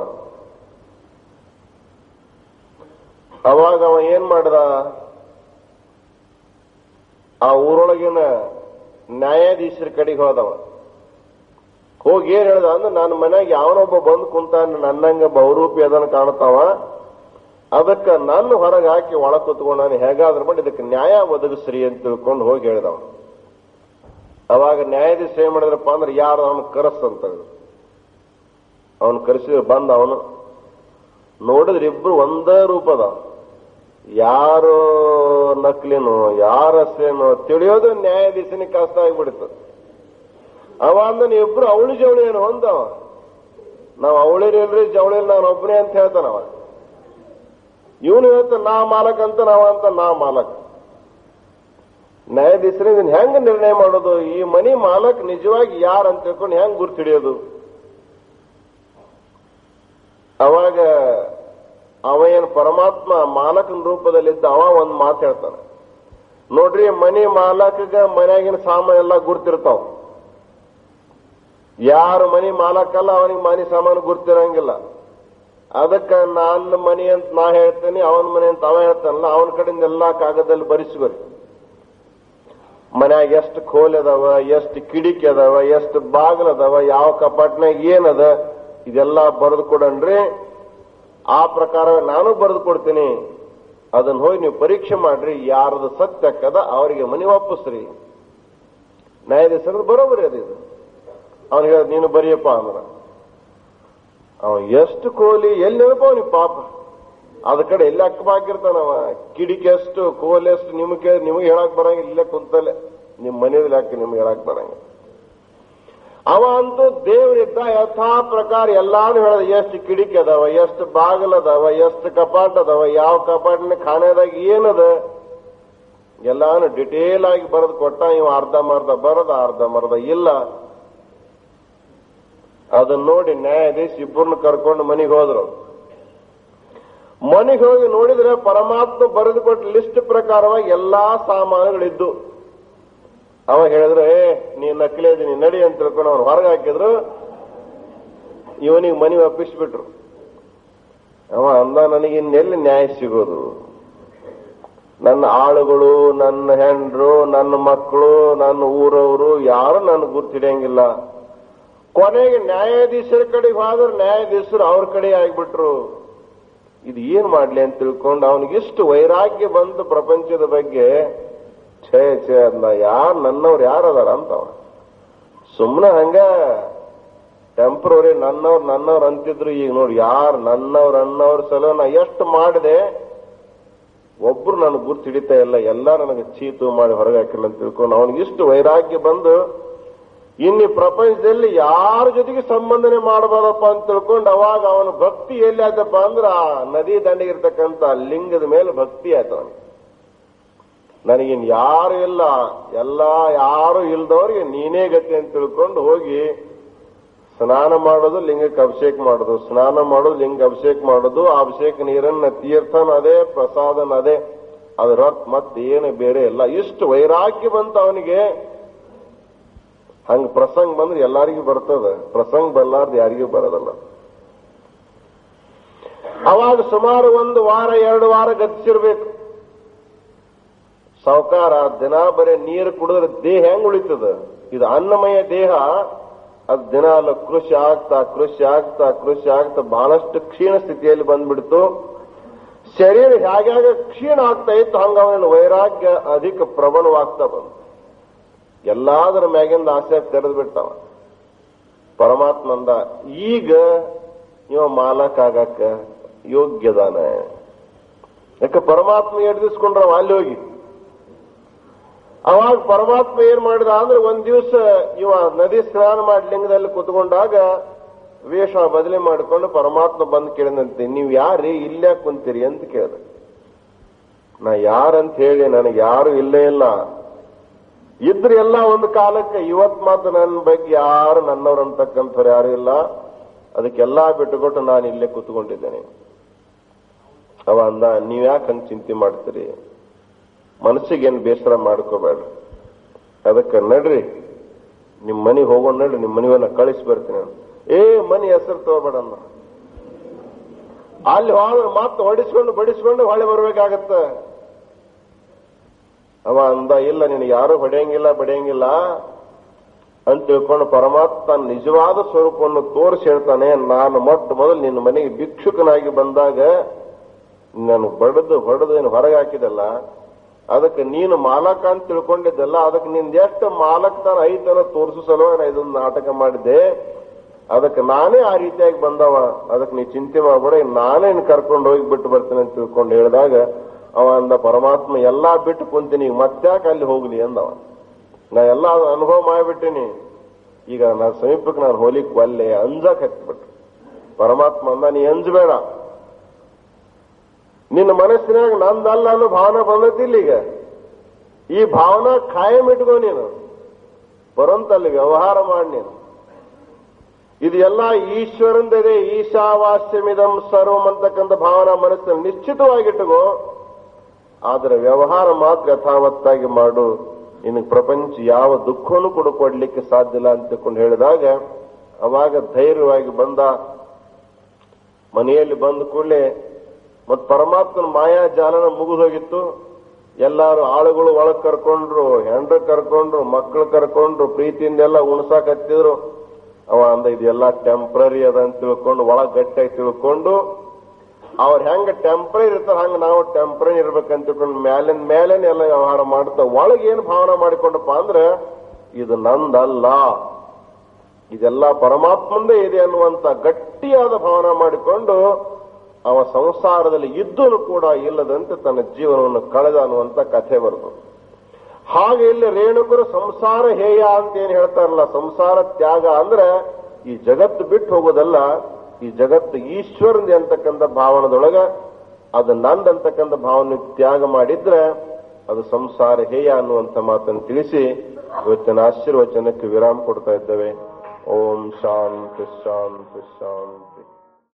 ಅವಾಗ ಅವ ಏನ್ ಮಾಡ್ದ ಆ ಊರೊಳಗಿನ ನ್ಯಾಯಾಧೀಶರ ಕಡೆಗೆ ಹೋದವ ಹೋಗಿ ಏನ್ ಹೇಳ್ದ ಅಂದ್ರೆ ನನ್ನ ಮನೆಗೆ ಯಾವನೊಬ್ಬ ಬಂದು ಕುಂತಾನ ನನ್ನಂಗ ಬಹುರೂಪಿ ಅದನ್ನ ಕಾಣ್ತಾವ ಅದಕ್ಕೆ ನನ್ನ ಹೊರಗೆ ಹಾಕಿ ಒಳ ಕುತ್ಕೊಂಡು ನಾನು ಹೇಗಾದ್ರೂ ಮಾಡಿ ಇದಕ್ಕೆ ನ್ಯಾಯ ಒದಗಿಸ್ರಿ ಅಂತ ತಿಳ್ಕೊಂಡು ಹೋಗಿ ಹೇಳ್ದವ ಅವಾಗ ನ್ಯಾಯಾಧೀಶ ಏನ್ ಮಾಡಿದ್ರಪ್ಪ ಅಂದ್ರೆ ಯಾರು ಅವನು ಕರಸ್ ಅಂತ ಅವನು ಕರೆಸಿದ್ರೆ ಬಂದ ಅವನು ನೋಡಿದ್ರೆ ಇಬ್ರು ಒಂದೇ ರೂಪದ ಯಾರು ನಕಲಿನೋ ಯಾರ ಅಸಲೇನೋ ತಿಳಿಯೋದು ನ್ಯಾಯಾಧೀಶನಿಗೆ ಕಷ್ಟ ಆಗಿಬಿಡುತ್ತೆ ಅವ ಅಂದ ಇಬ್ರು ಅವಳಿ ಜವಳಿ ಏನು ಹೊಂದವ ನಾವು ಅವಳಿರಿಲ್ರಿ ಜವಳಿ ನಾನು ಒಬ್ಬನೇ ಅಂತ ಹೇಳ್ತಾನವ ಇವನು ಹೇಳ್ತಾನ ನಾ ಮಾಲಕ್ ಅಂತ ನಾವ ಅಂತ ನಾ ಮಾಲಕ್ ನ್ಯಾಯಾಧೀಶರು ಇದನ್ನ ಹೆಂಗ್ ನಿರ್ಣಯ ಮಾಡೋದು ಈ ಮನಿ ಮಾಲಕ್ ನಿಜವಾಗಿ ಯಾರು ಅಂತ ತಿಳ್ಕೊಂಡು ಹೆಂಗ್ ಗುರ್ತು ಹಿಡಿಯೋದು ಅವಾಗ ಅವ ಏನು ಪರಮಾತ್ಮ ಮಾಲಕನ ರೂಪದಲ್ಲಿದ್ದ ಅವ ಒಂದ್ ಮಾತು ಹೇಳ್ತಾನೆ ನೋಡ್ರಿ ಮನಿ ಮಾಲಕಗ ಮನ್ಯಾಗಿನ ಸಾಮಾನು ಎಲ್ಲ ಗುರ್ತಿರ್ತಾವ ಯಾರು ಮನಿ ಮಾಲಕಲ್ಲ ಅವನಿಗೆ ಮನಿ ಸಾಮಾನು ಗುರ್ತಿರಂಗಿಲ್ಲ ಅದಕ್ಕ ನನ್ನ ಮನಿ ಅಂತ ನಾ ಹೇಳ್ತೇನೆ ಅವನ ಮನೆ ಅಂತ ಅವ ಹೇಳ್ತಾನಲ್ಲ ಅವನ ಕಡೆಯಿಂದ ಎಲ್ಲಾ ಕಾಗದಲ್ಲಿ ಬರಿಸ್ಬೇಕು ಮನ್ಯಾಗ ಎಷ್ಟು ಖೋಲ್ ಅದಾವ ಎಷ್ಟು ಕಿಡಿಕಿ ಅದಾವ ಎಷ್ಟು ಬಾಗಿಲು ಅದಾವ ಯಾವ ಕಪಾಟ್ನಾಗ ಏನದ ಇದೆಲ್ಲ ಬರೆದು ಕೊಡನ್ರಿ ಆ ಪ್ರಕಾರ ನಾನು ಬರೆದು ಕೊಡ್ತೀನಿ ಅದನ್ನ ಹೋಗಿ ನೀವು ಪರೀಕ್ಷೆ ಮಾಡ್ರಿ ಯಾರದು ಸತ್ಯ ಕದ ಅವರಿಗೆ ಮನಿ ವಾಪಸ್ರಿ ನ್ಯಾಯಾಧೀಶರು ಬರೋಬರಿ ಅದು ಇದು ಅವನು ಹೇಳ ನೀನು ಬರೆಯಪ್ಪ ಅಂದ್ರ ಅವ ಎಷ್ಟು ಕೋಲಿ ಎಲ್ಲಿ ನೆನಪ ಅವನಿಗೆ ಪಾಪ ಅದ ಕಡೆ ಎಲ್ಲಿ ಅಕ್ಕಬಾಕಿರ್ತಾನವ ಕಿಡಿಕೆ ಎಷ್ಟು ಕೋಲ್ ಎಷ್ಟು ನಿಮಗೆ ನಿಮಗೆ ಹೇಳಕ್ ಬರಂಗಿಲ್ಲ ಇಲ್ಲೇ ಕುಂತಲ್ಲೇ ನಿಮ್ ಮನೆಯಲ್ಲಿ ಹಾಕಿ ನಿಮ್ಗೆ ಹೇಳಕ್ ಬರಂಗಿಲ್ಲ ಅವ ಅಂತೂ ದೇವರಿದ್ದ ಯಥಾ ಪ್ರಕಾರ ಎಲ್ಲಾನು ಹೇಳದ ಎಷ್ಟು ಕಿಡಿಕೆ ಅದಾವ ಎಷ್ಟು ಬಾಗಿಲು ಅದಾವ ಎಷ್ಟು ಕಪಾಟ್ ಅದಾವ ಯಾವ ಕಪಾಟಿನ ಖಾನೆದಾಗ ಏನದ ಎಲ್ಲಾನು ಡಿಟೇಲ್ ಆಗಿ ಬರೆದು ಕೊಟ್ಟ ಇವ ಅರ್ಧ ಮರ್ಧ ಬರದ ಅರ್ಧ ಮರ್ಧ ಇಲ್ಲ ಅದನ್ನ ನೋಡಿ ನ್ಯಾಯಾಧೀಶ ಇಬ್ಬರನ್ನ ಕರ್ಕೊಂಡು ಮನೆಗೆ ಹೋದ್ರು ಮನೆಗೆ ಹೋಗಿ ನೋಡಿದ್ರೆ ಪರಮಾತ್ಮ ಬರೆದು ಕೊಟ್ಟ ಲಿಸ್ಟ್ ಪ್ರಕಾರವಾಗಿ ಎಲ್ಲಾ ಸಾಮಾನುಗಳಿದ್ದು ಅವಾಗ ಹೇಳಿದ್ರು ಏ ನೀ ನಕಲಿ ಅದೀನಿ ನಡಿ ಅಂತ ತಿಳ್ಕೊಂಡು ಅವ್ನು ಹೊರಗೆ ಹಾಕಿದ್ರು ಇವನಿಗೆ ಮನೆ ಒಪ್ಪಿಸ್ಬಿಟ್ರು ಅವ ಅಂದ ನನಗೆ ಇನ್ನೆಲ್ಲಿ ನ್ಯಾಯ ಸಿಗೋದು ನನ್ನ ಆಳುಗಳು ನನ್ನ ಹೆಂಡ್ರು ನನ್ನ ಮಕ್ಕಳು ನನ್ನ ಊರವರು ಯಾರು ನನ್ಗೆ ಗುರ್ತಿಡಿಯಂಗಿಲ್ಲ ಕೊನೆಗೆ ನ್ಯಾಯಾಧೀಶರ ಕಡೆಗೆ ಹೋದ್ರೆ ನ್ಯಾಯಾಧೀಶರು ಅವ್ರ ಕಡೆ ಆಗ್ಬಿಟ್ರು ಇದು ಏನ್ ಮಾಡ್ಲಿ ಅಂತ ತಿಳ್ಕೊಂಡು ಅವನಿಗಿಷ್ಟು ವೈರಾಗ್ಯ ಬಂತು ಪ್ರಪಂಚದ ಬಗ್ಗೆ ಛೇ ಛೇ ಅಂದ ಯಾರು ನನ್ನವ್ರು ಯಾರು ಅದಾರ ಅಂತವ ಸುಮ್ಮನೆ ಹಂಗ ಟೆಂಪ್ರವರಿ ನನ್ನವ್ರು ನನ್ನವ್ರು ಅಂತಿದ್ರು ಈಗ ನೋಡಿ ಯಾರು ನನ್ನವ್ರು ನನ್ನವ್ರ ಸಲ ನಾ ಎಷ್ಟು ಮಾಡಿದೆ ಒಬ್ರು ನನಗೆ ಗುರ್ತು ಹಿಡಿತಾ ಇಲ್ಲ ಎಲ್ಲ ನನಗೆ ಚೀತು ಮಾಡಿ ಹೊರಗೆ ಹಾಕಿಲ್ಲ ಅಂತ ತಿಳ್ಕೊಂಡು ಅವನಿಗಿಷ್ಟು ವೈರಾಗ್ಯ ಬಂದು ಇನ್ನು ಪ್ರಪಂಚದಲ್ಲಿ ಯಾರ ಜೊತೆಗೆ ಸಂಬಂಧನೆ ಮಾಡಬಾರಪ್ಪ ಅಂತ ತಿಳ್ಕೊಂಡು ಅವಾಗ ಅವನ ಭಕ್ತಿ ಎಲ್ಲಿ ಆಯ್ತಪ್ಪ ಅಂದ್ರೆ ಆ ನದಿ ದಂಡೆಗಿರ್ತಕ್ಕಂಥ ಲಿಂಗದ ಮೇಲೆ ಭಕ್ತಿ ಆಯ್ತು ಅವನಿಗೆ ನನಗಿನ್ ಯಾರು ಇಲ್ಲ ಎಲ್ಲ ಯಾರು ಇಲ್ದವ್ರಿಗೆ ನೀನೇ ಗತಿ ಅಂತ ತಿಳ್ಕೊಂಡು ಹೋಗಿ ಸ್ನಾನ ಮಾಡೋದು ಲಿಂಗಕ್ಕೆ ಅಭಿಷೇಕ ಮಾಡೋದು ಸ್ನಾನ ಮಾಡೋದು ಲಿಂಗ ಅಭಿಷೇಕ ಮಾಡೋದು ಆ ಅಭಿಷೇಕ ನೀರನ್ನ ತೀರ್ಥನ ಅದೇ ಪ್ರಸಾದನ ಅದೇ ಅದ್ರ ಹೊರ್ತು ಮತ್ತೇನು ಬೇರೆ ಇಲ್ಲ ಇಷ್ಟು ವೈರಾಗ್ಯ ಬಂತ ಅವನಿಗೆ ಹಂಗ ಪ್ರಸಂಗ ಬಂದ್ರೆ ಎಲ್ಲರಿಗೂ ಬರ್ತದ ಪ್ರಸಂಗ ಬರಲಾರ್ದು ಯಾರಿಗೂ ಬರೋದಲ್ಲ ಅವಾಗ ಸುಮಾರು ಒಂದು ವಾರ ಎರಡು ವಾರ ಗತಿಸಿರ್ಬೇಕು ಸಾವುಕಾರ ದಿನ ಬರೀ ನೀರು ಕುಡಿದ್ರೆ ದೇಹ ಹೆಂಗ್ ಉಳಿತದ ಇದು ಅನ್ನಮಯ ದೇಹ ಅದು ದಿನ ಅಲ್ಲ ಕೃಷಿ ಆಗ್ತಾ ಕೃಷಿ ಆಗ್ತಾ ಕೃಷಿ ಆಗ್ತಾ ಬಹಳಷ್ಟು ಕ್ಷೀಣ ಸ್ಥಿತಿಯಲ್ಲಿ ಬಂದ್ಬಿಡ್ತು ಶರೀರ ಹೇಗ್ಯಾಗ ಕ್ಷೀಣ ಆಗ್ತಾ ಇತ್ತು ಹಂಗ ಅವನ ವೈರಾಗ್ಯ ಅಧಿಕ ಪ್ರಬಲವಾಗ್ತಾ ಬಂತು ಎಲ್ಲಾದ್ರ ಮ್ಯಾಗಿಂದ ಆಸೆ ತೆರೆದು ಬಿಟ್ಟವ ಪರಮಾತ್ಮಂದ ಈಗ ಇವ ಮಾಲಕ್ ಆಗಕ್ಕ ಯೋಗ್ಯದಾನ ಯಾಕೆ ಪರಮಾತ್ಮ ಎಡ್ದಿಸ್ಕೊಂಡ್ರವ ಅಲ್ಲಿ ಹೋಗಿ ಅವಾಗ ಪರಮಾತ್ಮ ಏನ್ ಮಾಡಿದ ಅಂದ್ರೆ ಒಂದ್ ದಿವಸ ಇವ ನದಿ ಸ್ನಾನ ಮಾಡಿ ಲಿಂಗದಲ್ಲಿ ಕುತ್ಕೊಂಡಾಗ ವೇಷ ಬದಲಿ ಮಾಡಿಕೊಂಡು ಪರಮಾತ್ಮ ಬಂದು ಕೇಳಿದಂತೆ ನೀವು ಯಾರಿ ಇಲ್ಲೇ ಕುಂತೀರಿ ಅಂತ ಕೇಳಿದ ನಾ ಯಾರಂತ ಹೇಳಿ ನನಗೆ ಯಾರು ಇಲ್ಲೇ ಇಲ್ಲ ಇದ್ರೆ ಎಲ್ಲ ಒಂದು ಕಾಲಕ್ಕೆ ಇವತ್ ಮಾತ್ರ ನನ್ನ ಬಗ್ಗೆ ಯಾರು ನನ್ನವ್ರು ಅಂತಕ್ಕಂಥವ್ರು ಯಾರು ಇಲ್ಲ ಅದಕ್ಕೆಲ್ಲ ಬಿಟ್ಟುಕೊಟ್ಟು ನಾನು ಇಲ್ಲೇ ಕೂತ್ಕೊಂಡಿದ್ದೇನೆ ಅವ ಅಂದ ನೀವ್ಯಾಕೆ ಹಂಗೆ ಚಿಂತೆ ಮಾಡ್ತೀರಿ ಮನಸ್ಸಿಗೇನು ಬೇಸರ ಮಾಡ್ಕೋಬೇಡ್ರಿ ಅದಕ್ಕೆ ನಡ್ರಿ ನಿಮ್ ಮನೆಗೆ ಹೋಗೋಣ ನಡ್ರಿ ನಿಮ್ ಮನೆಯನ್ನ ಕಳಿಸಿ ಬರ್ತೀನಿ ನಾನು ಏ ಮನೆ ಹೆಸರು ತಗೋಬೇಡ ಅಂದ ಅಲ್ಲಿ ಹೋದ್ರೆ ಮತ್ತೆ ಹೊಡಿಸ್ಕೊಂಡು ಬಡಿಸ್ಕೊಂಡು ಹೊಳೆ ಬರ್ಬೇಕಾಗತ್ತ ಅವ ಅಂದ ಇಲ್ಲ ನಿನಗೆ ಯಾರು ಹೊಡೆಯಂಗಿಲ್ಲ ಬಡಿಯಂಗಿಲ್ಲ ಅಂತ ತಿಳ್ಕೊಂಡು ಪರಮಾತ್ಮ ತನ್ನ ನಿಜವಾದ ಸ್ವರೂಪವನ್ನು ತೋರಿಸಿ ಹೇಳ್ತಾನೆ ನಾನು ಮೊಟ್ಟ ಮೊದಲು ನಿನ್ನ ಮನೆಗೆ ಭಿಕ್ಷುಕನಾಗಿ ಬಂದಾಗ ನಾನು ಬಡದು ಹೊಡೆದು ಏನು ಹೊರಗೆ ಹಾಕಿದಲ್ಲ ಅದಕ್ಕೆ ನೀನು ಮಾಲಕ ಅಂತ ತಿಳ್ಕೊಂಡಿದ್ದಲ್ಲ ಅದಕ್ಕೆ ನಿಂದ ಎಷ್ಟು ಮಾಲಕ್ತನ ಐತನ ತೋರಿಸೋ ಸಲುವಾಗಿ ನಾ ಇದೊಂದು ನಾಟಕ ಮಾಡಿದ್ದೆ ಅದಕ್ಕೆ ನಾನೇ ಆ ರೀತಿಯಾಗಿ ಬಂದವ ಅದಕ್ಕೆ ನೀ ಚಿಂತೆ ಮಾಡಬೇಡ ನಾನೇ ಕರ್ಕೊಂಡು ಹೋಗಿ ಬಿಟ್ಟು ಬರ್ತೀನಿ ಅಂತ ತಿಳ್ಕೊಂಡು ಹೇಳಿದಾಗ ಅವ ಅಂದ ಪರಮಾತ್ಮ ಎಲ್ಲಾ ಬಿಟ್ಟು ಕುಂತೀನಿ ಈಗ ಮತ್ತ್ಯಾಕೆ ಅಲ್ಲಿ ಹೋಗ್ಲಿ ಅಂದವ ನಾ ಎಲ್ಲ ಅನುಭವ ಮಾಡಿಬಿಟ್ಟಿನಿ ಈಗ ನಾ ಸಮೀಪಕ್ಕೆ ನಾನು ಹೋಲಿಕ್ ಒಲ್ಲೆ ಅಂಜಕ್ ಹತ್ಬಿಟ್ರು ಪರಮಾತ್ಮ ಅಂದ ನೀ ಅಂಜಬೇಡ ನಿನ್ನ ಮನಸ್ಸಿನಾಗ ನಂದಲ್ಲ ಅನ್ನೋ ಭಾವನೆ ಬಂದತಿಲ್ಲ ಈಗ ಈ ಭಾವನಾ ಖಾಯಂ ಇಟ್ಕೋ ನೀನು ಬರೋಂತಲ್ಲಿ ವ್ಯವಹಾರ ಮಾಡಿ ನೀನು ಇದು ಎಲ್ಲ ಈಶ್ವರಂದಿದೆ ಈಶಾವಾಸ್ಯಮಿದಂ ಸರ್ವಂ ಅಂತಕ್ಕಂಥ ಭಾವನಾ ಮನಸ್ಸನ್ನು ನಿಶ್ಚಿತವಾಗಿಟ್ಟುಕೋ ಆದರೆ ವ್ಯವಹಾರ ಮಾತ್ರ ಯಥಾವತ್ತಾಗಿ ಮಾಡು ನಿನಗೆ ಪ್ರಪಂಚ ಯಾವ ದುಃಖನೂ ಕೂಡ ಕೊಡ್ಲಿಕ್ಕೆ ಸಾಧ್ಯ ಇಲ್ಲ ಅಂತ ತಿಳ್ಕೊಂಡು ಹೇಳಿದಾಗ ಅವಾಗ ಧೈರ್ಯವಾಗಿ ಬಂದ ಮನೆಯಲ್ಲಿ ಬಂದ ಕೂಡಲೇ ಮತ್ ಪರಮಾತ್ಮನ ಮಾಯಾ ಜಾಲನ ಮುಗಿದೋಗಿತ್ತು ಎಲ್ಲಾರು ಆಳುಗಳು ಒಳಗ್ ಕರ್ಕೊಂಡ್ರು ಹೆಂಡ್ರ ಕರ್ಕೊಂಡ್ರು ಮಕ್ಕಳು ಕರ್ಕೊಂಡ್ರು ಪ್ರೀತಿಯಿಂದ ಎಲ್ಲ ಉಣ್ಸಾಕ್ ಹತ್ತಿದ್ರು ಅವ ಅಂದ ಇದೆಲ್ಲ ಟೆಂಪ್ರರಿ ಅದ ಅಂತ ತಿಳ್ಕೊಂಡು ಒಳಗ್ ಗಟ್ಟಿಯಾಗಿ ತಿಳ್ಕೊಂಡು ಅವ್ರ ಹೆಂಗ ಟೆಂಪ್ರರಿ ಇರ್ತಾರ ಹಂಗ ನಾವು ಟೆಂಪ್ರರಿ ಇರ್ಬೇಕಂತ ತಿಳ್ಕೊಂಡು ಮ್ಯಾಲಿನ ಮೇಲೇನೆ ಎಲ್ಲ ವ್ಯವಹಾರ ಮಾಡ್ತಾ ಒಳಗೆ ಏನ್ ಭಾವನೆ ಮಾಡಿಕೊಂಡಪ್ಪ ಅಂದ್ರೆ ಇದು ನಂದಲ್ಲ ಇದೆಲ್ಲ ಪರಮಾತ್ಮಂದೇ ಇದೆ ಅನ್ನುವಂತ ಗಟ್ಟಿಯಾದ ಭಾವನೆ ಮಾಡಿಕೊಂಡು ಅವ ಸಂಸಾರದಲ್ಲಿ ಇದ್ದನು ಕೂಡ ಇಲ್ಲದಂತೆ ತನ್ನ ಜೀವನವನ್ನು ಕಳೆದ ಅನ್ನುವಂತ ಕಥೆ ಬರೆದು ಹಾಗೆ ಇಲ್ಲಿ ರೇಣುಕರು ಸಂಸಾರ ಹೇಯ ಅಂತ ಏನ್ ಹೇಳ್ತಾರಲ್ಲ ಸಂಸಾರ ತ್ಯಾಗ ಅಂದ್ರೆ ಈ ಜಗತ್ತು ಬಿಟ್ಟು ಹೋಗೋದಲ್ಲ ಈ ಜಗತ್ತು ಈಶ್ವರಂದಿ ಅಂತಕ್ಕಂಥ ಭಾವನದೊಳಗ ಅದು ನಂದಂತಕ್ಕಂಥ ಭಾವನೆ ತ್ಯಾಗ ಮಾಡಿದ್ರೆ ಅದು ಸಂಸಾರ ಹೇಯ ಅನ್ನುವಂಥ ಮಾತನ್ನು ತಿಳಿಸಿ ಇವತ್ತಿನ ಆಶೀರ್ವಚನಕ್ಕೆ ವಿರಾಮ ಕೊಡ್ತಾ ಇದ್ದೇವೆ ಓಂ ಶಾಂತಿ ಶಾಂತಿ ಶಾಂತಿ